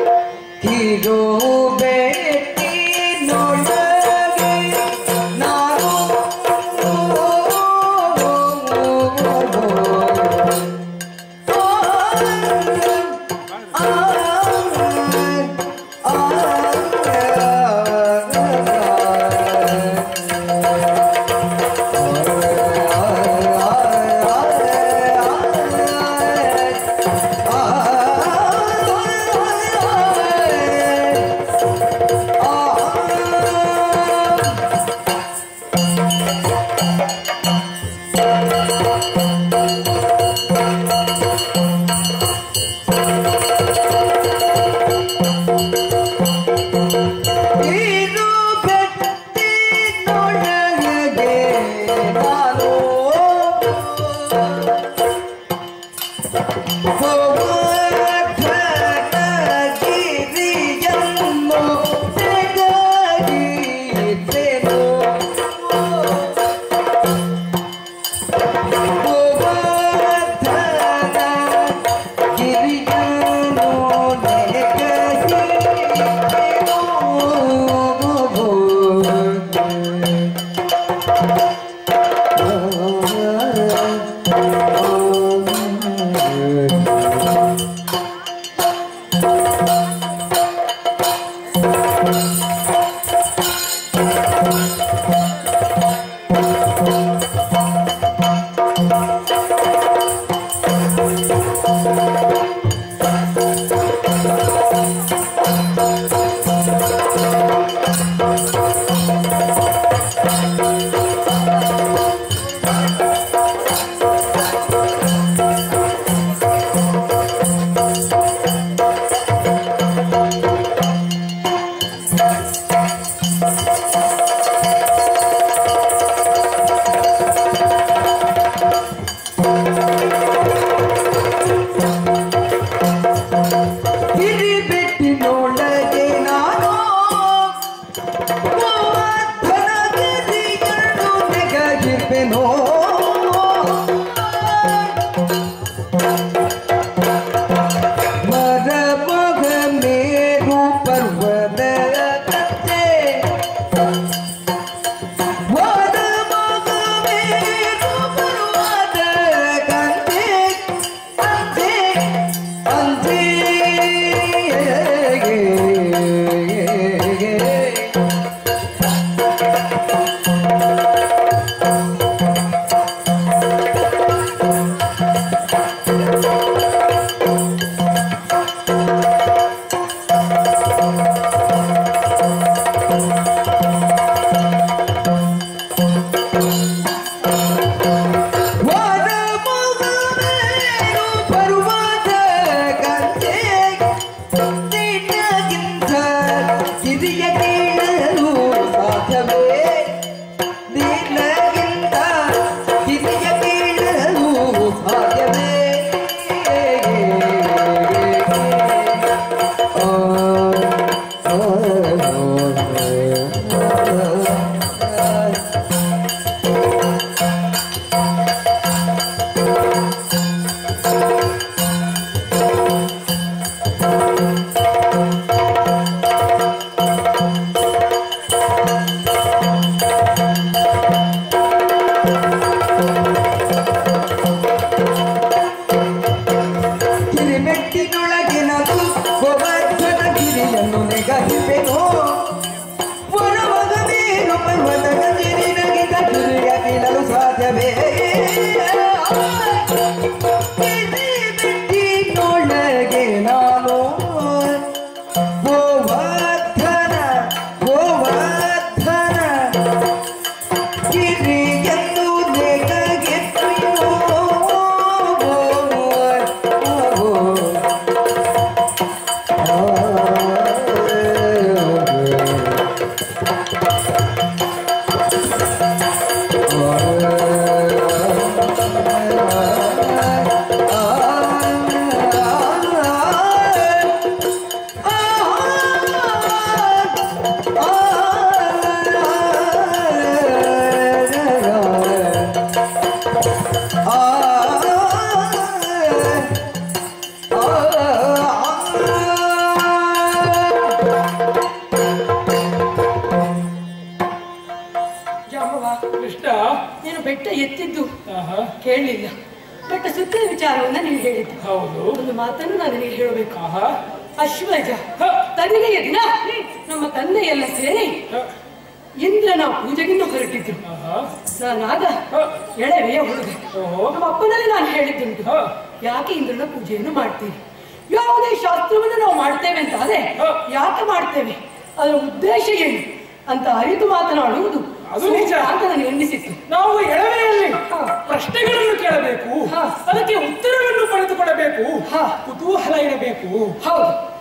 ಕಿರುಬೆಟ್ಟಿನೊಳಗೆ ನಾನು ಆ ಗಿರಿಯನ್ನು ತೆಗೆಯಿತೆನು. ಗೋವರ್ಧನ ಗಿರಿಯನ್ನು ನೆಗೆಸಿದೆನು. ಗಿರಿಬೆಟ್ಟಿನೊಳಗೆ ನಾನು ಗೋವರ್ಧನ ಗಿರಿಯನ್ನು ನೆಗೆದಿರುವೆನೋ. ಮರಮಗ ಮೇರು ಪರ್ವತ ಕತ್ತೆ ಮರಮಗ ಮೇರು ಪರ್ವತ ಕಂತೆ ಅಂತೆ ಅಂತೆ ಮರಮಗ ಮೇರು ಪರ್ವತ ಕಂತೆ ನಿನಗಿಂತ ಕಿರಿಯ ಕೇಳಲು ಸಾಧ್ಯವೇ ನಿನಗಿಂತ ಕಿರಿಯ ಕೇಳಲು ಸಾಧ್ಯವೇ ಆ, ಆ, ಆ, ಆ. ಕಿರಿಮೆಟ್ಟಿನೊಳಗಿನದು ಗೋವರ್ಧನ ಗಿರಿಯನ್ನು ನೆಗಹಿಪೆನು ವನಮಗ ಮೇರು ಪರ್ವತದ ಗಿರಿನಗಿದ ಗಿರಿಯ ಬೀಳಲು ಸಾಧ್ಯವೇ ಕಿರಿಮೆಟ್ಟಿನೊಳಗೆ ನಾನು ಗೋವರ್ಧನ ಗೋವರ್ಧನ ಗಿರಿಯನ್ನು ನೆಗಗೆತ್ತುವೆನು. ಜಾಂಬವ ಕೃಷ್ಣ ನೀನು ಬೆಟ್ಟ ಎತ್ತಿದ್ದು ಆಹಾ, ಕೇಳಲಿಲ್ಲ ಬೆಟ್ಟ ಸುತ್ತಿನ ವಿಚಾರವನ್ನ ನೀನು ಹೇಳಿದ್ದು ಹೌದು ಒಂದು ಮಾತನ್ನು ನಾನು ನಿನಗೆ ಹೇಳಬೇಕು ಆಹಾ ಅಶ್ವಜ ಹ. ತನಿಗೆಯ ದಿನ ನಮ್ಮ ತಂದೆಯೆಲ್ಲ ಸೇರಿ ಹ, ಇಂದ್ರನ ಪೂಜೆಗಿನ್ನು ಹೊರಟಿದ್ರು ಆಹಾ, ನಾನಾಗ ಹ, ಎಳೆವೆಯ ಹುಡುಗ ಓಹೋ, ನಮ್ಮ ಅಪ್ಪನಲ್ಲಿ ನಾನು ಹೇಳಿದ್ದುಂಟು ಹ. ಯಾಕೆ ಇಂದ್ರನ ಪೂಜೆಯನ್ನು ಮಾಡ್ತೀವಿ ಯಾವುದೇ ಶಾಸ್ತ್ರವನ್ನು ನಾವು ಮಾಡ್ತೇವೆ ಅಂತ ಆದ್ರೆ ಹ. ಯಾಕೆ ಮಾಡ್ತೇವೆ ಅದರ ಉದ್ದೇಶ ಏನು ಅಂತ ಅರಿತು ಮಾತನಾಡುವುದು ಅದು ನಿಜ. ಸೂಕ್ತ ಅಂತ ನನಗೆ ಎನ್ನಿಸಿತ್ತು ನಾವು ಎಳವೆಯಲ್ಲಿ ಹ. ಪ್ರಶ್ನೆಗಳನ್ನು ಕೇಳಬೇಕು ಹ. ಅದಕ್ಕೆ ಉತ್ತರವನ್ನು ಪಡೆದುಕೊಳ್ಳಬೇಕು ಹ. ಕುತೂಹಲ ಇರಬೇಕು ಹೌದು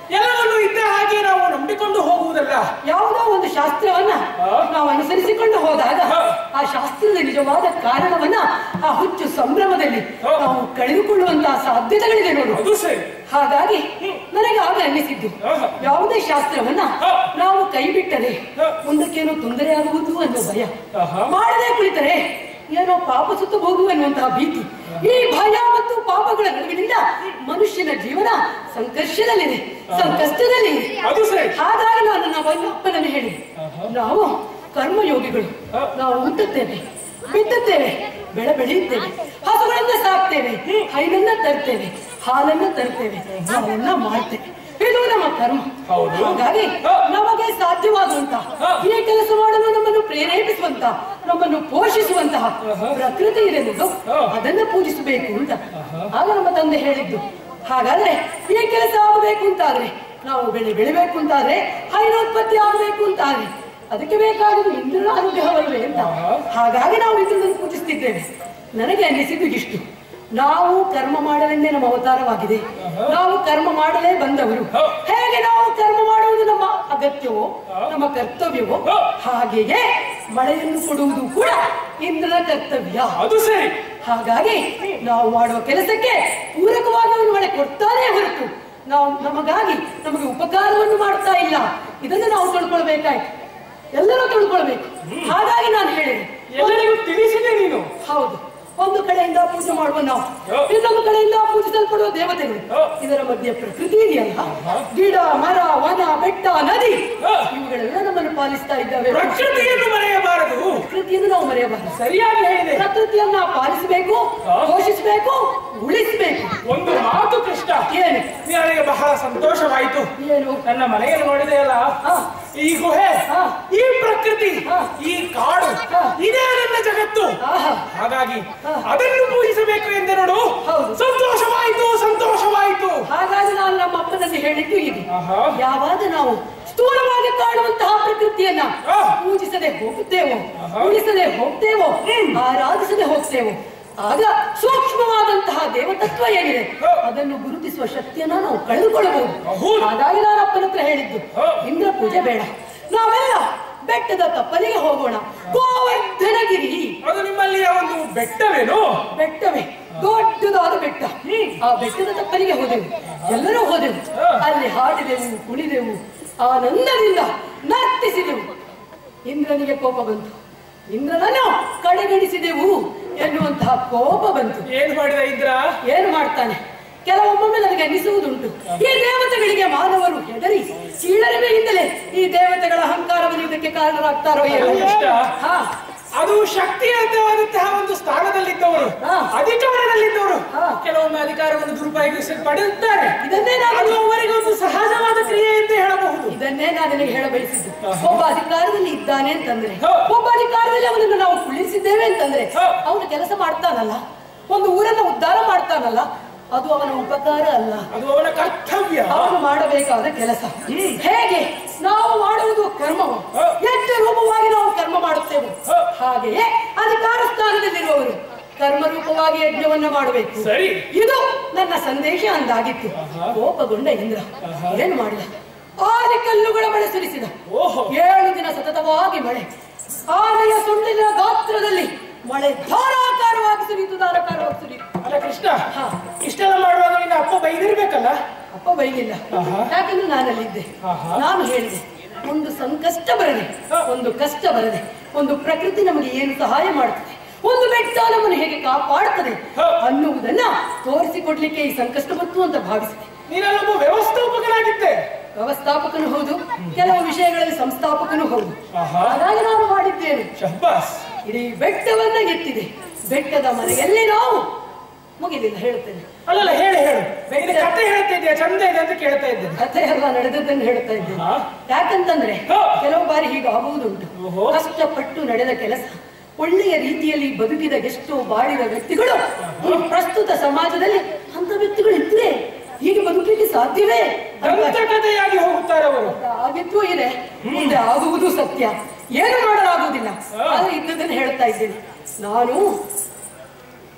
ಎಲ್ಲವನ್ನು ಇದ್ದ ಹಾಗೆ ನಾವು ನಂಬಿಕೊಂಡು ಹೋಗುವುದಲ್ಲ ಯಾವುದೋ ಒಂದು ಶಾಸ್ತ್ರವನ್ನ ಹಾ. ನಾವು ಅನುಸರಿಸಿಕೊಂಡು ಹೋದಾಗ ಹಾ. ಆ ಶಾಸ್ತ್ರದ ನಿಜವಾದ ಕಾರಣವನ್ನ ಆ ಹುಚ್ಚು ಸಂಭ್ರಮದಲ್ಲಿ ಹಾ. ನಾವು ಕಳೆದುಕೊಳ್ಳುವಂತಹ ಸಾಧ್ಯತೆಗಳಿದೆ ನೋಡು ಅದು ಸರಿ ಹಾಗಾಗಿ ನನಗೆ ಆಗ ಅನ್ನಿಸಿದ್ದು ಆಹಾ. ಯಾವುದೇ ಶಾಸ್ತ್ರವನ್ನ ಹಾ. ನಾವು ಕೈ ಬಿಟ್ಟರೆ ಹಾ. ಮುಂದಕ್ಕೇನೋ ತೊಂದರೆ ಆಗುವುದು ಅನ್ನೋ ಭಯ ಆಹಾ. ಮಾಡದೆ ಕುಳಿತರೆ ಏನೋ ಪಾಪ ಸುತ್ತಬಹುದು ಎನ್ನುವಂತಹ ಭೀತಿ ಈ ಭಯ ಮತ್ತು ಪಾಪಗಳ ನಡುವಿನಿಂದ ಮನುಷ್ಯನ ಜೀವನ ಸಂಘರ್ಷದಲ್ಲಿದೆ ಸಂಕಷ್ಟದಲ್ಲಿದೆ ಅದು ಸರಿ ಹಾಗಾಗಿ ನಾನು ನಮ್ಮ ಅಪ್ಪನನ್ನು ಹೇಳಿ ನಾವು ಕರ್ಮಯೋಗಿಗಳು ಹಾ. ನಾವು ಹುಟ್ಟುತ್ತೇವೆ ಬಿತ್ತುತ್ತೇವೆ ಬೆಳೆ ಬೆಳೆಯುತ್ತೇವೆ ಹಸುಗಳನ್ನ ಸಾಕ್ತೇವೆ ಹೈನನ್ನ ತರ್ತೇವೆ ಹಾಲನ್ನ ತರ್ತೇವೆ ಹಾಲನ್ನ ಮಾಡ್ತೇವೆ ಇದು ನಮ್ಮ ಕರ್ಮ ಹೌದು. ಹಾಗಾಗಿ ಹಾ. ನಮಗೆ ಸಾಧ್ಯವಾಗುವಂತ ಹಾ. ಈ ಕೆಲಸ ಮಾಡಲು ನಮ್ಮನ್ನು ಪ್ರೇರೇಪಿಸುವಂತ ನಮ್ಮನ್ನು ಪೋಷಿಸುವಂತಹ ಪ್ರಕೃತಿ ಇದೆ ನೋಡು ಹಾ. ಅದನ್ನ ಪೂಜಿಸಬೇಕು ಅಂತ ಆಗ ನಮ್ಮ ತಂದೆ ಹೇಳಿದ್ದು ಹಾಗಾದ್ರೆ ಈ ಕೆಲಸ ಆಗಬೇಕು ಅಂತಾದ್ರೆ ನಾವು ಬೆಳೆ ಬೆಳಿಬೇಕು ಅಂತಾದ್ರೆ ಹೈನೋತ್ಪತ್ತಿ ಆಗಬೇಕು ಅಂತಾದ್ರೆ ಅದಕ್ಕೆ ಬೇಕಾಗುವುದು ಇಂದ್ರನ ಅನುಗ್ರಹವಲ್ವೇ ಅಂತ ಹಾಗಾಗಿ ನಾವು ಇಂದ್ರನನ್ನು ಪೂಜಿಸ್ತಿದ್ದೇವೆ ನನಗೆ ಅನ್ನಿಸಿದ್ದು ಇಷ್ಟು ನಾವು ಕರ್ಮ ಮಾಡಲೆಂದೇ ನಮ್ಮ ಅವತಾರವಾಗಿದೆ ನಾವು ಕರ್ಮ ಮಾಡಲೇ ಬಂದವರು ಹೇಗೆ ನಾವು ಕರ್ಮ ಮಾಡುವುದು ನಮ್ಮ ಅಗತ್ಯವೋ ನಮ್ಮ ಕರ್ತವ್ಯವೋ ಹಾಗೆಯೇ ಮಳೆಯನ್ನು ಕೊಡುವುದು ಕೂಡ ಇಂದ್ರನ ಕರ್ತವ್ಯ ಅದು ಸರಿ ಹಾಗಾಗಿ ನಾವು ಮಾಡುವ ಕೆಲಸಕ್ಕೆ ಪೂರಕವಾಗಿ ಅವನು ಮಳೆ ಕೊಡ್ತಾನೆ ಹೊರತು ನಾವು ನಮಗಾಗಿ ನಮಗೆ ಉಪಕಾರವನ್ನು ಮಾಡ್ತಾ ಇಲ್ಲ ಇದನ್ನು ನಾವು ತಿಳ್ಕೊಳ್ಬೇಕಾಯ್ತು ಎಲ್ಲರೂ ತಿಳ್ಕೊಳ್ಬೇಕು ಹಾಗಾಗಿ ನಾನು ಹೇಳಿದೆ ಎಲ್ಲರಿಗೂ ತಿಳಿಸಿದೆ ನೀನು ಹೌದು ಒಂದು ಕಡೆಯಿಂದ ಪೂಜೆ ಮಾಡುವ ನಾವು ಹ. ಇನ್ನೊಂದು ಕಡೆಯಿಂದ ಪೂಜಿಸಲ್ಪಡುವ ದೇವತೆಗಳು ಹ. ಇದರ ಮಧ್ಯೆ ಪ್ರಕೃತಿ ಇದೆಯಲ್ಲ ಗಿಡ ಮರ ವನ ಬೆಟ್ಟ ನದಿ ಹ. ಇವುಗಳೆಲ್ಲ ನಮ್ಮನ್ನು ಪಾಲಿಸ್ತಾ ಇದ್ದಾವೆ ಪ್ರಕೃತಿಯನ್ನು ಮರೆಯಬಾರದು ಪ್ರಕೃತಿಯನ್ನು ನಾವು ಮರೆಯಬಾರದು ಸರಿಯಾಗಿ ಹೇಳಿದೆ ಪ್ರಕೃತಿಯನ್ನ ಪಾಲಿಸಬೇಕು ಹ. ಪೋಷಿಸಬೇಕು ಉಳಿಸಬೇಕು ಒಂದು ಮಾತು ಕೃಷ್ಣ ಏನು ನನಗೆ ಬಹಳ ಸಂತೋಷವಾಯಿತು ಏನು ನನ್ನ ಮನೆಯಲ್ಲಿ ನೋಡಿದೆಯಲ್ಲ ಹ. ಈ ಗುಹೆ ಹ. ಈ ಪ್ರಕೃತಿ ಹ. ಈ ಕಾಡು ಹ. ಇದೇ ನನ್ನ ಜಗತ್ತು ಆಹಾ. ಹಾಗಾಗಿ ಹ. ಅದನ್ನು ಪೂಜಿಸಬೇಕು ಎಂದೆ ನೋಡು ಹೌದು. ಸಂತೋಷವಾಯಿತು ಸಂತೋಷವಾಯಿತು ಹಾಗಾಗಿ ನಾನು ನಮ್ಮ ಅಪ್ಪನಲ್ಲಿ ಹೇಳಿದ್ದು ಇದೆ ಆಹಾ. ಯಾವಾಗ ನಾವು ಸ್ಥೂಲವಾಗಿ ಕಾಣುವಂತಹ ಪ್ರಕೃತಿಯನ್ನ ಆ. ಪೂಜಿಸದೆ ಹೋಗುತ್ತೇವೋ ಆಹಾ. ಉಳಿಸದೆ ಹೋಗ್ತೇವೋ ಆರಾಧಿಸದೆ ಹೋಗ್ತೇವೋ ಆಗ ಸೂಕ್ಷ್ಮವಾದಂತಹ ದೇವತತ್ವ ಏನಿದೆ ಹ. ಅದನ್ನು ಗುರುತಿಸುವ ಶಕ್ತಿಯನ್ನ ನಾವು ಕಳೆದುಕೊಳ್ಳಬಹುದು ಹೌದು. ಹಾಗಾಗಿ ನಾನು ಅಪ್ಪನ ಹತ್ರ ಹೇಳಿದ್ದು ಹ. ಇಂದ್ರ ಪೂಜೆ ಬೇಡ ನಾವೆಲ್ಲ ಬೆಟ್ಟದ ತಪ್ಪಲಿಗೆ ಹೋಗೋಣ ಗೋವರ್ಧನಗಿರಿ ಅದು ನಿಮ್ಮಲ್ಲಿಯ ಒಂದು ಬೆಟ್ಟವೇನು ಬೆಟ್ಟವೇ ದೊಡ್ಡದಾದ ಬೆಟ್ಟ ಆ ಬೆಟ್ಟದ ತಪ್ಪಲಿಗೆ ಹೋದೆವು ಎಲ್ಲರೂ ಹೋದೆವು ಅಲ್ಲಿ ಹಾಡಿದೆವು ಕುಣಿದೆವು ಆನಂದದಿಂದ ನರ್ತಿಸಿದೆವು ಇಂದ್ರನಿಗೆ ಕೋಪ ಬಂತು ಇಂದ್ರನನ್ನು ಕಡೆಗಣಿಸಿದೆವು ಎನ್ನುವಂತಹ ಕೋಪ ಬಂತು ಏನ್ ಮಾಡಿದ ಇದ್ರ ಏನು ಮಾಡ್ತಾನೆ ಕೆಲವೊಮ್ಮೊಮ್ಮೆ ನನಗೆ ಅನ್ನಿಸುವುದುಂಟು ಈ ದೇವತೆಗಳಿಗೆ ಮಾನವರು ಹೆದರಿ ಕೀಳರಿಮೆಯಿಂದಲೇ ಈ ದೇವತೆಗಳ ಅಹಂಕಾರವನ್ನು ಇದಕ್ಕೆ ಕಾರಣರಾಗ್ತಾರೋ ಏನೋ ಕೃಷ್ಣ, ಹಾ ಅದು ಶಕ್ತಿಯುತವಾದಂತಹ ಒಂದು ಸ್ಥಾನದಲ್ಲಿದ್ದವರು ಹಾ. ಅಧಿಕಾರದಲ್ಲಿದ್ದವರು ಹಾ. ಕೆಲವೊಮ್ಮೆ ಅಧಿಕಾರವನ್ನು ದುರುಪಯೋಗಿಸಿ ಪಡೆಯುತ್ತಾರೆ ಇದನ್ನೇ ನಾನು ಅದು ಅವರಿಗೆ ಒಂದು ಸಹಜವಾದ ಕ್ರಿಯೆ ಎಂದು ಹೇಳಬಹುದು ಇದನ್ನೇ ನಾನು ನಿನಗೆ ಹೇಳ ಬಯಸಿದ್ದು ಒಬ್ಬ ಅಧಿಕಾರದಲ್ಲಿ ಇದ್ದಾನೆ ಅಂತಂದ್ರೆ ಹ. ಒಬ್ಬ ಅಧಿಕಾರದಲ್ಲಿ ಅವನನ್ನು ನಾವು ಕುಳ್ಳಿರಿಸಿದ್ದೇವೆ ಅಂತಂದ್ರೆ ಹ. ಅವನು ಕೆಲಸ ಮಾಡ್ತಾನಲ್ಲ ಒಂದು ಊರನ್ನ ಉದ್ಧಾರ ಮಾಡ್ತಾನಲ್ಲ ಅದು ಅವನ ಉಪಕಾರ ಅಲ್ಲ ಅದು ಅವನ ಕರ್ತವ್ಯ ಅವನು ಮಾಡಬೇಕಾದ ಕೆಲಸ ಹೇಗೆ ನಾವು ಮಾಡುವುದು ಕರ್ಮವು ಹ. ಎಷ್ಟು ರೂಪವಾಗಿ ನಾವು ಕರ್ಮ ಮಾಡುತ್ತೇವೆ ಹ. ಹಾಗೆಯೇ ಅಧಿಕಾರ ಸ್ಥಾನದಲ್ಲಿರುವವರು ಕರ್ಮ ರೂಪವಾಗಿ ಯಜ್ಞವನ್ನ ಮಾಡಬೇಕು ಸರಿ ಇದು ನನ್ನ ಸಂದೇಶ ಅಂದಾಗಿತ್ತು ಕೋಪಗೊಂಡ ಇಂದ್ರ ಏನು ಮಾಡಿದ ಆನೆ ಕಲ್ಲುಗಳ ಮಳೆ ಸುರಿಸಿದ ಓಹೋ ಏಳು ದಿನ ಸತತವಾಗಿ ಮಳೆ ಆನೆಯ ಸೊಂಡಿನ ಗಾತ್ರದಲ್ಲಿ ಮಳೆ ಧಾರಾಕಾರವಾಗಿ ಸುರಿಯಿತು ಧಾರಾಕಾರವಾಗಿ ಸುರಿಯಿತು ಅಲ್ಲ ಕೃಷ್ಣ ಹಾ. ಇಷ್ಟೆಲ್ಲ ಮಾಡುವಾಗ ನಿನ್ನ ಅಪ್ಪ ಬೈದಿರ್ಬೇಕಲ್ಲ ಅಪ್ಪ ಬೈಲಿಲ್ಲ ಆಹಾ. ಯಾಕಂದ್ರೆ ನಾನಲ್ಲಿದ್ದೆ ಆಹಾ. ನಾನು ಹೇಳಿದೆ ಒಂದು ಸಂಕಷ್ಟ ಬರದೆ ಒಂದು ಕಷ್ಟ ಬರದೆ ಒಂದು ಪ್ರಕೃತಿ ನಮಗೆ ಏನು ಸಹಾಯ ಮಾಡುತ್ತದೆ ಒಂದು ಬೆಟ್ಟ ನಮ್ಮನ್ನು ಹೇಗೆ ಕಾಪಾಡುತ್ತದೆ ಹ. ಅನ್ನುವುದನ್ನ ತೋರಿಸಿಕೊಡ್ಲಿಕ್ಕೆ ಈ ಸಂಕಷ್ಟ ಬಂತು ಅಂತ ಭಾವಿಸಿದೆ ನೀನಲ್ಲೊಬ್ಬ ವ್ಯವಸ್ಥಾಪಕನಾಗಿದ್ದೆ ವ್ಯವಸ್ಥಾಪಕನು ಹೌದು ಕೆಲವು ವಿಷಯಗಳಲ್ಲಿ ಸಂಸ್ಥಾಪಕನು ಹೌದು ಆಹಾ. ಹಾಗಾಗಿ ನಾನು ಮಾಡಿದ್ದೇನೆ ಶಬ್ಬಾಸ್ ಇಡೀ ಬೆಟ್ಟವನ್ನ ಎತ್ತಿದೆ ಬೆಟ್ಟದ ಮನೆಯಲ್ಲಿ ನಾವು ಮುಗಿಲಿಲ್ಲ ಹೇಳ್ತೇನೆ ಅಲ್ಲಲ್ಲ ಹೇಳು ಹೇಳು ಇದು ಕತೆ ಹೇಳ್ತಾ ಇದೆಯಾ ಚಂದ ಇದೆ ಅಂತ ಕೇಳ್ತಾ ಇದ್ದೇನೆ ಕಥೆ ಎಲ್ಲ ನಡೆದದ್ದನ್ನು ಹೇಳ್ತಾ ಇದ್ದೇನೆ ಹಾ. ಯಾಕಂತಂದ್ರೆ ಹಾ. ಕೆಲವು ಬಾರಿ ಹೀಗೆ ಆಗುವುದುಂಟು ಓಹೋ. ಕಷ್ಟಪಟ್ಟು ನಡೆದ ಕೆಲಸ ಒಳ್ಳೆಯ ರೀತಿಯಲ್ಲಿ ಬದುಕಿದ ಎಷ್ಟೋ ಬಾಳಿದ ವ್ಯಕ್ತಿಗಳು ಈ ಪ್ರಸ್ತುತ ಸಮಾಜದಲ್ಲಿ ಅಂತ ವ್ಯಕ್ತಿಗಳು ಇದ್ರೆ ಹೀಗೆ ಬದುಕಲಿಕ್ಕೆ ಸಾಧ್ಯವೇ ಅಂತ ದಂತಕಥೆಯಾಗಿ ಹೋಗುತ್ತಾರೆ ಅವರು ಆಗಿದ್ದು ಇದೆ ಮುಂದೆ ಆಗುವುದು ಸತ್ಯ ಏನು ಮಾಡಲಾಗುವುದಿಲ್ಲ ಆದ್ರೆ ಇದ್ದದನ್ನು ಹೇಳ್ತಾ ಇದ್ದೇನೆ ನಾನು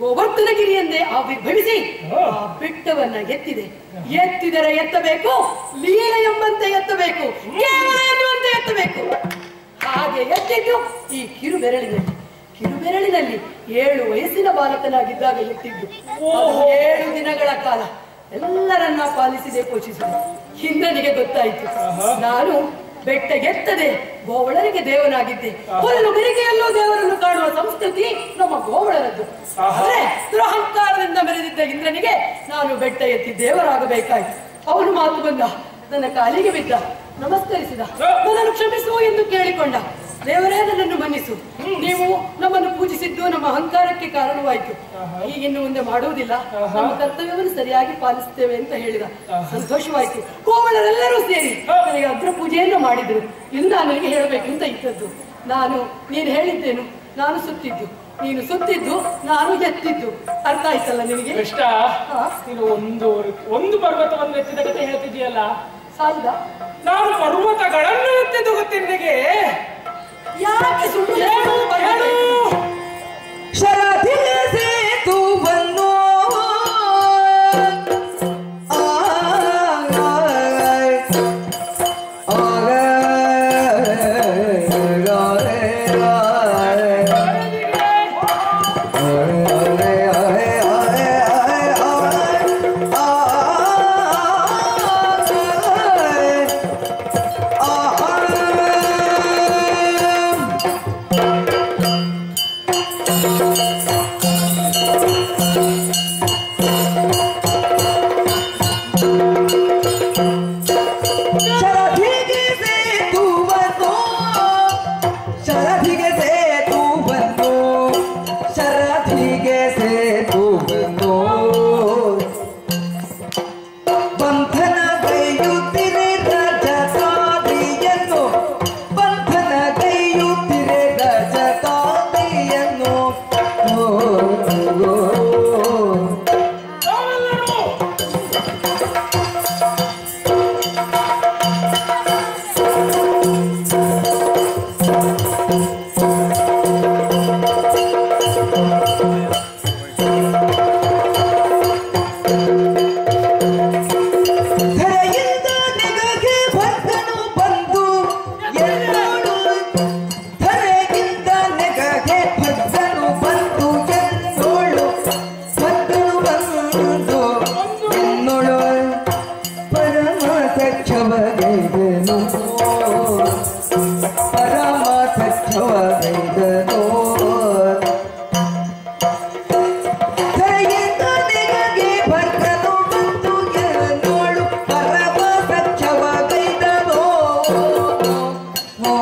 ಗೋವರ್ಧನಗಿರಿ ಎಂದೇ ಆವಿರ್ಭವಿಸಿ ಹಾ. ಆ ಬೆಟ್ಟವನ್ನ ಎತ್ತಿದೆ ಎತ್ತಿದರೆ ಎತ್ತಬೇಕು ಲೀಲೆ ಎಂಬಂತೆ ಎತ್ತಬೇಕು ಕೇವಲ ಎನ್ನುವಂತೆ ಎತ್ತಬೇಕು ಹಾಗೆ ಎತ್ತಿದ್ದು ಈ ಕಿರು ಬೆರಳಿನಲ್ಲಿ ಕಿರು ಬೆರಳಿನಲ್ಲಿ ಏಳು ವಯಸ್ಸಿನ ಬಾಲಕನಾಗಿದ್ದಾಗ ಎತ್ತಿದ್ದು ಅದು ಏಳು ದಿನಗಳ ಕಾಲ ಎಲ್ಲರನ್ನ ಪಾಲಿಸಿದೆ ಪೋಷಿಸಿದೆ ಹಿಂದನಿಗೆ ಗೊತ್ತಾಯಿತು ನಾನು ಬೆಟ್ಟ ಎತ್ತದೆ ಗೋವಳರಿಗೆ ದೇವನಾಗಿದ್ದೆ ಹುಲ್ಲು ಬೆರಿಗೆಯಲ್ಲೂ ದೇವರನ್ನು ಕಾಣುವ ಸಂಸ್ಕೃತಿ ನಮ್ಮ ಗೋವಳರದ್ದು ಆದ್ರೆ ದುರಹಂಕಾರದಿಂದ ಮೆರೆದಿದ್ದ ಇಂದ್ರನಿಗೆ ನಾನು ಬೆಟ್ಟ ಎತ್ತಿ ದೇವರಾಗಬೇಕಾಯ್ತು ಅವನು ಮಾತು ಬಂದ ನನ್ನ ಕಾಲಿಗೆ ಬಿದ್ದ ನಮಸ್ಕರಿಸಿದ ನನ್ನನ್ನು ಕ್ಷಮಿಸು ಎಂದು ಕೇಳಿಕೊಂಡ ದೇವರೇ ನನ್ನನ್ನು ಮನ್ನಿಸು ನೀವು ನಮ್ಮನ್ನು ಪೂಜಿಸಿದ್ದು ನಮ್ಮ ಅಹಂಕಾರಕ್ಕೆ ಕಾರಣವಾಯಿತು ಈಗಿನ್ನು ಮುಂದೆ ಮಾಡುವುದಿಲ್ಲ ನಮ್ಮ ಕರ್ತವ್ಯವನ್ನು ಸರಿಯಾಗಿ ಪಾಲಿಸುತ್ತೇವೆ ಅಂತ ಹೇಳಿದ ಸಂತೋಷವಾಯಿತು ಕೋವಳರೆಲ್ಲರೂ ಸೇರಿ ನನಗೆ ಅಗ್ರ ಪೂಜೆಯನ್ನು ಮಾಡಿದ್ರು ಇದು ನಾನು ನನಗೆ ಹೇಳಬೇಕು ಅಂತ ಇದ್ದದ್ದು ನಾನು ನೀನು ಹೇಳಿದ್ದೇನು ನಾನು ಸುತ್ತಿದ್ದು ನೀನು ಸುತ್ತಿದ್ದು ನಾನು ಎತ್ತಿದ್ದು ಅರ್ಥ ಆಯ್ತಲ್ಲ ನಿನಗೆ ಕೃಷ್ಣ ಹಾ. ನೀನು ಒಂದು ಒಂದು ಪರ್ವತವನ್ನು ಎತ್ತಿದ ಕಥೆ ಹೇಳ್ತಿದೀಯಲ್ಲ ಸಾಲದ ನಾನು ಪರ್ವತಗಳನ್ನು ಎತ್ತಿದ್ದು ಗೊತ್ತಿನಿಗೆ ಯಾಕೆ ಸುಮ್ಮನೆ ಹೇಳು ಶರದಿನ ಸೇತುವನ್ನು ಶರದಿಗೆ ಸೇತುವನ್ನು ಶರದಿಗೆ ಸೇತುವನ್ನು ಶರದಿಗೆ ಸೇತುವನ್ನು ಬಂಧನ ಗೈಯುತ್ತಿರೆ ರಜತಾದಿಯನ್ನು ಬಂಧನ ಗೈಯುತ್ತಿರೆ ರಜತಾದಿಯನ್ನು ಓ, ಓ, ಓ. ನಾವೆಲ್ಲರೂ ಧರೆಯಿಂದ ನಿನಗೆ ಭಕ್ತನು ಬಂದು ಎಲ್ಲೋಡು ಧರೆಯಿಂದ ನಿನಗೆ ಭಕ್ತನು ಬಂದು ಎಲ್ಲೋಳು ಭಕ್ತನು ಬಂದು ಎನ್ನೋಳು ಪರಮ ಸಖ್ಯವಗೈದನು ಪರಮ ಸಖ್ಯವಗೈದನು ಧರೆಯಿಂದ ನಿನಗೆ ಭಕ್ತನು ಬಂದು ಎಲ್ಲೋಳು ಪರಮ ಸಖ್ಯವಗೈದನು ಓ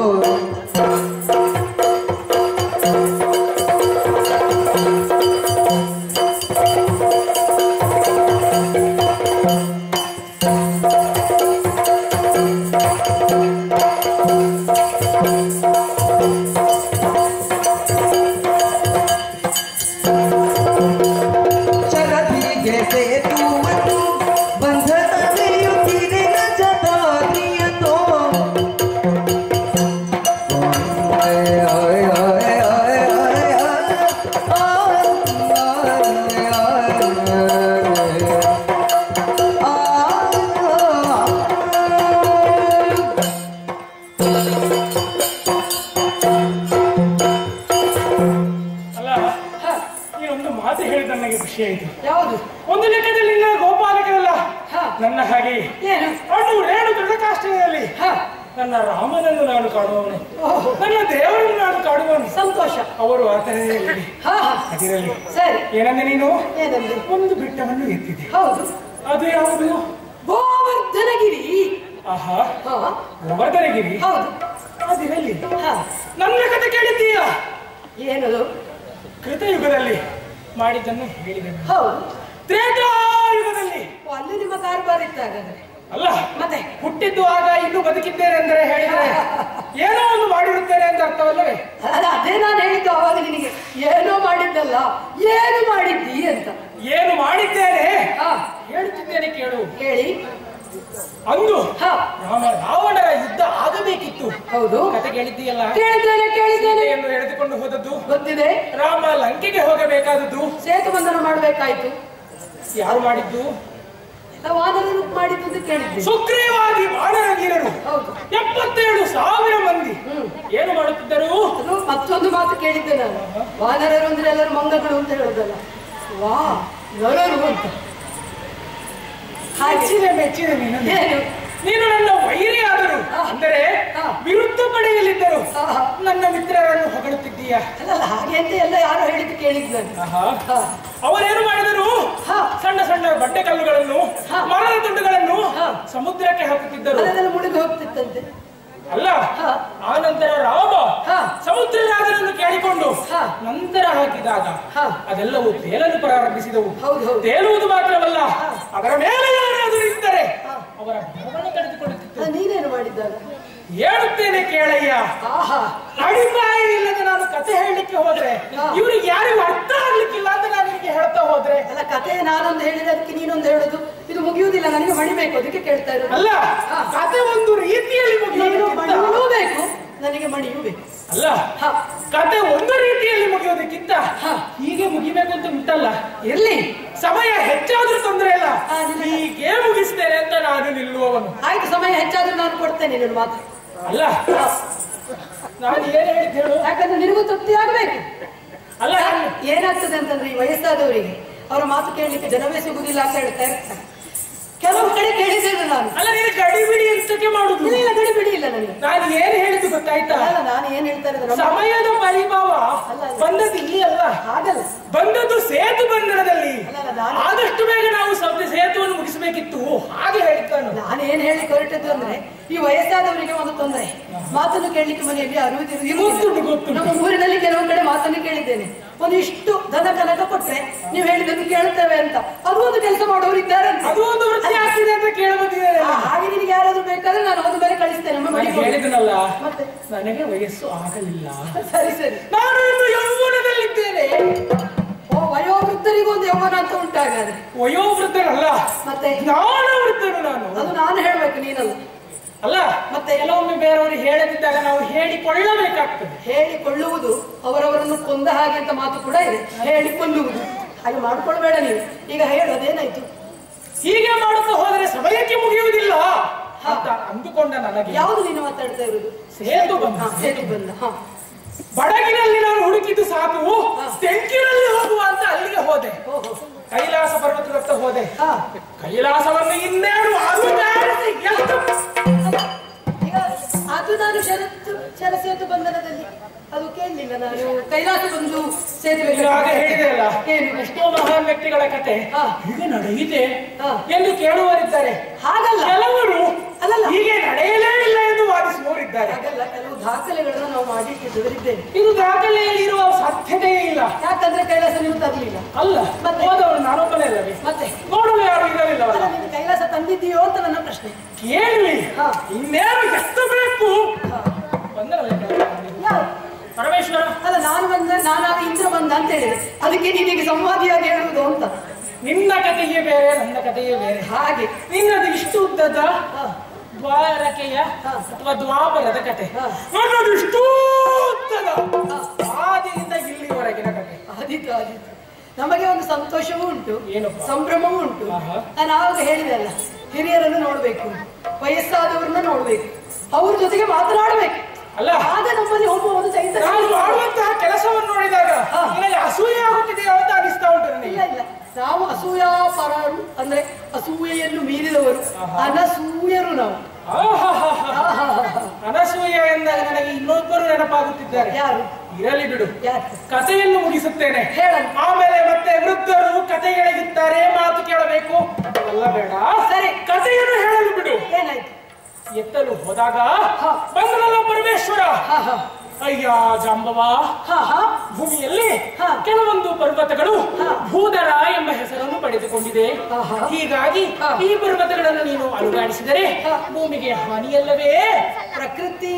ಶರದಿಗೆ ಸೇತುವನ್ನು ಬಂಧನ ಗೈಯುತ್ತಿರೆ ನಜತಾದಿಯನ್ನೋ. ಆಯ್ ಆಯ್ ಆಯ್ ಆಯ್ ಆಯ್ ಆಯ್ ಆಯ್ ಆಯ್ ಆಯ್. ಅಲ್ಲ ನೀನೊಂದು ಮಾತು ಹೇಳಿದ ನನಗೆ ಖುಷಿ ಆಯಿತು ಯಾವುದು ಒಂದು ಲೆಕ್ಕದಲ್ಲಿ ನಿನ್ನ ಗೋಪಾಲಕರಲ್ಲ ಹಾ. ನನ್ನ ಹಾಗೆ ಏನು ಅಣ್ಣು ರೇಣು ದೃಢಕಾಷ್ಠದಲ್ಲಿ ಹ ನನ್ನ ರಾಮನನ್ನು ನಾನು ಕಾಡುವವನು ಓಹ್, ನನ್ನ ದೇವರನ್ನು ನಾನು ಕಾಡುವವನು ಸಂತೋಷ ಅವರು ಆತನೇ ಇರಲಿ ಹಾ ಹಾ ಅದಿರಲಿ ಸರಿ ಏನಂದ್ರೆ ನೀನು ಏನಂದ್ರೆ ಒಂದು ಬೆಟ್ಟವನ್ನು ಎತ್ತಿದೆ ಹೌದು ಅದು ಯಾವುದು ಗೋವರ್ಧನಗಿರಿ ಆಹಾ ಹಾ ಗೋವರ್ಧನಗಿರಿ ಹೌದು ಅದಿರಲಿ ಹಾ ನನ್ನ ಕಥೆ ಕೇಳಿದ್ದೀಯ ಏನದು ಕೃತಯುಗದಲ್ಲಿ ಮಾಡಿದ್ದನ್ನು ಹೇಳಿದೆನು ಹೌದು ತ್ರೇತಾಯುಗದಲ್ಲಿ ಓ, ಅಲ್ಲಿ ನಿಮ್ಮ ಕಾರ್ಬಾರ್ ಇತ್ತು ಹಾಗಾದ್ರೆ ಅಲ್ಲ ಮತ್ತೆ ಹುಟ್ಟಿದ್ದು ಆಗ ಇನ್ನೂ ಬದುಕಿದ್ದೇನೆ ಅಂದರೆ ಹೇಳಿದ್ರೆ ಏನೋ ಒಂದು ಮಾಡಿರುತ್ತೇನೆ ಅಂತ ಅರ್ಥವಲ್ಲವೇ ಅಲ್ಲ ಅದೇ ನಾನು ಹೇಳಿದ್ದು ಅವಾಗ ನಿನಗೆ ಏನೋ ಮಾಡಿದ್ದಲ್ಲ ಏನು ಮಾಡಿದ್ದಿ ಅಂತ ಏನು ಮಾಡಿದ್ದೇನೆ ಹಾ ಹೇಳುತ್ತಿದ್ದೇನೆ ಕೇಳು ಹೇಳಿ ಅಂದು ಹಾ ರಾಮ ರಾವಣರ ಯುದ್ಧ ಆಗಬೇಕಿತ್ತು ಹೌದು ಕತೆ ಕೇಳಿದ್ದೀಯಲ್ಲ ಕೇಳಿದ್ದೇನೆ ಕೇಳಿದ್ದೇನೆ ಸೀತೆಯನ್ನು ಎಳೆದುಕೊಂಡು ಹೋದದ್ದು ಗೊತ್ತಿದೆ ರಾಮ ಲಂಕೆಗೆ ಹೋಗಬೇಕಾದದ್ದು ಸೇತು ಬಂಧನ ಮಾಡ್ಬೇಕಾಯ್ತು ಯಾರು ಮಾಡಿದ್ದು ನಾವು ವಾನರರು ಮಾಡಿದ್ದು ಅಂತ ಕೇಳಿದ್ದೆ ಸುಗ್ರೀವಾದಿ ವಾನರ ವೀರರು ಹೌದು ಎಪ್ಪತ್ತೇಳು ಸಾವಿರ ಮಂದಿ ಏನು ಮಾಡುತ್ತಿದ್ದರು ಅದು ಮತ್ತೊಂದು ಮಾತು ಕೇಳಿದ್ದೆ ನಾನು ವಾನರರು ಅಂದ್ರೆ ಎಲ್ಲರೂ ಮಂಗಗಳು ಅಂತ ಹೇಳೋದಲ್ಲ ವಾ ನರರು ಅಂತ ಹಾಗೆ ಮೆಚ್ಚಿದೆ ಮೆಚ್ಚಿದೆ ನೀನು ಏನು ನೀನು ನನ್ನ ವೈರಿ ಆದರು ಅಂದರೆ ಹಾ. ವಿರುದ್ಧ ಪಡೆಯಲಿದ್ದರು ಹಾ, ಹಾ. ನನ್ನ ಮಿತ್ರರನ್ನು ಹೊಗಳುತ್ತಿದ್ದೀಯ ಅಲ್ಲಲ್ಲ ಹಾಗೆ ಅಂತ ಎಲ್ಲ ಯಾರು ಹೇಳಿದ್ದು ಕೇಳಿದ್ದು ನಾನು ಆಹಾ. ಹಾ. ಅವರೇನು ಮಾಡಿದರು ಹಾ. ಸಣ್ಣ ಸಣ್ಣ ಬಂಡೆ ಕಲ್ಲುಗಳನ್ನು ಹಾ. ಮರದ ತುಂಡುಗಳನ್ನು ಹಾ. ಸಮುದ್ರಕ್ಕೆ ಹಾಕುತ್ತಿದ್ದರು ಅದನ್ನೆಲ್ಲ ಮುಳುಗಿ ಹೋಗ್ತಿತ್ತಂತೆ ಅಲ್ಲ ಹಾ. ಆ ನಂತರ ರಾಮ ಹಾ. ಸಮುದ್ರ ರಾಜನನ್ನು ಕೇಳಿಕೊಂಡು ಹಾ. ನಂತರ ಹಾಕಿದಾಗ ಹಾ. ಅದೆಲ್ಲವೂ ತೇಲಲು ಪ್ರಾರಂಭಿಸಿದವು ಹೌದು, ಹೌದು. ತೇಲುವುದು ಮಾತ್ರವಲ್ಲ ಹಾ. ಅದರ ಮೇಲೆ ಯಾರಾದರೂ ಇದ್ದರೆ ಹಾ. ಅವರ ಭರವಣೆ ಕಳೆದುಕೊಳ್ಳುತ್ತಿತ್ತು ಅದು ನೀನೇನು ಮಾಡಿದ್ದಾಗ ಹೇಳುತ್ತೇನೆ ಕೇಳಯ್ಯ ಆಹಾ ಅಡಿಪಾಯ ಇಲ್ಲದೆ ನಾನು ಕತೆ ಹೇಳಲಿಕ್ಕೆ ಹೋದ್ರೆ ಹಾ. ಇವ್ರಿಗೆ ಯಾರಿಗೂ ಅರ್ಥ ಆಗ್ಲಿಕ್ಕಿಲ್ಲ ಅಂತ ನಾನು ನಿಮಗೆ ಹೇಳ್ತಾ ಹೋದ್ರೆ ಅಲ್ಲ ಕತೆ ನಾನೊಂದು ಹೇಳಿದ್ರೆ ಅದಕ್ಕೆ ನೀನೊಂದು ಹೇಳೋದು ಇದು ಮುಗಿಯುವುದಿಲ್ಲ ನನಗೆ ಮಣಿಬೇಕು ಅದಕ್ಕೆ ಕೇಳ್ತಾ ಇರೋದು ಅಲ್ಲ ಹಾ. ಕತೆ ಒಂದು ರೀತಿಯಲ್ಲಿ ನೀನು ಮುಗಿಯೋದಕ್ಕಿಂತ ಮಣಿಯೂ ಬೇಕು ನನಗೆ ಮಣಿಯೂ ಬೇಕು ಅಲ್ಲ ಹಾ. ಕತೆ ಒಂದು ರೀತಿಯಲ್ಲಿ ಮುಗಿಯೋದಕ್ಕಿಂತ ಹಾ. ಹೀಗೆ ಮುಗಿಬೇಕು ಅಂತ ಉಂಟಲ್ಲ ಇರ್ಲಿ ಸಮಯ ಹೆಚ್ಚಾದ್ರೂ ತೊಂದರೆ ಇಲ್ಲ ಹಾ, ನಿಜ. ಹೀಗೆ ಮುಗಿಸ್ತೇನೆ ಅಂತ ನಾನು ನಿಲ್ಲುವವನು ಆಯ್ತು ಸಮಯ ಹೆಚ್ಚಾದ್ರೆ ನಾನು ಕೊಡ್ತೇನೆ ನಿನ್ನ ಮಾತು ಅಲ್ಲ ನಾನು ಏನ್ ಹೇಳಿದ್ ಹೇಳು ಯಾಕಂದ್ರೆ ನಿನಗೂ ತೃಪ್ತಿ ಆಗ್ಬೇಕು ಅಲ್ಲ ಏನಾಗ್ತದೆ ಅಂತಂದ್ರೆ ಈ ವಯಸ್ಸಾದವರಿಗೆ ಅವರ ಮಾತು ಕೇಳಲಿಕ್ಕೆ ಜನವೇ ಸಿಗುದಿಲ್ಲ ಅಂತ ಹೇಳ್ತಾ ಇರ್ತಾರೆ ಕೆಲವು ಕಡೆ ಕೇಳಿದ್ದೇನೆ ನಾನು ಅಲ್ಲ ನೀನು ಗಡಿಬಿಡಿ ಎಂತಕ್ಕೆ ಮಾಡುದು ಇಲ್ಲ ಇಲ್ಲ ಗಡಿ ಬಿಡಿ ಇಲ್ಲ ನನಗೆ ನಾನು ಏನ್ ಹೇಳಿದ್ದು ಗೊತ್ತಾಯ್ತಾ ಅಲ್ಲ ನಾನು ಏನ್ ಹೇಳ್ತಾ ಇರೋದು ನಮ್ಮ- ಸಮಯದ ಪರಿಭಾವ ಅಲ್ಲ, ಅಲ್ಲ. ಬಂದದ್ದು ಇಲ್ಲಿ ಅಲ್ಲ ಹಾಗಲ್ಲ ಬಂದದ್ದು ಸೇತು ಬಂಧನದಲ್ಲಿ ಅಲ್ಲ, ಅಲ್ಲ, ನಾನು- ಆದಷ್ಟು ಬೇಗ ನಾವು ಸ್ವಲ್ಪ ಸೇತುವನ್ನು ಮುಗಿಸಬೇಕಿತ್ತು ಹಾಗೆ ಹೇಳಿದ್ದಾನು ನಾನು ಏನ್ ಹೇಳಿ ಹೊರಟದ್ದು ಅಂದ್ರೆ ಈ ವಯಸ್ಸಾದವರಿಗೆ ಒಂದು ತೊಂದರೆ ಮಾತನ್ನು ಕೇಳಲಿಕ್ಕೆ ಮನೆಯಲ್ಲಿ ಅರಿವಿದಿರು ಗೊತ್ತುಂಟು, ಗೊತ್ತುಂಟು. ನಮ್ಮ ಊರಿನಲ್ಲಿ ಕೆಲವು ಕಡೆ ಮಾತನ್ನು ಕೇಳಿದ್ದೇನೆ ಒಂದಿಷ್ಟು ಧನ ಕನಕ ಕೊಟ್ರೆ ನೀವು ಹೇಳಿದ್ದನ್ನು ಕೇಳ್ತೇವೆ ಅಂತ ಅದು ಒಂದು ಕೆಲಸ ಮಾಡೋರು ಇದ್ದಾರೆ ಅಂತ. ಅದು ಒಂದು ವೃತ್ತಿ ಆಗ್ತಿದೆ ಅಂತ ಕೇಳ ಬಂದಿದ್ದಾರೆ ಆ, ಹಾಗೆ ನಿನಗೆ ಯಾರಾದ್ರೂ ಬೇಕಾದ್ರೆ ನಾನು ಹೋದ ಮೇಲೆ ಕಳಿಸ್ತೇನೆ ನಮ್ಮ ನಾನು ಮನೆಗೆ ಹೋಗಿ. ಹೇಳಿದನಲ್ಲ ಮತ್ತೆ ನನಗೆ ವಯಸ್ಸು ಆಗಲಿಲ್ಲ ಸರಿ ಸರಿ ನಾನು ಇನ್ನು ಯೌವನದಲ್ಲಿದ್ದೇನೆ ಓ ವಯೋವೃದ್ಧರಿಗೂ ಒಂದು ಯೌವನ ಅಂತ ಉಂಟಾಗಾದ್ರೆ ವಯೋವೃದ್ಧನಲ್ಲ ಮತ್ತೆ ಜ್ಞಾನ ವೃದ್ಧನು ನಾನು ಅದು ನಾನು ಹೇಳ್ಬೇಕು ನೀನಲ್ಲ ಅಲ್ಲ ಮತ್ತೆ ಕೆಲವೊಮ್ಮೆ ಬೇರೆಯವರು ಹೇಳದಿದ್ದಾಗ ನಾವು ಹೇಳಿಕೊಳ್ಳಬೇಕಾಗ್ತದೆ ಹೇಳಿಕೊಳ್ಳುವುದು ಅವರವರನ್ನು ಕೊಂದ ಹಾಗೆ ಅಂತ ಮಾತು ಕೂಡ ಇದೆ ಹೇಳಿಕೊಳ್ಳುವುದು ಹಾಗೆ ಮಾಡ್ಕೊಳ್ಬೇಡ ನೀವು ಈಗ ಹೇಳು ಅದೇನಾಯ್ತು ಹೀಗೆ ಮಾಡುತ್ತಾ ಹೋದರೆ ಸಮಯಕ್ಕೆ ಮುಗಿಯುವುದಿಲ್ಲ ಅಂತ ಅಂದುಕೊಂಡ ನನಗೆ ಯಾವುದು ನೀನು ಮಾತಾಡ್ತಾ ಇರುವುದು ಸೇತು ಬಂಧ. ಹಾ, ಸೇತು ಬಂದ ಹಾ ಬಡಗಿನಲ್ಲಿ ನಾನು ಹುಡುಕಿದ್ದು ಸಾಕು ಹಾ. ತೆಂಕಿನಲ್ಲಿ ಹೋಗುವ ಅಂತ ಅಲ್ಲಿಗೆ ಹೋದೆ ಓಹೋ ಕೈಲಾಸ ಪರ್ವತದತ್ತ ಹೋದೆ ಹಾ ಕೈಲಾಸವನ್ನು ಇನ್ನೇನು ಅಲುಗಾಡಿಸಿ ಎಷ್ಟು ಈಗ ಅದು ನಾನು ಷರತ್ತು ಶರ ಸೇತು ಬಂಧನದಲ್ಲಿ ಅದು ಕೇಳಲಿಲ್ಲ ನಾನು ಕೈಲಾಸ ಬಂದು ಸೇತುವೆ ನೀನು ಹಾಗೆ ಹೇಳಿದೆ ಅಲ್ಲ ಏನು ಎಷ್ಟೋ ಮಹಾನ್ ವ್ಯಕ್ತಿಗಳ ಕತೆ ಹಾ. ಹೀಗೆ ನಡೆಯಿದೆ ಹಾ. ಎಂದು ಕೇಳುವರಿದ್ದಾರೆ ಹಾಗಲ್ಲ ಕೆಲವರು ಅಲ್ಲಲ್ಲ. ಹೀಗೆ ನಡೆಯಲೇ ಇಲ್ಲ ಎಂದು ವಾದಿಸುವವರಿದ್ದಾರೆ ಹಾಗಲ್ಲ ಕೆಲವು ದಾಖಲೆಗಳನ್ನು ನಾವು ಮಾಡಿಟ್ಟಿದ್ದವರಿದ್ದೇವೆ ಇದು ದಾಖಲೆಯಲ್ಲಿ ಇರುವ ಸಾಧ್ಯತೆಯೇ ಇಲ್ಲ ಯಾಕಂದ್ರೆ ಕೈಲಾಸ ನೀವು ತರಲಿಲ್ಲ ಅಲ್ಲ ಮತ್ತೆ? ಹೋದವರು ನಾನೊಬ್ಬನೇ ಅಲ್ಲವೇ ಮತ್ತೆ ನೋಡಲು ಯಾರು ಇರಲಿಲ್ಲವಲ್ಲ ಅಲ್ಲ ನೀನು ಕೈಲಾಸ ತಂದಿದ್ದೀಯೋ ಅಂತ ನನ್ನ ಪ್ರಶ್ನೆ ಕೇಳಿ ಹಾ. ಇನ್ನೇನು ಎಷ್ಟು ಬೇಕು ಹಾ. ಬಂದರಲ್ಲ ಯಾರು? ಪರಮೇಶ್ವರ ಅಲ್ಲ ನಾನು ಬಂದ ನಾನಾಗ ಇಂದ್ರ ಬಂದ ಅಂತ ಹೇಳಿದೆ ಅದಕ್ಕೆ ನೀನೀಗ ಸಂವಾದಿಯಾಗಿ ಹೇಳುವುದು ಅಂತ ನಿನ್ನ ಕಥೆಯೇ ಬೇರೆ ನನ್ನ ಕಥೆಯೇ ಬೇರೆ ಹಾಗೆ ನಿನ್ನದು ಇಷ್ಟು ಉದ್ದದ ಹಾ. ದ್ವಾರಕೆಯ ಹಾ. ಅಥವಾ ದ್ವಾಪರದ ಕತೆ ಹಾ. ನನ್ನದು ಇಷ್ಟು ಉದ್ದದ ಆದಿಯಿಂದ ಇಲ್ಲಿವರೆಗಿನ ಕತೆ ಆದೀತು ಆದೀತು ನಮಗೆ ಒಂದು ಸಂತೋಷವೂ ಉಂಟು ಏನಪ್ಪ? ಸಂಭ್ರಮವೂ ಉಂಟು ಆಹಾ. ನಾನು ಆವಾಗ ಹೇಳಿದೆ ಅಲ್ಲ ಹಿರಿಯರನ್ನು ನೋಡ್ಬೇಕು ವಯಸ್ಸಾದವರನ್ನ ನೋಡ್ಬೇಕು ಅವ್ರ ಜೊತೆಗೆ ಮಾತನಾಡಬೇಕು ಅಲ್ಲ ಆಗ ನಮ್ಮಲ್ಲಿ ಒಬ್ಬ ಒಂದು ಚೈತನ್ಯ ನಾನು ಮಾಡುವಂತಹ ಕೆಲಸವನ್ನು ನೋಡಿದಾಗ ಹಾ. ನನಗೆ ಅಸೂಯೆ ಆಗುತ್ತಿದೆಯೋ ಅಂತ ಅನಿಸ್ತಾ ಉಂಟು ನನಗೆ ಇಲ್ಲ ಇಲ್ಲ ನಾವು ಅಸೂಯಾಪರರು ಅಂದ್ರೆ ಅಸೂಯೆಯನ್ನು ಮೀರಿದವರು ಅನಸೂಯರು ನಾವು ಆಹಾಹಾಹಾ. ಆಹಾಹಾಹಾ. ಅನಸೂಯ ಎಂದಾಗ ನನಗೆ ಇನ್ನೊಬ್ಬರು ನೆನಪಾಗುತ್ತಿದ್ದಾರೆ ಯಾರು ಇರಲಿ ಬಿಡು ಯಾರು ಕಥೆಯನ್ನು ಮುಗಿಸುತ್ತೇನೆ ಹೇಳಲ್ಲ. ಆಮೇಲೆ ಮತ್ತೆ ವೃದ್ಧರು ಕಥೆ ಎಳೆಯುತ್ತಾರೆ ಮಾತು ಕೇಳಬೇಕು ಅಲ್ಲ ಬೇಡ ಸರಿ. ಕಥೆಯನ್ನು ಹೇಳಲು ಬಿಡು ಏನಾಯ್ತು ಎತ್ತಲು ಹೋದಾಗ ಹಾ. ಬಂದನಲ್ಲ ಪರಮೇಶ್ವರ ಹಾ ಹಾ ಅಯ್ಯ ಜಾಂಬವ ಹಾ ಹಾ ಭೂಮಿಯಲ್ಲಿ ಹಾ. ಕೆಲವೊಂದು ಪರ್ವತಗಳು ಹಾ. ಭೂದರ ಎಂಬ ಹೆಸರನ್ನು ಪಡೆದುಕೊಂಡಿದೆ ಆಹಾ. ಹೀಗಾಗಿ ಹಾ. ಈ ಪರ್ವತಗಳನ್ನು ನೀನು ಅಲುಗಾಡಿಸಿದರೆ ಹಾ. ಭೂಮಿಗೆ ಹಾನಿಯಲ್ಲವೇ ಪ್ರಕೃತಿ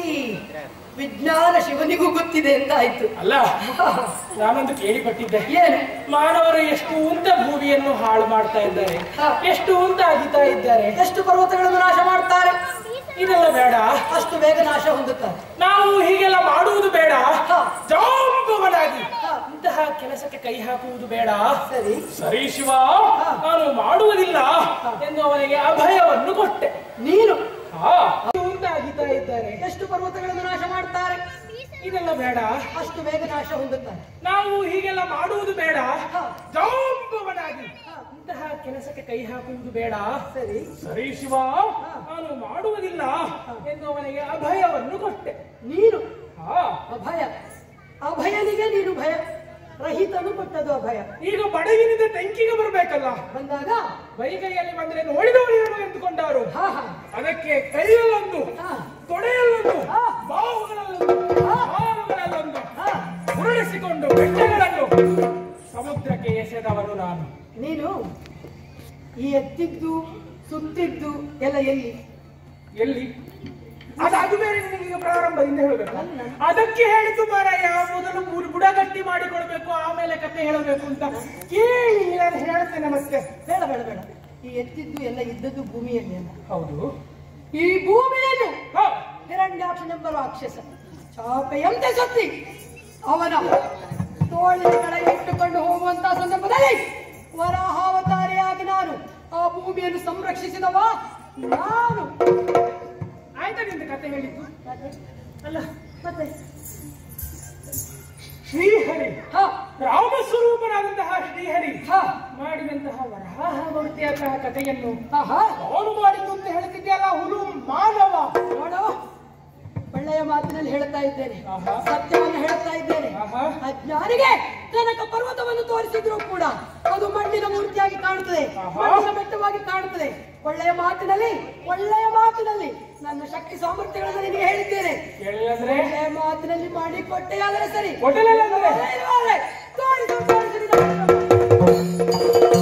ವಿಜ್ಞಾನ ಶಿವನಿಗೂ ಗೊತ್ತಿದೆ ಅಂತ ಆಯ್ತು ಅಲ್ಲ ನಾನೊಂದು ಕೇಳಿಪಟ್ಟಿದ್ದೆ ಏನು ಮಾನವರು ಎಷ್ಟು ಅಂತ ಭೂಮಿಯನ್ನು ಹಾಳು ಮಾಡ್ತಾ ಇದ್ದಾರೆ ಹಾ. ಎಷ್ಟು ಅಂತ ಅಗಿತಾ ಇದ್ದಾರೆ ಎಷ್ಟು ಪರ್ವತಗಳನ್ನು ನಾಶ ಮಾಡ್ತಾರೆ ಇದೆಲ್ಲ ಬೇಡ ಅಷ್ಟು ಬೇಗ ನಾಶ ಹೊಂದುತ್ತಾರೆ ನಾವು ಹೀಗೆಲ್ಲ ಮಾಡುವುದು ಬೇಡ ಹಾ. ಜಾಂಬವನಾಗಿ ಹಾ. ಇಂತಹ ಕೆಲಸಕ್ಕೆ ಕೈ ಹಾಕುವುದು ಬೇಡ ಸರಿ ಸರಿ ಶಿವ ನಾನು ಮಾಡುವುದಿಲ್ಲ ಎಂದು ಅವನಿಗೆ ಅಭಯವನ್ನು ಕೊಟ್ಟೆ ನೀನು ಹಾ ಮುಂದಾಗಿತಾ ಇದ್ದಾರೆ ಎಷ್ಟು ಪರ್ವತಗಳನ್ನು ನಾಶ ಮಾಡ್ತಾರೆ ಇದೆಲ್ಲ ಬೇಡ ಅಷ್ಟು ಬೇಗ ನಾಶ ಹೊಂದುತ್ತಾರೆ ನಾವು ಹೀಗೆಲ್ಲ ಮಾಡುವುದು ಬೇಡ ಹಾ. ಜಾಂಬವನಾಗಿ ಹಾ. ಇಂತಹ ಕೆಲಸಕ್ಕೆ ಕೈ ಹಾಕುವುದು ಬೇಡ ಸರಿ ಸರಿ ಶಿವ ನಾನು ಮಾಡುವುದಿಲ್ಲ ಎಂದು ಅವನಿಗೆ ಅಭಯವನ್ನು ಕೊಟ್ಟೆ ನೀನು ಹಾ ಅಭಯ ಅಭಯನಿಗೆ ನೀನು ಭಯ ರಹಿತನು ಕೊಟ್ಟದು ಅಭಯ ಈಗ ಬಡಗಿನಿಂದ ತೆಂಕಿಗೆ ಬರಬೇಕಲ್ಲ ಬಂದಾಗ ಬೈಕೈಯಲ್ಲಿ ಬಂದ್ರೆ ನೋಡಿದವರು ಏನು ಎಂದುಕೊಂಡಾರು ಹಾ ಹಾ ಅದಕ್ಕೆ ಕೈಯಲ್ಲೊಂದು ಹಾ. ತೊಡೆಯಲ್ಲೊಂದು ಹಾ. ಬಾಹುಗಳಲ್ಲೊಂದು ಹಾ. ಕಾಲುಗಳಲ್ಲೊಂದು ಹಾ. ಉರುಳಿಸಿಕೊಂಡು ಬೆಟ್ಟಗಳನ್ನು ಸಮುದ್ರಕ್ಕೆ ಎಸೆದವನು ನಾನು ನೀನು ಈ ಎತ್ತಿದ್ದು ಸುತ್ತಿದ್ದು ಎಲ್ಲ ಎಲ್ಲಿ ಎಲ್ಲಿ ಅದು ಅದು ಬೇರೆ ನಿನಗೆ ಪ್ರಾರಂಭದಿಂದ ಹೇಳಬೇಕು ಅದಕ್ಕೆ ಹೇಳಿದ್ದು ಮಾರಾಯ ಮೊದಲು ಬು- ಬುಡಗಟ್ಟಿ ಮಾಡಿಕೊಡ್ಬೇಕು ಆಮೇಲೆ ಕತೆ ಹೇಳಬೇಕು ಅಂತ ಕೇಳಿ ನಾನು ಹೇಳ್ತೇನೆ ಮತ್ತೆ ಬೇಡ ಬೇಡ ಬೇಡ ಈ ಎತ್ತಿದ್ದು ಎಲ್ಲ ಇದ್ದದ್ದು ಭೂಮಿಯಲ್ಲಿ ಅಲ್ಲ ಹೌದು ಈ ಭೂಮಿಯನ್ನು ಹಾ ಹಿರಣ್ಯಾಕ್ಷನೆಂಬ ರಾಕ್ಷಸ ಚಾಪೆಯಂತೆ ಸುತ್ತಿ ಅವನ ತೋಳಿನ ಕಡೆಗೆ ಇಟ್ಟುಕೊಂಡು ಹೋಗುವಂತಹ ಸಂದರ್ಭದಲ್ಲಿ ವರಾಹಾವತಾರಿಯಾಗಿ ನಾನು ಆ ಭೂಮಿಯನ್ನು ಸಂರಕ್ಷಿಸಿದವ ನಾನು ಆಯ್ತಾ ನಿಂದ ಕತೆ ಹೇಳಿದ್ದು ಅಲ್ಲ ಮತ್ತೆ ಶ್ರೀಹರಿ ಹ ರಾಮಸ್ವರೂಪನಾದಂತಹ ಶ್ರೀಹರಿ ಹ ಮಾಡಿದಂತಹ ವರಾಹ ಮೂರ್ತಿಯಂತಹ ಕಥೆಯನ್ನು ಆಹಾ ಅವನು ಮಾಡಿದ್ದು ಅಂತ ಹೇಳ್ತಿದ್ಯಲ್ಲ ಹುಲು ಮಾನವ ನೋಡು ಒಳ್ಳೆಯ ಮಾತಿನಲ್ಲಿ ಹೇಳ್ತಾ ಇದ್ದೇನೆ ಆಹಾ. ಸತ್ಯವನ್ನು ಹೇಳ್ತಾ ಇದ್ದೇನೆ ಆಹಾ. ಅಜ್ಞಾನಿಗೆ ಕನಕ ಪರ್ವತವನ್ನು ತೋರಿಸಿದ್ರು ಕೂಡ ಅದು ಮಣ್ಣಿನ ಮೂರ್ತಿಯಾಗಿ ಕಾಣುತ್ತದೆ ಆಹಾ. ಮಣ್ಣಿನ ಬೆಟ್ಟವಾಗಿ ಕಾಣುತ್ತದೆ ಒಳ್ಳೆಯ ಮಾತಿನಲ್ಲಿ ಒಳ್ಳೆಯ ಮಾತಿನಲ್ಲಿ ನನ್ನ ಶಕ್ತಿ ಸಾಮರ್ಥ್ಯಗಳನ್ನು ನಿನಗೆ ಹೇಳಿದ್ದೇನೆ ಕೇಳಿದ್ರೆ ಒಳ್ಳೆಯ ಮಾತಿನಲ್ಲಿ ಮಾಡಿ ಕೊಟ್ಟೆಯಾದರೆ ಸರಿ ಕೊಡಲಿಲ್ಲ ಅಂದ್ರೆ? ಇಲ್ಲವಾದ್ರೆ ತೋರಿಸು, ತೋರಿಸು ನಿನ್ನ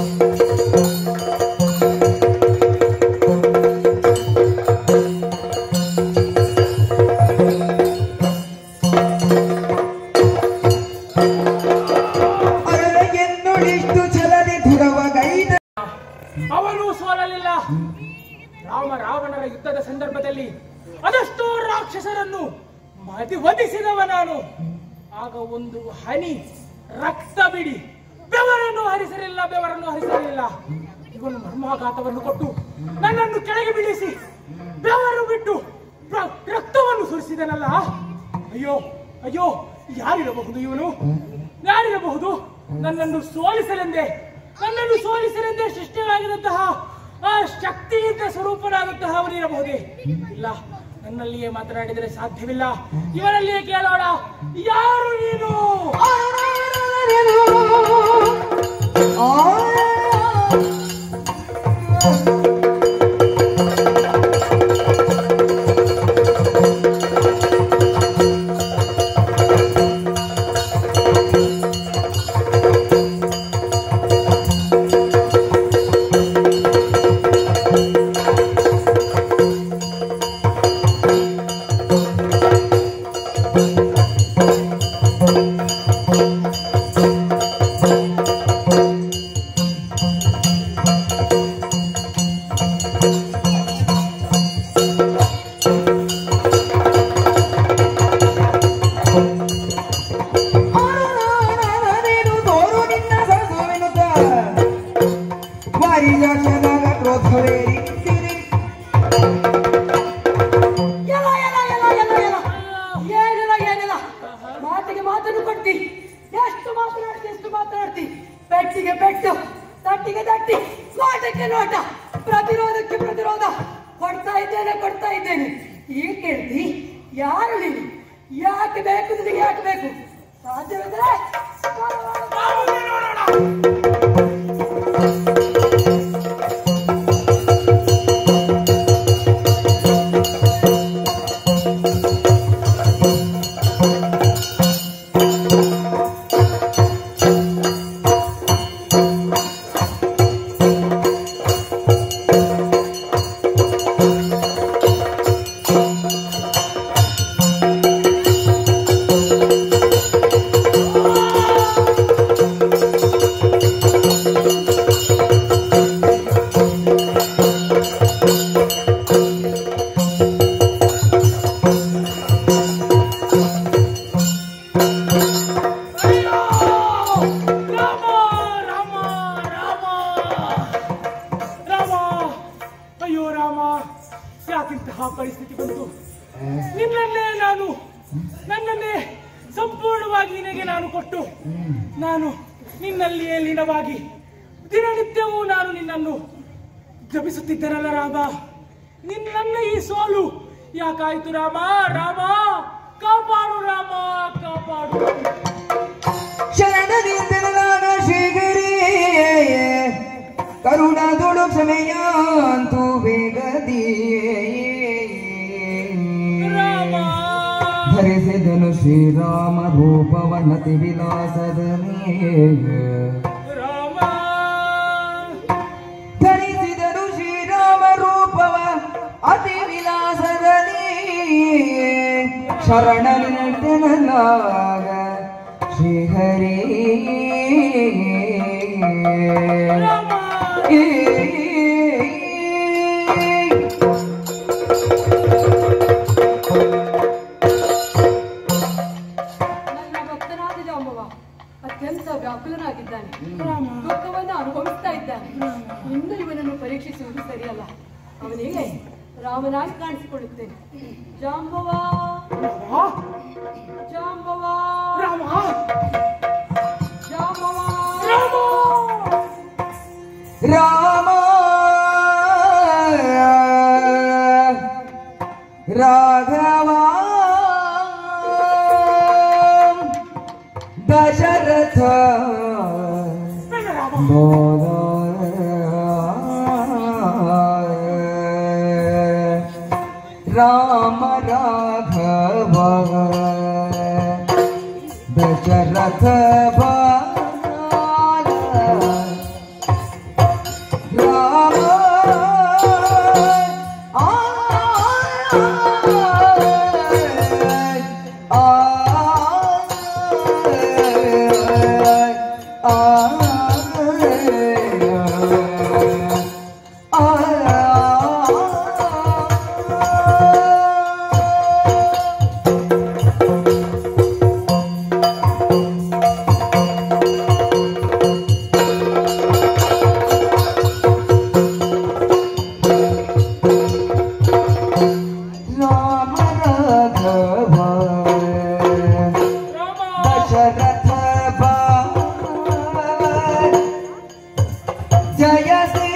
ಅರಳೆಗೆನ್ನುಳಿಷ್ಟು ಛಲನೆ ದುರವಗೈದ ಅವನು ಸೋಲಲಿಲ್ಲ ರಾಮ ರಾವಣರ ಯುದ್ಧದ ಸಂದರ್ಭದಲ್ಲಿ ಅದೆಷ್ಟೋ ರಾಕ್ಷಸರನ್ನು ಮದಿ ವಧಿಸಿದವ ನಾನು ಆಗ ಒಂದು ಹನಿ ರಕ್ತ ಬಿಡಿ ಬೆವರನ್ನು ಹರಿಸಲಿಲ್ಲ ಬೆವರನ್ನು ಹರಿಸಲಿಲ್ಲ ಇವನು ಮರ್ಮಾಘಾತವನ್ನು ಕೊಟ್ಟು ನನ್ನನ್ನು ಕೆಳಗೆ ಬೀಳಿಸಿ ಬೆವರು ಬಿಟ್ಟು ರ- ರಕ್ತವನ್ನು ಸುರಿಸಿದನಲ್ಲ ಅಯ್ಯೋ ಅಯ್ಯೋ ಯಾರಿರಬಹುದು ಇವನು ಯಾರಿರಬಹುದು ನನ್ನನ್ನು ಸೋಲಿಸಲೆಂದೇ ನನ್ನನ್ನು ಸೋಲಿಸಲೆಂದೇ ಸೃಷ್ಟಿಯಾಗಿದಂತಹ ಆ ಶಕ್ತಿಯಿಂದ ಸ್ವರೂಪನಾದಂತಹ ಅವನಿರಬಹುದೇ ಇಲ್ಲ ನನ್ನಲ್ಲಿಯೇ ಮಾತನಾಡಿದರೆ ಸಾಧ್ಯವಿಲ್ಲ ಇವನಲ್ಲಿಯೇ ಕೇಳೋಣ ಯಾರು ನೀನು ನೀನು ತೋರು ನಿನ್ನ ಸರಸವೆನುತ ವಾರಿಜಾಕ್ಷನಾಗ ಕ್ರೋಧವೇರಿ ಸಿರಿ ಎಲ್ಲ ಎಲ್ಲ ಎಲ್ಲ ಎಲ್ಲ ಎಲ್ಲ ಏನಿಲ್ಲ ಏನಿಲ್ಲ ಮಾತಿಗೆ ಮಾತನ್ನು ಕೊಡ್ತಿ ಎಷ್ಟು ಮಾತನಾಡ್ತಿ ಎಷ್ಟು ಮಾತನಾಡ್ತಿ ಪೆಟ್ಟಿಗೆ ಪೆಟ್ಟು ತಟ್ಟಿಗೆ ತಟ್ಟಿ ನೋಟಕ್ಕೆ ನೋಟ ಪ್ರತಿರೋಧಕ್ಕೆ ಪ್ರತಿರೋಧ ಕೊಡ್ತಾ ಇದ್ದೇನೆ ಕೊಡ್ತಾ ಇದ್ದೇನೆ ಈಗ ಕೇಳ್ತಿ ಯಾರು ನೀನು ಯಾಕೆ ಬೇಕು ನಿನಗೆ ಯಾಕೆ ಬೇಕು ಸಾಧ್ಯವಿದ್ರೆ ಬಾವುದೇ ನೋಡೋಣ ಆ ಯಾಕಿಂತಹ ಪರಿಸ್ಥಿತಿ ಬಂತು ನಿನ್ನನ್ನೇ ನಾನು ನನ್ನನ್ನೇ ಸಂಪೂರ್ಣವಾಗಿ ನಿನಗೆ ನಾನು ಕೊಟ್ಟು ನಾನು ನಿನ್ನಲ್ಲಿಯೇ ಲೀನವಾಗಿ ದಿನನಿತ್ಯವೂ ನಾನು ನಿನ್ನನ್ನು ಜಪಿಸುತ್ತಿದ್ದನಲ್ಲ ರಾಮ ನಿನ್ನ ಈ ಸೋಲು ಯಾಕಾಯ್ತು ರಾಮ ರಾಮ ಕಾಪಾಡು ರಾಮ ಕಾಪಾಡು ಶರಣದಿಂದಲಾದ ಶ್ರೀಗರಿ ಕರುಣದೊಳು ಕ್ಷಮೆಯಾಂತು ಬೇಗದಿ ರಾಮ ಧರಿಸಿದನು ಶ್ರೀರಾಮ ರೂಪವನತಿ ವಿಲಾಸದಲ್ಲಿ ರಾಮ ಧರಿಸಿದನು ಶ್ರೀರಾಮ ರೂಪವ ಅತಿ ವಿಲಾಸದಲ್ಲಿ ಶರಣನಿನಲಾಗ ಶ್ರೀಹರಿ ರಾಮ ನನ್ನ ಭಕ್ತನಾದ ಜಾಂಬವ ಅತ್ಯಂತ ವ್ಯಾಕುಲನಾಗಿದ್ದಾನೆ ರಾಮ ದುಃಖವನ್ನು ಅನುಭವಿಸ್ತಾ ಇದ್ದಾನೆ ಇಂದು ಇವನನ್ನು ಪರೀಕ್ಷಿಸುವುದು ಸರಿಯಲ್ಲ ಅವನಿಗೆ ರಾಮನಾಗಿ ಕಾಣಿಸಿಕೊಳ್ಳುತ್ತೇನೆ ಜಾಂಬವ ಜಾಂಬವ ರಾಮ ಜಾಂಬವ ರಾಮ ರಾಮ ರಾಘವ ದಶರಥ ಬೇಡ ರಾಮ ರಾಮ ರಾಘವ ದಶರಥ ಬಾಲ ರಾಮ ಆ ಆ ರಾಮ ರಾಘವ ರಾಮ ದಶರಥ ಜಯ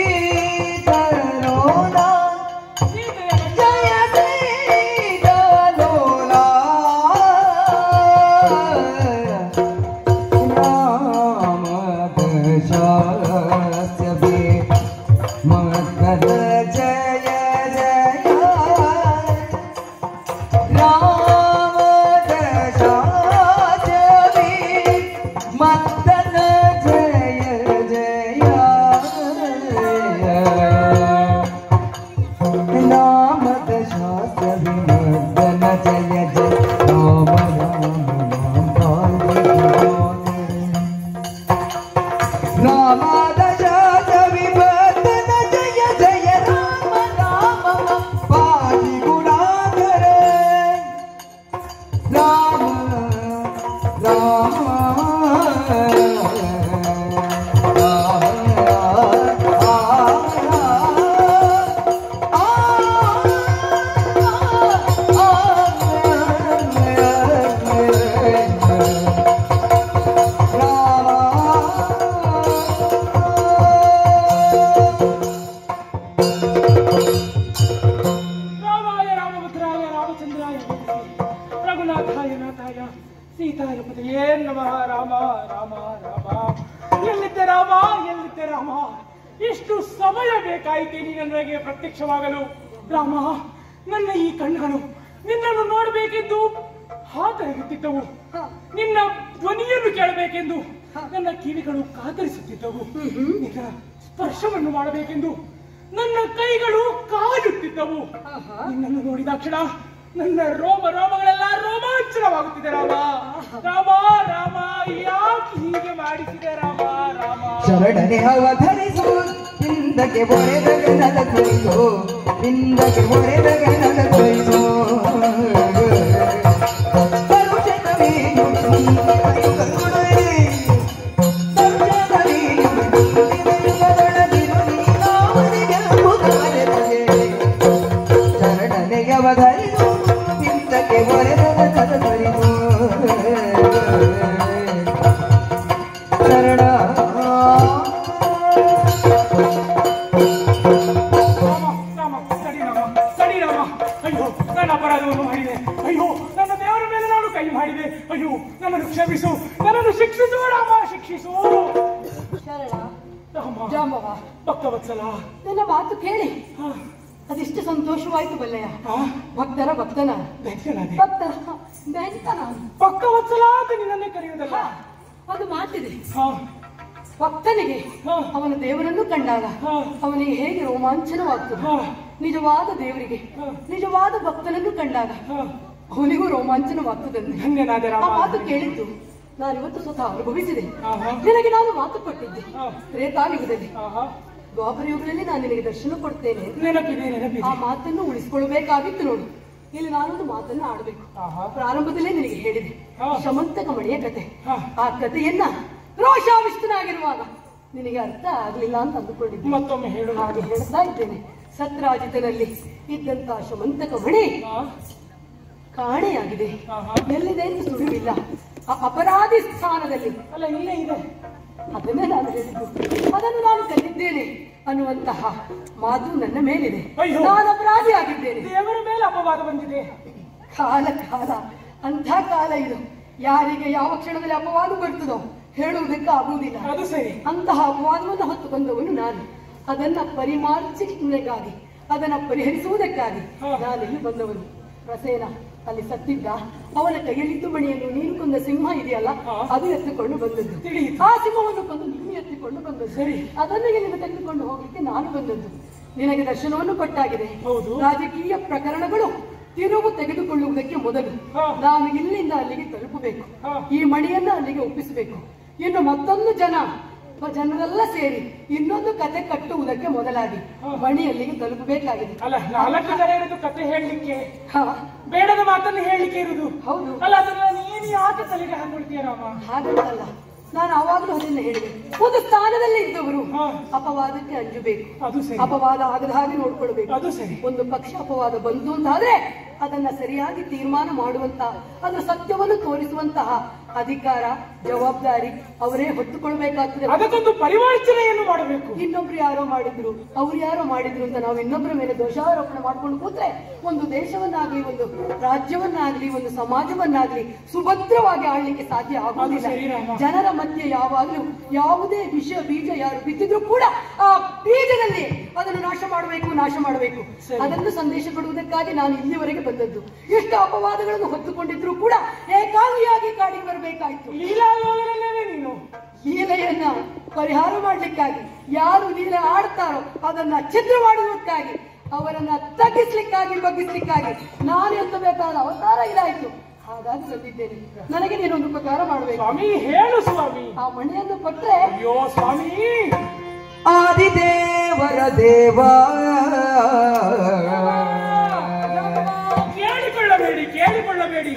ಸೀತಲೋಲ ಜಯ ಸೀತಲೋಲ ರಾಮ ದಶಾಸ್ಯ ಮಕರ ಜಯ ಜಯ ರಾಮ ದಶಾಚವಿ ಮತ್ತನ ಜಯ ಜಯ ರಾಮ ದಶಾಚವಿ ಮತ್ತನ ಜಯ ಜಯ ರಾಮ ರಾಮ ದಶಾಚವಿ ಮತ್ತನ ಜಯ ಜಯ ರಾಮ ರಾಮ ಪಾಟಿ ಗುಣಾಧರ ರಾಮ ರಾಮ ರಾಮಾಯ ರಾಮಭದ್ರಾಯ ರಾಮಚಂದ್ರಾಯ ರಘುನಾಥಾಯ ನಾಥಾಯ ಸೀತಾಯ ಪತಿಯೇ ನಮಃ ರಾಮ ರಾಮ ರಾಮ ಎಲ್ಲಿದ್ದೆ ರಾಮ ಎಲ್ಲಿದ್ದೆ ರಾಮ ಇಷ್ಟು ಸಮಯ ಬೇಕಾಯಿತೆ ನೀನು ನನಗೆ ಪ್ರತ್ಯಕ್ಷವಾಗಲು ರಾಮ ನನ್ನ ಈ ಕಣ್ಣುಗಳು ನಿನ್ನನ್ನು ನೋಡಬೇಕೆಂದು ಹಾತೊರೆಯುತ್ತಿದ್ದವು ನಿನ್ನ ಧ್ವನಿಯನ್ನು ಕೇಳಬೇಕೆಂದು ನನ್ನ ಕಿವಿಗಳು ಕಾತರಿಸುತ್ತಿದ್ದವು ನಿನ್ನ ಸ್ಪರ್ಶವನ್ನು ಮಾಡಬೇಕೆಂದು ನನ್ನ ಕೈಗಳು ಕಾಯುತ್ತಿದ್ದವು ನಿನ್ನನ್ನು ನೋಡಿದಾಕ್ಷಣ ನನ್ನ ರೋಮ ರೋಮಗಳೆಲ್ಲ ರೋಮಾಂಚನವಾಗುತ್ತಿದೆ ರಾಮ ರಾಮ ರಾಮ ಯಾಕೆ ಹೀಗೆ ಮಾಡಿಸಿದೆ ರಾಮ ರಾಮ ಶರಣನೆ ಅವಧರಿಸು ಹಿಂದಕ್ಕೆ ಒರೆದ ಗಣದ ಕುರಿತು ಹಿಂದಕ್ಕೆ ಒರೆದ ಗಣದ ಕುರಿತು ಕರುಷಕವೇ ನುಡಿ ಕರುಣೆ. ಕರುಷಕವೇ ನುಡಿ ಕರುಣದಿರು ನೀನಾವರಿಗೆ ಮುಖವರೆದರೆ. ಅಪರಾಧವನ್ನು ಮಾಡಿದೆ ಅಯ್ಯೋ ನನ್ನ ದೇವರ ಮೇಲೆ ನಾನು ಕೈ ಮಾಡಿದೆ ಅಯ್ಯೋ ನನ್ನನ್ನು ಕ್ಷಮಿಸು ನನ್ನನ್ನು ಶಿಕ್ಷಿಸು ರಾಮ ಶಿಕ್ಷಿಸು ಶರಣ ರಾಮ ಜಾಂಬವ ಭಕ್ತವತ್ಸಲ ನನ್ನ ಮಾತು ಕೇಳಿ ಹಾ, ಅದೆಷ್ಟು ಸಂತೋಷವಾಯ್ತು ಬಲ್ಲೆಯ ಹಾ, ಭಕ್ತರ ಭಕ್ತನ ಧನ್ಯನಾದೆ. ಭಕ್ತರ ಬೆಂತನ ಭಕ್ತವತ್ಸಲ ಅಂತ ನಿನ್ನನ್ನೇ ಕರೆಯುವುದಲ್ಲ ಹ, ಅದು ಮಾತಿದೆ ಹಾ, ಭಕ್ತನಿಗೆ ಹಾ. ಅವನ ದೇವರನ್ನು ಕಂಡಾಗ ಹಾ. ಅವನಿಗೆ ಹೇಗೆ ರೋಮಾಂಚನವಾಗ್ತದೆ ಹಾ. ನಿಜವಾದ ದೇವರಿಗೆ ಹಾ. ನಿಜವಾದ ಭಕ್ತನನ್ನು ಕಂಡಾಗ ಹಾ. ಅವನಿಗೂ ರೋಮಾಂಚನವಾಗ್ತದಂತೆ ಧನ್ಯನಾದೆ ಆ ರಾಮ ಮಾತು ಕೇಳಿದ್ದು ನಾನಿವತ್ತು ಸ್ವತಃ ಅನುಭವಿಸಿದೆ ಆಹಾ. ನಿನಗೆ ನಾನು ಮಾತು ಕೊಟ್ಟಿದ್ದೆ ಹಾ. ತ್ರೇತಾಯುಗದಲ್ಲಿ ಆಹಾ. ದ್ವಾಪರ ಯುಗದಲ್ಲಿ ನಾನು ನಿನಗೆ ದರ್ಶನ ಕೊಡ್ತೇನೆ ನೆನಪಿದೆ ಆ ನೆನಪಿದೆ ಮಾತನ್ನು ಉಳಿಸ್ಕೊಳ್ಬೇಕಾಗಿತ್ತು ನೋಡು ಇಲ್ಲಿ ನಾನೊಂದು ಮಾತನ್ನ ಆಡಬೇಕು ಆಹಾ. ಪ್ರಾರಂಭದಲ್ಲೇ ನಿನಗೆ ಹೇಳಿದೆ ಹಾ. ಶಮಂತಕ ಮಣಿಯ ಕತೆ ಹಾ. ಆ ಕಥೆಯನ್ನ ರೋಷಾವಿಷ್ಟನಾಗಿರುವಾಗ ನಿನಗೆ ಅರ್ಥ ಆಗ್ಲಿಲ್ಲ ಅಂತ ಅಂದುಕೊಂಡಿದ್ದೆ ಮತ್ತೊಮ್ಮೆ ಹೇಳು ಹಾಗೆ ಹೇಳ್ತಾ ಇದ್ದೇನೆ ಸತ್ರಾಜಿತನಲ್ಲಿ ಇದ್ದಂತ ಶಮಂತಕ ಮಣಿ ಹಾ, ಕಾಣೆಯಾಗಿದೆ ಆಹಾ. ಎಲ್ಲಿದೆ ಅಂತ ಸುಳಿವಿಲ್ಲ ಆ ಅಪರಾಧಿ ಸ್ಥಾನದಲ್ಲಿ ಅಲ್ಲ ಇಲ್ಲೇ ಇದೆ ಅದನ್ನೇ ನಾನು ಹೇಳಿದ್ದು ಅದನ್ನು ನಾನು ಕಲಿದ್ದೇನೆ ಅನ್ನುವಂತಹ ಮಾತು ನನ್ನ ಮೇಲಿದೆ ಅಯ್ಯೋ. ನಾನು ಅಪರಾಧಿ ಆಗಿದ್ದೇನೆ ದೇವರ ಮೇಲೆ ಅಪವಾದ ಬಂದಿದೆ ಕಾಲ ಕಾಲ ಅಂಥ ಕಾಲ ಇದು ಯಾರಿಗೆ ಯಾವ ಕ್ಷಣದಲ್ಲಿ ಅಪವಾದ ಬರ್ತದೋ ಹೇಳುವುದಕ್ಕೆ ಆಗುವುದಿಲ್ಲ ಅದು ಸರಿ ಅಂತಹ ಅಪವಾದವನ್ನು ಹೊತ್ತು ಬಂದವನು ನಾನು ಅದನ್ನ ಪರಿಮಾರ್ಜಿಸಲಿಕ್ಕಾಗಿ ಅದನ್ನ ಪರಿಹರಿಸುವುದಕ್ಕಾಗಿ ಹಾ. ನಾನಿಲ್ಲಿ ಬಂದವನು ಪ್ರಸೇನ ಅಲ್ಲಿ ಸತ್ತಿದ್ದ ಅವನ ಕೈಯಲ್ಲಿದ್ದು ಮಣಿಯನ್ನು ನೀನು ಕೊಂದ ಸಿಂಹ ಇದೆಯಲ್ಲ ಹಾ. ಅದು ಎತ್ತಿಕೊಂಡು ಬಂದದ್ದು ತಿಳಿಯಿತು. ಆ ಸಿಂಹವನ್ನು ಕೊಂದು ನೀನು ಎತ್ತಿಕೊಂಡು ಬಂದದ್ದು ಸರಿ. ಅದನ್ನು ಇಲ್ಲಿಂದ ತೆಗೆದುಕೊಂಡು ಹೋಗ್ಲಿಕ್ಕೆ ನಾನು ಬಂದದ್ದು ನಿನಗೆ ದರ್ಶನವನ್ನು ಕೊಟ್ಟಾಗಿದೆ ಹೌದು. ರಾಜಕೀಯ ಪ್ರಕರಣಗಳು ತಿರುವು ತೆಗೆದುಕೊಳ್ಳುವುದಕ್ಕೆ ಮೊದಲು ಹಾ. ನಾನು ಇಲ್ಲಿಂದ ಅಲ್ಲಿಗೆ ತಲುಪಬೇಕು ಹಾ. ಈ ಮಣಿಯನ್ನ ಅಲ್ಲಿಗೆ ಒಪ್ಪಿಸಬೇಕು ಇನ್ನು ಮತ್ತೊಂದು ಜನ ಜನರೆಲ್ಲ ಸೇರಿ ಇನ್ನೊಂದು ಕತೆ ಕಟ್ಟುವುದಕ್ಕೆ ಮೊದಲಾಗಿ ಹಾ. ಮಣಿ ಅಲ್ಲಿಗೆ ತಲುಪಬೇಕಾಗಿದೆ ಅಲ್ಲ ನಾಲ್ಕು ಜನ ಇರೋದು ಕತೆ ಹೇಳಲಿಕ್ಕೆ ಹಾ, ಬೇಡದ ಮಾತನ್ನು ಹೇಳಲಿಕ್ಕೆ ಇರುದು ಹೌದು ಅಲ್ಲ ಅದನ್ನ ನೀನು ಯಾಕೆ ತಲೆಗೆ ಹಾಕೊಳ್ತೀಯ ರಾಮ ಹಾಗಂತಲ್ಲ ನಾನು ಅವಾಗಲೂ ಅದನ್ನ ಹೇಳಿದೆ ಒಂದು ಸ್ಥಾನದಲ್ಲಿ ಇದ್ದವರು ಹಾ. ಅಪವಾದಕ್ಕೆ ಅಂಜಬೇಕು ಅದು ಸರಿ ಅಪವಾದ ಆಗದ ಹಾಗೆ ನೋಡ್ಕೊಳ್ಬೇಕು ಅದು ಸರಿ ಒಂದು ಪಕ್ಷ ಅಪವಾದ ಬಂತು ಅಂತಾದ್ರೆ ಅದನ್ನ ಸರಿಯಾಗಿ ತೀರ್ಮಾನ ಮಾಡುವಂತ ಅದರ ಸತ್ಯವನ್ನು ತೋರಿಸುವಂತಹ ಅಧಿಕಾರ ಜವಾಬ್ದಾರಿ ಅವರೇ ಹೊತ್ತುಕೊಳ್ಬೇಕಾಗ್ತದೆ ಅದಕ್ಕೊಂದು ಪರಿವರ್ತನೆಯನ್ನು ಮಾಡಬೇಕು ಇನ್ನೊಬ್ರು ಯಾರೋ ಮಾಡಿದ್ರು ಅವ್ರು ಯಾರೋ ಮಾಡಿದ್ರು ಅಂತ ನಾವು ಇನ್ನೊಬ್ಬರ ಮೇಲೆ ದೋಷಾರೋಪಣೆ ಮಾಡ್ಕೊಂಡು ಕೂತ್ರೆ ಒಂದು ದೇಶವನ್ನಾಗ್ಲಿ ಒಂದು ರಾಜ್ಯವನ್ನಾಗ್ಲಿ ಒಂದು ಸಮಾಜವನ್ನಾಗ್ಲಿ ಸುಭದ್ರವಾಗಿ ಆಳ್ಲಿಕ್ಕೆ ಸಾಧ್ಯ ಅದು ಸರಿ ಆಗುವುದಿಲ್ಲ ರಾಮ. ಜನರ ಮಧ್ಯೆ ಯಾವಾಗ್ಲೂ ಯಾವುದೇ ವಿಷ ಬೀಜ ಯಾರು ಬಿತ್ತಿದ್ರು ಕೂಡ ಆ ಬೀಜದಲ್ಲಿ ಅದನ್ನು ನಾಶ ಮಾಡಬೇಕು ನಾಶ ಮಾಡಬೇಕು ಸರಿ. ಅದನ್ನು ಸಂದೇಶ ಕೊಡುವುದಕ್ಕಾಗಿ ನಾನು ಇಲ್ಲಿವರೆಗೆ ಬಂದದ್ದು ಎಷ್ಟು ಅಪವಾದಗಳನ್ನು ಹೊತ್ತುಕೊಂಡಿದ್ರು ಕೂಡ ಏಕಾಂಗಿಯಾಗಿ ಕಾಡಿಗೆ ಬರಬೇಕಾಯ್ತು ಲೀಲಾಲೋಲರಲ್ಲವೇ ನೀನು ಲೀಲೆಯನ್ನ ಪರಿಹಾರ ಮಾಡ್ಲಿಕ್ಕಾಗಿ ಯಾರು ಲೀಲೆ ಆಡ್ತಾರೋ ಅದನ್ನ ಛಿದ್ರ ಮಾಡುವುದಕ್ಕಾಗಿ ಅವರನ್ನ ತಗ್ಗಿಸ್ಲಿಕ್ಕಾಗಿ ಬಗ್ಗಿಸ್ಲಿಕ್ಕಾಗಿ ನಾನು ಎತ್ತಬೇಕಾದ ಅವತಾರ ಇದಾಯ್ತು ಹಾಗಾಗಿ ಬಂದಿದ್ದೇನೆ ನನಗೆ ನೀನೊಂದು ಉಪಕಾರ ಮಾಡಬೇಕು ಸ್ವಾಮಿ ಹೇಳು ಸ್ವಾಮಿ ಆ ಮಣಿಯನ್ನು ಕೊಟ್ರೆ ಅಯ್ಯೋ ಸ್ವಾಮಿ ಆದಿದೇವರ ದೇವ ಕೇಳಿಕೊಳ್ಳಬೇಡಿ ಕೇಳಿಕೊಳ್ಳಬೇಡಿ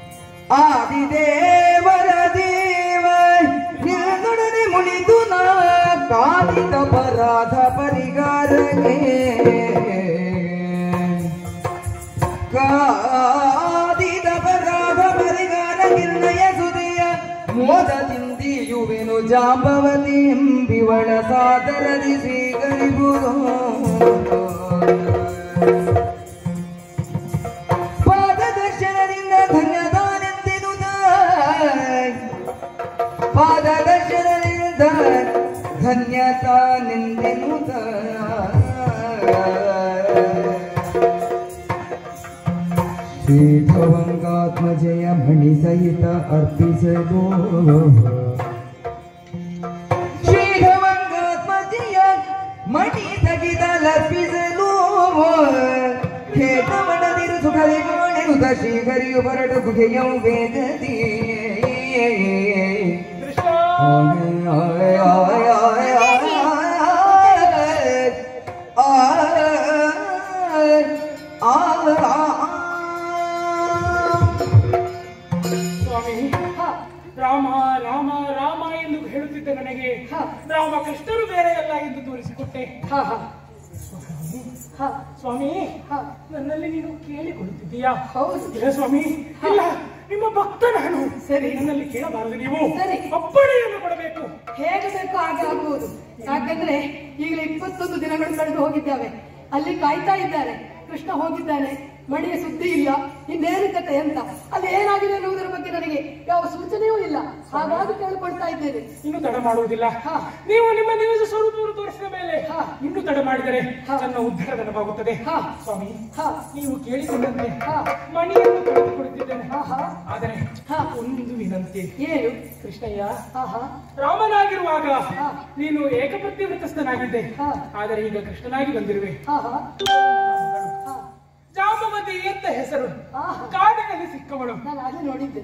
ಆದಿದೇವರ ದೇವ ನಿನ್ನೊಡನೆ ಮುಳಿದು ನಾ ಕಾದಿದ ಪರಾಧ ಪರಿಗಾರನೆ ಕಾದಿದ ಪರಾಧ ಪರಿಗಾರ ನಿರ್ಣಯ ಸುದೆಯ ಮೋದದಿಂದಿಯುವೆನು ಜಾಂಬವತಿ ಎಂಬಿವಳ ಸಾದರದಿ ಸ್ವೀಕರಿಬುದು ಪಾದದರ್ಶನದಿಂದ ಧನ್ಯದಾನೆಂದೆನುದ ಪಾದದರ್ಶನದಿಂದ ಧನ್ಯತಾನೆಂದೆನುದ ಶ್ರೀಧವಂಗಾತ್ಮಜಯ ಮಣಿ ಸಹಿತ ಅರ್ಪಿಸಲು ಶ್ರೀಧವಂಗಾತ್ಮಜಯ ಮಣಿ ಸಹಿತ ಲರ್ಪಿಸಲು ಖೇತವಡದಿರು ಸುಖವಿಗೋಣಿರುತ್ತ ಶ್ರೀಹರಿಯು ಬರಡು ಗುಹೆಯಂ ವೇಗದಿ ಕೃಷ್ಣ ಆಯ್ ಆಯ್ ಆಯ್ ಆಯ್ ಆಯ್ ಆಯ್ ಆಯ್ ಸ್ವಾಮಿ ಹ, ರಾಮ ರಾಮ ರಾಮ ಎಂದು ಹೇಳುತ್ತಿದ್ದ ನನಗೆ ಹ, ರಾಮ ಕೃಷ್ಣರು ಬೇರೆ ಅಲ್ಲ ಎಂದು ತೋರಿಸಿಕೊಟ್ಟೆ ಹ, ಹ. ಹ, ಸ್ವಾಮಿ ಹ. ನನ್ನಲ್ಲಿ ನೀನು ಕೇಳಿಕೊಳ್ಳುತ್ತಿದ್ದೀಯಾ ಹೌದು ಇಲ್ಲ ಸ್ವಾಮಿ ಇಲ್ಲ ನಿಮ್ಮ ಭಕ್ತ ನಾನು ಸರಿ. ನನ್ನಲ್ಲಿ ಕೇಳಬಾರದು ನೀವು ಸರಿ. ಅಪ್ಪಣೆಯನ್ನು ಕೊಡಬೇಕು ಹೇಗೆ ಬೇಕೋ ಹಾಗೆ ಆಗುವುದು ಯಾಕಂದ್ರೆ ಈಗಲೇ ಇಪ್ಪತ್ತೊಂದು ದಿನಗಳು ಕಳೆದು ಹೋಗಿದ್ದಾವೆ ಅಲ್ಲಿ ಕಾಯ್ತಾ ಇದ್ದಾರೆ ಕೃಷ್ಣ ಹೋಗಿದ್ದಾನೆ ಮಣಿಯ ಸುದ್ದಿ ಇಲ್ಲ ಇನ್ನೇನು ಕತೆ ಅಂತ ಅಲ್ಲಿ ಏನಾಗಿದೆ ಅನ್ನುವುದರ ಬಗ್ಗೆ ನನಗೆ ಯಾವ ಸೂಚನೆಯೂ ಇಲ್ಲ ಹಾಗಾಗಿ ಕೇಳಿಕೊಳ್ತಾ ಇದ್ದೇನೆ ಇನ್ನು ತಡ ಮಾಡುವುದಿಲ್ಲ ಹಾ. ನೀವು ನಿಮ್ಮ ನಿಜ ಸ್ವರೂಪವನ್ನು ತೋರಿಸಿದ ಮೇಲೆ ಹಾ. ಇನ್ನು ತಡ ಮಾಡಿದರೆ ಹಾ. ನನ್ನ ಉದ್ಧಾರ ನೆನಪಾಗುತ್ತದೆ ಹಾ. ಸ್ವಾಮಿ ಹಾ ನೀವು ಕೇಳಿಕೊಂಡಂತೆ ಹಾ. ಮಣಿಯನ್ನು ಕಳೆದುಕೊಳ್ಳುತ್ತಿದ್ದೇನೆ ಹಾ ಹಾ ಆದರೆ ಹಾ. ಒಂದು ವಿನಂತಿ ಏನು ಕೃಷ್ಣಯ್ಯ ಹಾ ಹಾ ರಾಮನಾಗಿರುವಾಗ ಹಾ. ನೀನು ಏಕಪ್ರತಿವೃತಸ್ಥನಾಗಿದ್ದೆ ಹಾ. ಆದರೆ ಈಗ ಕೃಷ್ಣನಾಗಿ ಬಂದಿರುವೆ ಹಾ ಹಾ ಹಾ ಜಾಮವತಿ ಅಂತ ಹೆಸರು ಹಾ ಕಾಡಿನಲ್ಲಿ ಸಿಕ್ಕವಳು ನಾನು ಅದೇ ನೋಡಿದ್ದೆ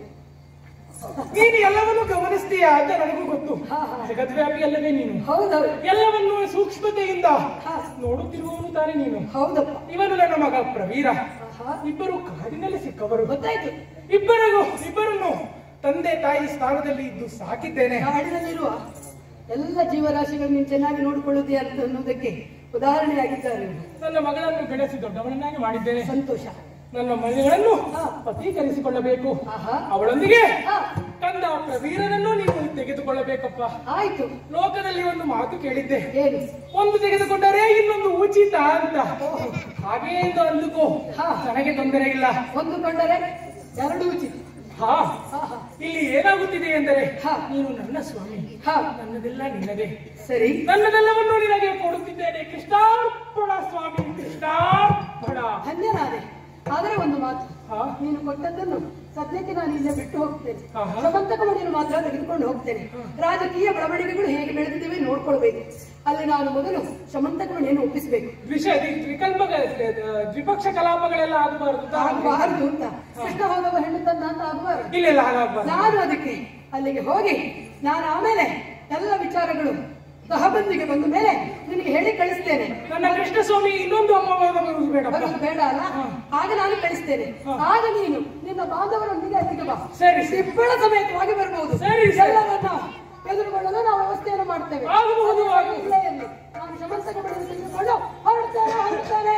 ನೀನು ಎಲ್ಲವನ್ನೂ ಗಮನಿಸ್ತೀಯ ಅಂತ ನನಗೂ ಗೊತ್ತು ಹಾ, ಹಾ. ಜಗದ್ವ್ಯಾಪಿ ಅಲ್ಲವೇ ನೀನು ಹೌದೌದು ಎಲ್ಲವನ್ನು ಸೂಕ್ಷ್ಮತೆಯಿಂದ ಹಾ. ನೋಡುತ್ತಿರುವವನು ತಾನೇ ನೀನು ಹೌದಪ್ಪ ಇವನು ನನ್ನ ಮಗ ಪ್ರವೀರ ಹಾ ಇಬ್ಬರು ಕಾಡಿನಲ್ಲಿ ಸಿಕ್ಕವರು ಗೊತ್ತಾಯ್ತು ಇಬ್ಬರಿಗೂ ಇಬ್ಬರನ್ನು ತಂದೆ ತಾಯಿ ಸ್ಥಾನದಲ್ಲಿ ಇದ್ದು ಸಾಕಿದ್ದೇನೆ ಕಾಡಿನಲ್ಲಿರುವ ಎಲ್ಲ ಜೀವರಾಶಿಗಳು ನೀನು ಚೆನ್ನಾಗಿ ನೋಡಿಕೊಳ್ಳುತ್ತೆ ಅಂತ ಅನ್ನೋದಕ್ಕೆ ಉದಾಹರಣೆಯಾಗಿದ್ದಾರೆ ಇವರು. ನನ್ನ ಮಗಳನ್ನು ಬೆಳೆಸಿ ದೊಡ್ಡವನನ್ನಾಗಿ ಮಾಡಿದ್ದೇನೆ ಸಂತೋಷ ನನ್ನ ಮನೆಗಳನ್ನು ಹಾ. ಪತೀಕರಿಸಿಕೊಳ್ಳಬೇಕು ಆಹಾ ಅವಳೊಂದಿಗೆ ಹಾ ಕಂದ ಪ್ರವೀರನನ್ನು ನೀವು ತೆಗೆದುಕೊಳ್ಳಬೇಕಪ್ಪ ಆಯ್ತು ಲೋಕದಲ್ಲಿ ಒಂದು ಮಾತು ಕೇಳಿದ್ದೆ ಏನು ಒಂದು ತೆಗೆದುಕೊಂಡರೆ ಇನ್ನೊಂದು ಉಚಿತ ಅಂತ ಓಹೋ. ಹಾಗೇ ಎಂದು ಅಂದುಕೋ ಹಾ. ನನಗೆ ತೊಂದರೆ ಇಲ್ಲ ಒಂದು ಕೊಂಡರೆ ಎರಡು ಉಚಿತ ಹಾ ಹಾ ಹಾ ಇಲ್ಲಿ ಏನಾಗುತ್ತಿದೆ ಎಂದರೆ ಹಾ. ನೀನು ನನ್ನ ಸ್ವಾಮಿ ಹಾ ನನ್ನದೆಲ್ಲ ನಿನ್ನದೇ ಸರಿ ನನ್ನದೆಲ್ಲವನ್ನು ನಿನಗೆ ಕೊಡುತ್ತಿದ್ದೇನೆ ಕೃಷ್ಣಾರ್ಪಣ ಸ್ವಾಮಿ ಕೃಷ್ಣಾರ್ಪಣ ಧನ್ಯನಾದೆ ಆದರೆ ಒಂದು ಮಾತು ಹಾ ನೀನು ಕೊಟ್ಟದ್ದನ್ನು ಸದ್ಯಕ್ಕೆ ನಾನು ಇಲ್ಲೇ ಬಿಟ್ಟು ಹೋಗ್ತೇನೆ ಆಹಾ. ಸಮಂತಕ ಮಣಿಯನ್ನು ಮಾತ್ರ ತೆಗೆದುಕೊಂಡು ಹೋಗ್ತೇನೆ ರಾಜಕೀಯ ಬೆಳವಣಿಗೆಗಳು ಹೇಗೆ ಬೆಳೆದಿದ್ದೇವೆ ನೋಡ್ಕೊಳ್ಬೇಕು ಅಲ್ಲಿ ನಾನು ಮೊದಲು ಸಮಂತಕ ಮಣಿಯನ್ನು ಒಪ್ಪಿಸಬೇಕು ದ್ವಿಷ ವಿಕಲ್ಪ ದ್ವಿಪಕ್ಷ ಕಲಾಪಗಳೆಲ್ಲ ಆಗಬಾರದು ಅಂತ ಆಗಬಾರದು ಅಂತ ಕೃಷ್ಣ ಹೋದವ ಹೆಣ್ಣು ತಂದ ಅಂತ ಆಗಬಾರದು ಇಲ್ಲ ಇಲ್ಲ ಹಾಗಾಗಬಾರ್ದು ನಾನು ಅದಕ್ಕೆ ಅಲ್ಲಿಗೆ ಹೋಗಿ ನಾನು ಆಮೇಲೆ ಎಲ್ಲ ವಿಚಾರಗಳು ಸಹಬಂದಿಗೆ ಬಂದ ಮೇಲೆ ನಿನಗೆ ಹೇಳಿ ಕಳಿಸ್ತೇನೆ ನನ್ನ ಕೃಷ್ಣ ಸ್ವಾಮಿ ಇನ್ನೊಂದು ಅಮ್ಮವಾಗ ಬರುವುದು ಬೇಡಪ್ಪ ಬರೋದು ಬೇಡ ಅಲ್ಲ ಆಗ ನಾನು ಕಳಿಸ್ತೇನೆ ಆಗ ನೀನು ನಿನ್ನ ಬಾಂಧವರೊಂದಿಗೆ ಅಲ್ಲಿಗೆ ಬಾ ಸರಿ ಸರಿ ಇಬ್ಬಳ ಸಮೇತವಾಗಿ ಬರಬಹುದು ಸರಿ, ಸರಿ. ಎಲ್ಲವನ್ನ ಎದುರುಗೊಳ್ಳಲು ನಾವು ವ್ಯವಸ್ಥೆಯನ್ನು ಮಾಡ್ತೇವೆ ಆಗಬಹುದು, ಆಗಬಹುದು. ಇಲ್ಲೇ ಇರ್ಲಿ. ನಾನು ಸಮಂತಕ ಬಳಿಯನ್ನು ತೆಗೆದುಕೊಂಡು ಹೊರಡ್ತೇನೆ ಹೊರಡ್ತೇನೆ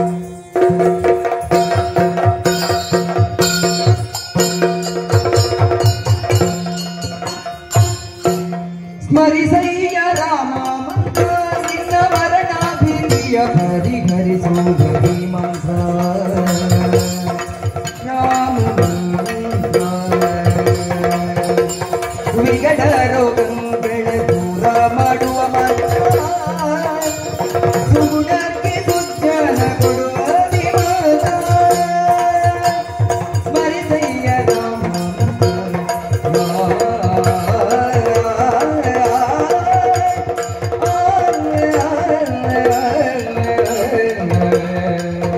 ಸ್ಮರಿಸಯ್ಯ ರಾಮ ಮಂತ್ರ ನಿನ್ನ ಮರಣಾಭಿಂದಿಯ ಹರಿ ಹರಿಸುವುದರಿ ಮಂತ್ರ ರಾಮ ಮಂತ್ರ. ವಿಗಡ ರೋಗಗಳ ದೂರ ಮಾಡುವ ಮಂತ್ರ ಸುಗುಣಕ್ಕೆ ಸುಜ್ಜನ ಕೊಡುವ ವಿಮಲ. ಸ್ಮರಿಸಯ್ಯ ರಾಮ ಮಂತ್ರ